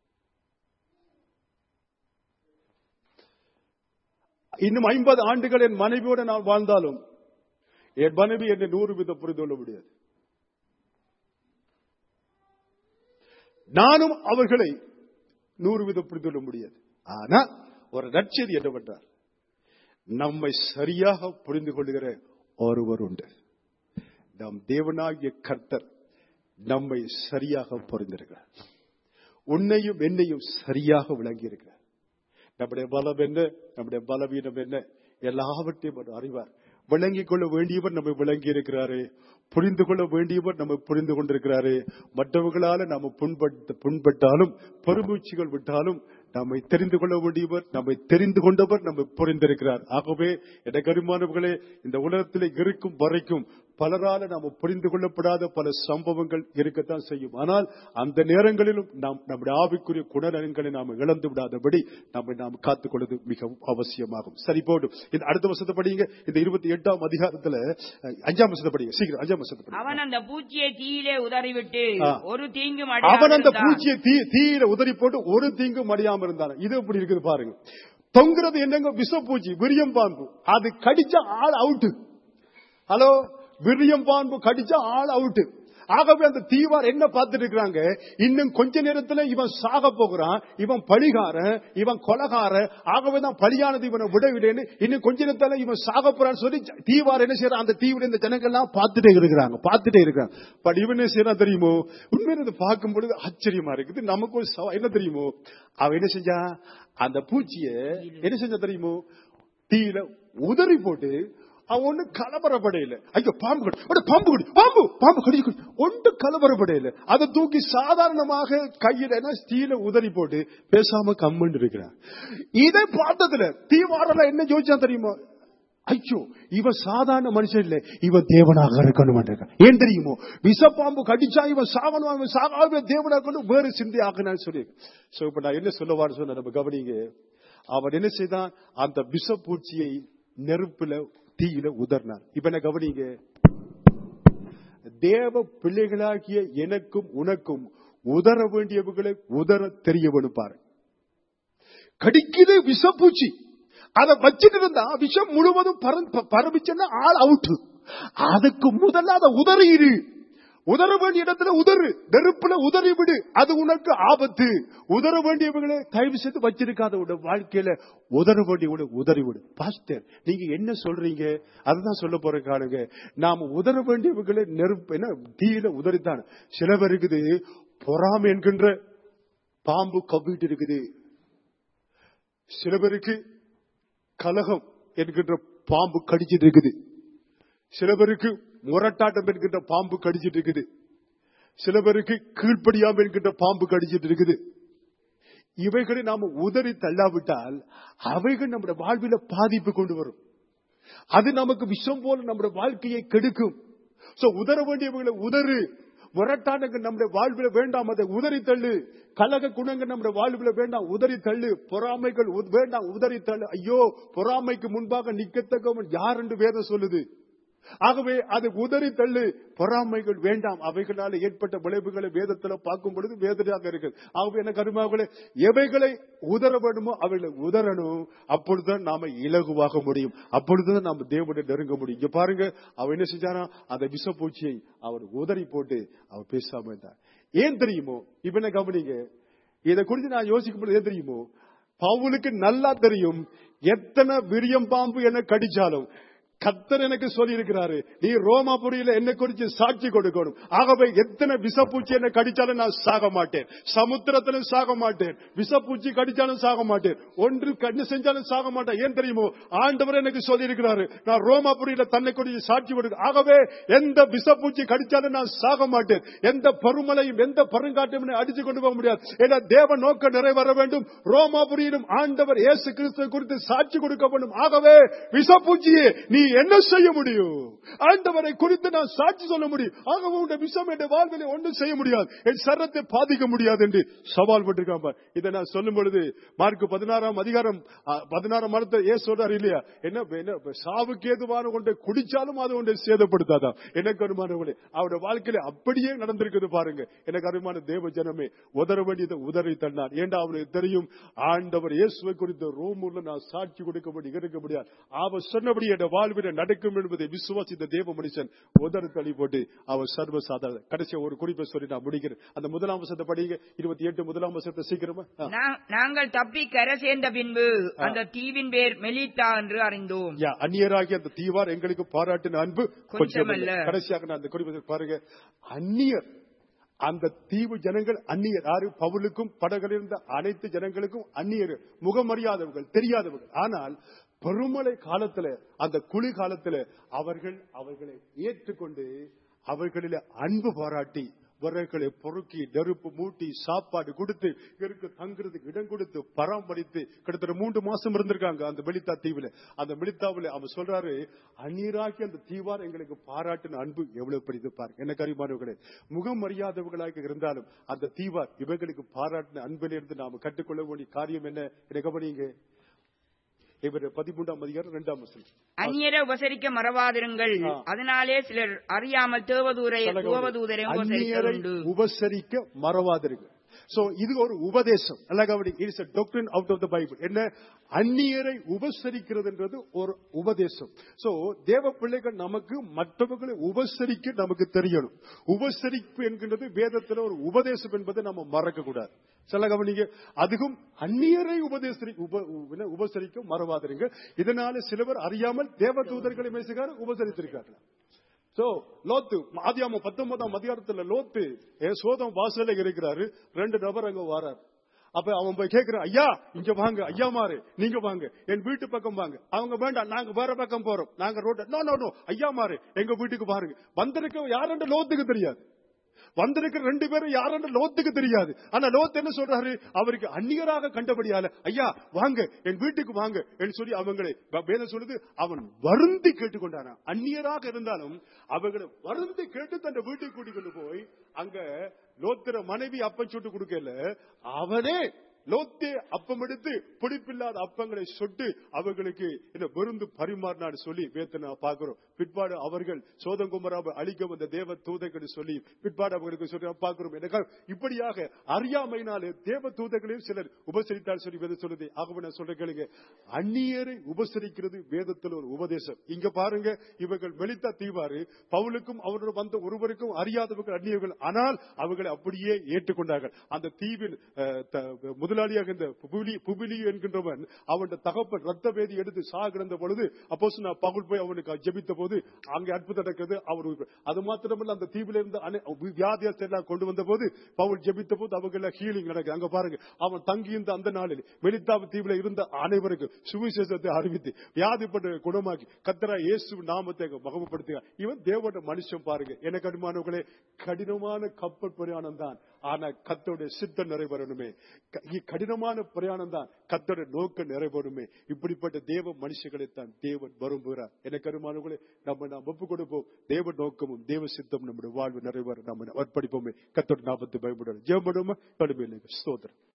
இன்னும் ஐம்பது ஆண்டுகள் என் மனைவியோடு நான் வாழ்ந்தாலும் என் மனைவி என்னை நூறு வீதம் புரிந்து கொள்ள முடியாது நானும் அவர்களை நூறு வீதம் புரிந்து கொள்ள முடியாது ஆனா ஒரு நற்செய்தி என்னவென்றால் நம்மை சரியாக புரிந்து கொள்கிற ஒருவர் உண்டு நம் தேவனாகிய கர்த்தர் நம்மை சரியாக புரிந்திருக்கிறார் உன்னையும் என்னையும் சரியாக விளங்கி இருக்கிறார் நம்முடைய பலம் என்ன நம்முடைய பலவீனம் என்ன எல்லாவற்றையும் அவர் அறிவார் விளங்கிக் கொள்ள வேண்டியவர் நம்மை விளங்கி இருக்கிறாரு புரிந்து கொள்ள வேண்டியவர் நம்ம புரிந்து கொண்டிருக்கிறாரு மற்றவர்களால நாம புண்பட்டு புண்பட்டாலும் பெருமூச்சிகள் விட்டாலும் நம்மை தெரிந்து கொள்ள வேண்டியவர் நம்மை தெரிந்து கொண்டவர் நம்மை புரிந்திருக்கிறார் ஆகவே என கருமானவர்களே இந்த உலகத்தில் இருக்கும் வரைக்கும் பலரால நாம புரிந்து கொள்ளப்படாத பல சம்பவங்கள் இருக்கத்தான் செய்யும் ஆனால் அந்த நேரங்களிலும் நாம் நம்முடைய ஆவிக்குரிய குணநலன்களை நாம் இழந்து விடாதபடி நம்மை நாம் காத்துக்கொள்வது மிகவும் அவசியமாகும் சரி போடும் இந்த அடுத்த வருஷத்தை படிங்க இந்த இருபத்தி எட்டாம் அதிகாரத்துல அஹ், அஞ்சாம் வருஷத்தை படிங்க சீக்கிரம் அஞ்சாம் வருஷத்தை படிங்க அவன் அந்த பூச்சியை தீயிலே உதறிவிட்டு ஆ. ஒரு தீங்கும் அவன் அந்த அடையாமல் பூச்சியை தீ தீயில உதறி போட்டு ஒரு தீங்கும் அடியாம இருந்தான் இது எப்படி இருக்குது பாருங்க தொங்குறது என்னங்க விஷப்பூச்சி விரியம் பாம்பு அது கடிச்ச ஆள் அவுட்டு ஹலோ விரியம் பாம்பு கடிச்சா ஆள் அவுட்டு ஆகவே அந்த தீவார் என்ன பார்த்துட்டு இருக்கிறாங்க இன்னும் கொஞ்ச நேரத்துல இவன் சாக போகிறான் இவன் பழிகாரன் இவன் கொலகாரன் ஆகவே தான் பலியானது இவனை விட விடன்னு இன்னும் கொஞ்ச நேரத்துல இவன் சாக போறான்னு சொல்லி தீவார் என்ன செய்யறான் அந்த தீவிர இந்த ஜனங்கள் எல்லாம் பார்த்துட்டே இருக்கிறாங்க பார்த்துட்டே இருக்கிறாங்க பட் இவன் என்ன செய்யறான் தெரியுமோ உண்மையில இதை பார்க்கும் பொழுது ஆச்சரியமா இருக்குது நமக்கு ஒரு சவ- என்ன தெரியுமோ அவன் என்ன செஞ்சான் அந்த பூச்சிய என்ன செஞ்சா தெரியுமோ தீயில உதறி போட்டு அவன் ஒண்ணு கலவரப்படையில ஐயோ பாம்பு கடி அட, பாம்பு கடி பாம்பு பாம்பு கடி ஒன்று கலவரப்படையில அதை தூக்கி சாதாரணமாக கையில என்ன ஸ்டீல உதறி போட்டு பேசாம கம்மன் இருக்கிறான் இதை பார்த்ததுல தீவாரெல்லாம் என்ன யோசிச்சா தெரியுமா ஐயோ இவன் சாதாரண மனுஷன் இல்ல இவன் தேவனாக இருக்கணும் ஏன் தெரியுமோ விஷப்பாம்பு கடிச்சா இவன் சாவணும் அவன் சாகாவே தேவனாக இருக்கணும் வேறு சிந்தை ஆகணும்னு சொல்லி சோ இப்ப நான் என்ன சொல்லுவான்னு சொன்ன நம்ம கவனிங்க அவன் என்ன செய்தான் அந்த விஷப்பூச்சியை நெருப்புல தீயில உதர்னான் இப்ப என்ன கவனிங்க தேவ பிள்ளைகளாகிய எனக்கும் உனக்கும் உதர வேண்டியவர்களை உதர தெரிய வேணுப்பாரு கடிக்குது விஷப்பூச்சி அதை வச்சுட்டு இருந்தா விஷம் முழுவதும் பரந்- பரவிச்சுன்னா ஆள் அவுட்டு அதுக்கு முதல்ல அதை உதறிடு உதற வேண்டிய இடத்துல உதறு நெருப்புல உதறி விடு அது உனக்கு ஆபத்து உதற வேண்டியவர்களை தயவு செய்து வச்சிருக்காத உட வாழ்க்கையில உதற வேண்டியவங்களை உதறி விடு பாஸ்டர் நீங்க என்ன சொல்றீங்க அதுதான் சொல்ல போற காணுங்க நாம உதற வேண்டியவர்களை நெருப்பு என்ன தீயில உதறித்தான் சில பேர் இருக்குது பொறாமை என்கின்ற பாம்பு கவ்விட்டு இருக்குது சில பேருக்கு கலகம் என்கின்ற பாம்பு கடிச்சிட்டு இருக்குது சில பேருக்கு முரட்டாட்டம் என்கின்ற பாம்பு கடிச்சிட்டு இருக்குது சில பேருக்கு கீழ்ப்படியாம என்கின்ற பாம்பு கடிச்சிட்டு இருக்குது இவைகளை நாம உதறி தள்ளாவிட்டால் அவைகள் நம்முடைய வாழ்வில பாதிப்பு கொண்டு வரும் அது நமக்கு விஷம் போல நம்முடைய வாழ்க்கையை கெடுக்கும் சோ உதற வேண்டியவர்களை உதறு முரட்டானங்கள் நம்முடைய வாழ்வில வேண்டாம் அதை உதறி தள்ளு கலக குணங்கள் நம்முடைய வாழ்வில வேண்டாம் உதறி தள்ளு பொறாமைகள் உ- வேண்டாம் உதறி தள்ளு ஐயோ பொறாமைக்கு முன்பாக நிக்கத்தக்கவன் யார் என்று வேதம் சொல்லுது ஆகவே அது உதறி தள்ளு பொறாமைகள் வேண்டாம் அவைகளால் ஏற்பட்ட விளைவுகளை வேதத்துல பார்க்கும் பொழுது வேதனையாக இருக்கு ஆகவே என்ன கருமாவளே எவைகளை உதற வேண்டுமோ அவைகளை உதறணும் அப்பொழுதுதான் நாம இலகுவாக முடியும் அப்பொழுதுதான் நாம தேவனை நெருங்க முடியும் இங்க பாருங்க அவன் என்ன செஞ்சானா அந்த விஷப்பூச்சியை அவர் உதறி போட்டு அவர் பேசாம இருந்தார் ஏன் தெரியுமோ இப்ப என்ன கவனிங்க இதை குறித்து நான் யோசிக்கும் பொழுது ஏன் தெரியுமோ பவுலுக்கு நல்லா தெரியும் எத்தனை விரியம் பாம்பு என்ன கடிச்சாலும் கத்தர் எனக்கு சொல்லி இருக்கிறாரு நீ ரோமாபுரியில என்ன குறித்து சாட்சி கொடுக்கணும் ஆகவே எத்தனை விஷப்பூச்சி என்ன கடிச்சாலும் நான் சாக மாட்டேன் சமுத்திரத்திலும் சாக மாட்டேன் விஷப்பூச்சி கடிச்சாலும் சாக மாட்டேன் ஒன்று கண்ணு செஞ்சாலும் சாக மாட்டேன் ஏன் தெரியுமோ ஆண்டவர் எனக்கு சொல்லி இருக்கிறாரு நான் ரோமாபுரியில தன்னை குறித்து சாட்சி கொடுக்க ஆகவே எந்த விஷப்பூச்சி கடிச்சாலும் நான் சாக மாட்டேன் எந்த பருமலையும் எந்த பருங்காட்டையும் என்னை அடிச்சு கொண்டு போக முடியாது ஏன்னா தேவ நோக்கம் நிறைவேற வேண்டும் ரோமாபுரியிலும் ஆண்டவர் இயேசு கிறிஸ்துவை குறித்து சாட்சி கொடுக்க வேண்டும் ஆகவே விஷப்பூச்சியே நீ என்ன செய்ய முடியும் ஆண்டவரை குறித்து நான் சாட்சி சொல்ல முடியும் ஆகவே உடைய விஷம் என்ற வாழ்விலே ஒன்றும் செய்ய முடியாது என் சரத்தை பாதிக்க முடியாது என்று சவால் பட்டிருக்கான் பார். இதை நான் சொல்லும் பொழுது மார்க் பதினாறாம் அதிகாரம் அ, பதினாறாம் மரத்தை ஏ சொல்றாரு இல்லையா என்ன என்ன சாவுக்கு ஏதுவான கொண்டை குடிச்சாலும் அது கொண்டை சேதப்படுத்தாதான் எனக்கு அருமானவர்களே அவருடைய வாழ்க்கையில அப்படியே நடந்திருக்குது பாருங்க எனக்கு அருமான தேவ ஜனமே உதற வேண்டியதை உதறி தன்னார் ஏண்டா அவனுக்கு தெரியும் ஆண்டவர் இயேசுவை குறித்த ரோமூர்ல நான் சாட்சி கொடுக்க முடியும் இருக்க முடியாது அவர் சொன்னபடி என் வாழ்வில நடக்கும் என்பதை விசுவாசித்த தேவ மனுஷன் உதறு தள்ளி போட்டு அவர் சர்வ சாதாரண கடைசியா ஒரு குறிப்பை சொல்லி நான் முடிக்கிறேன் அந்த முதலாம் வசத்தை படிங்க இருபத்தி எட்டு முதலாம் வசத்தை சீக்கிரமா ஆ. நா- நாங்கள் தப்பி கரை சேர்ந்த பின்பு அந்த தீவின் பேர் மெலிட்டா என்று அறிந்தோம் யா, அந்நியராகிய அந்த தீவார் எங்களுக்கு பாராட்டின அன்பு கொஞ்சமல்ல. கொஞ்சமல்ல கடைசியாக நான் அந்த குறிப்பை பாருங்க அந்நியர் அந்த தீவு ஜனங்கள் அந்நியர் யாரு பவுலுக்கும் படகில் இருந்த அனைத்து ஜனங்களுக்கும் அந்நியர் முகமறியாதவர்கள் தெரியாதவர்கள் ஆனால் பெருமழை காலத்துல அந்த குளி காலத்துல அவர்கள் அவர்களை ஏற்றுக்கொண்டு அவர்களில அன்பு பாராட்டி விறகுகளை பொறுக்கி நெருப்பு மூட்டி சாப்பாடு கொடுத்து இவருக்கு தங்குறதுக்கு இடம் கொடுத்து பராமரித்து கிட்டத்தட்ட மூன்று மாசம் இருந்திருக்காங்க அந்த வெளித்தா தீவுல அந்த வெளித்தாவுல அவர் சொல்றாரு அந்நீராக்கி அந்த தீவார் எங்களுக்கு பாராட்டின அன்பு எவ்வளவு பெரியது பாருங்க எனக்கு அறிமானவர்களே முகம் அறியாதவர்களாக இருந்தாலும் அந்த தீவார் இவங்களுக்கு பாராட்டின அன்பிலிருந்து நாம கற்றுக்கொள்ள வேண்டிய காரியம் என்ன எனக்கு கவனிங்க இவர் பதிமூன்றாம் அதிகாரம் இரண்டாம் வசனம் அந்நியரை உபசரிக்க மறவாதிருங்கள் ஆ. அதனாலே சிலர் அறியாமல் தேவதூரை தேவதூதரையும் அந்நியரை உபசரிக்க உண்டு உபசரிக்க மறவாதிருங்க சோ இது ஒரு உபதேசம் நல்லா கவனி it's a doctrine out of the Bible என்ன அந்நியரை உபசரிக்கிறதுன்றது ஒரு உபதேசம் சோ தேவ பிள்ளைகள் நமக்கு மற்றவர்களை உபசரிக்க நமக்கு தெரியணும் உபசரிப்பு என்கின்றது வேதத்துல ஒரு உபதேசம் என்பதை நம்ம மறக்க கூடாது சில கவனிங்க அதுவும் அந்நியரை உபதேசரி உப- உ- உபசரிக்க மறவாதிருங்க இதனால சிலவர் அறியாமல் தேவ தூதர்களை மேசுகார் உபசரித்திருக்கார்கள் சோ லோத்து ஆதியாம பத்தொன்பதாம் அதிகாரத்துல லோத்து ஏ சோதம் வாசல்ல இருக்கிறாரு ரெண்டு நபர் அங்க வராரு அப்ப அவன் போய் கேக்குறான் ஐயா இங்க வாங்க ஐயா மாறு நீங்க வாங்க என் வீட்டு பக்கம் வாங்க அவங்க வேண்டாம் நாங்க வேற பக்கம் போறோம் நாங்க ரோட் நோ நோ நோ ஐயா மாறு எங்க வீட்டுக்கு பாருங்க வந்திருக்க யாருன்ற லோத்துக்கு தெரியாது வந்திருக்கிற ரெண்டு பேரும் யாருன்னு லோத்துக்கு தெரியாது ஆனா லோத் என்ன சொல்றாரு அவருக்கு அந்நியராக கண்டபடியால ஐயா வாங்க என் வீட்டுக்கு வாங்க என்று சொல்லி அவங்களை ப- வேதம் சொல்லுது அவன் வருந்தி கேட்டுக்கொண்டானா அந்நியராக இருந்தாலும் அவர்களை வருந்தி கேட்டு தன் வீட்டுக்கு கூட்டிக் கொண்டு போய் அங்க லோத்திர மனைவி அப்பம் சுட்டு கொடுக்கல அவனே லோத்தே அப்பம் எடுத்து பிடிப்பில்லாத அப்பங்களை சொட்டு அவர்களுக்கு என்ன விருந்து பரிமாறினான்னு சொல்லி வேத்தனை பார்க்கிறோம் பிற்பாடு அவர்கள் சோதங்குமராவை அழிக்க வந்த தேவ தூதைகள் சொல்லி பிற்பாடு அவர்களுக்கு சொல்லி நாம் பார்க்கிறோம் எனக்கு இப்படியாக அறியாமையினாலே தேவ தூதைகளையும் சிலர் உபசரித்தால் சொல்லி வேதம் சொல்லுது ஆகவே நான் சொல்ற கேளுங்க அந்நியரை உபசரிக்கிறது வேதத்தில் ஒரு உபதேசம் இங்க பாருங்க இவர்கள் மெலித்தா தீவாரு பவுலுக்கும் அவரோட வந்த ஒருவருக்கும் அறியாதவர்கள் அந்நியர்கள் ஆனால் அவர்களை அப்படியே ஏற்றுக்கொண்டார்கள் அந்த தீவின் அஹ், த- முதலாளியாக இந்த புபிலி புபிலி என்கின்றவன் அவன் தகப்பன் ரத்த வேதி எடுத்து சாகிருந்த பொழுது அப்போ நான் பவுல் போய் அவனுக்கு ஜெபித்த போது அங்கே அற்புதம் நடக்கிறது அவர் அது மாத்திரமல்ல அந்த தீவில இருந்த அனை- வியாதியத்தை எல்லாம் கொண்டு வந்த போது பவுல் ஜெபித்த போது அவங்க ஹீலிங் நடக்குது அங்க பாருங்க அவன் தங்கி இருந்த அந்த நாளில் மெலித்தாவு தீவுல இருந்த அனைவருக்கும் சுவிசேஷத்தை அறிவித்து வியாதிப்பட்ட குணமாக்கி கத்தரா இயேசு நாமத்தை மகமப்படுத்துக இவன் தேவோட மனுஷன் பாருங்க எனக்கு அனுமானங்களே கடினமான கப்பல் பிரயாணம் தான் ஆனா கத்தோட சித்தம் நிறைவேறணுமே க- இ- கடினமான பிரயாணம் தான் கத்தோட நோக்கம் நிறைவேறுமே இப்படிப்பட்ட தேவ மனுஷங்களைத்தான் தேவன் விரும்புகிறார் எனக்கு அனுமானங்களே நம்ம நாம் ஒப்பு கொடுப்போம் தேவ நோக்கமும் தேவ சித்தம் நம்முடைய வாழ்வு நிறைவேற நம்ம அர்ப்பணிப்போமே கத்தோட நாமத்தை பயப்படுவோம் ஜெபடுமா கடுமையில்லை ஸ்தோத்திரம்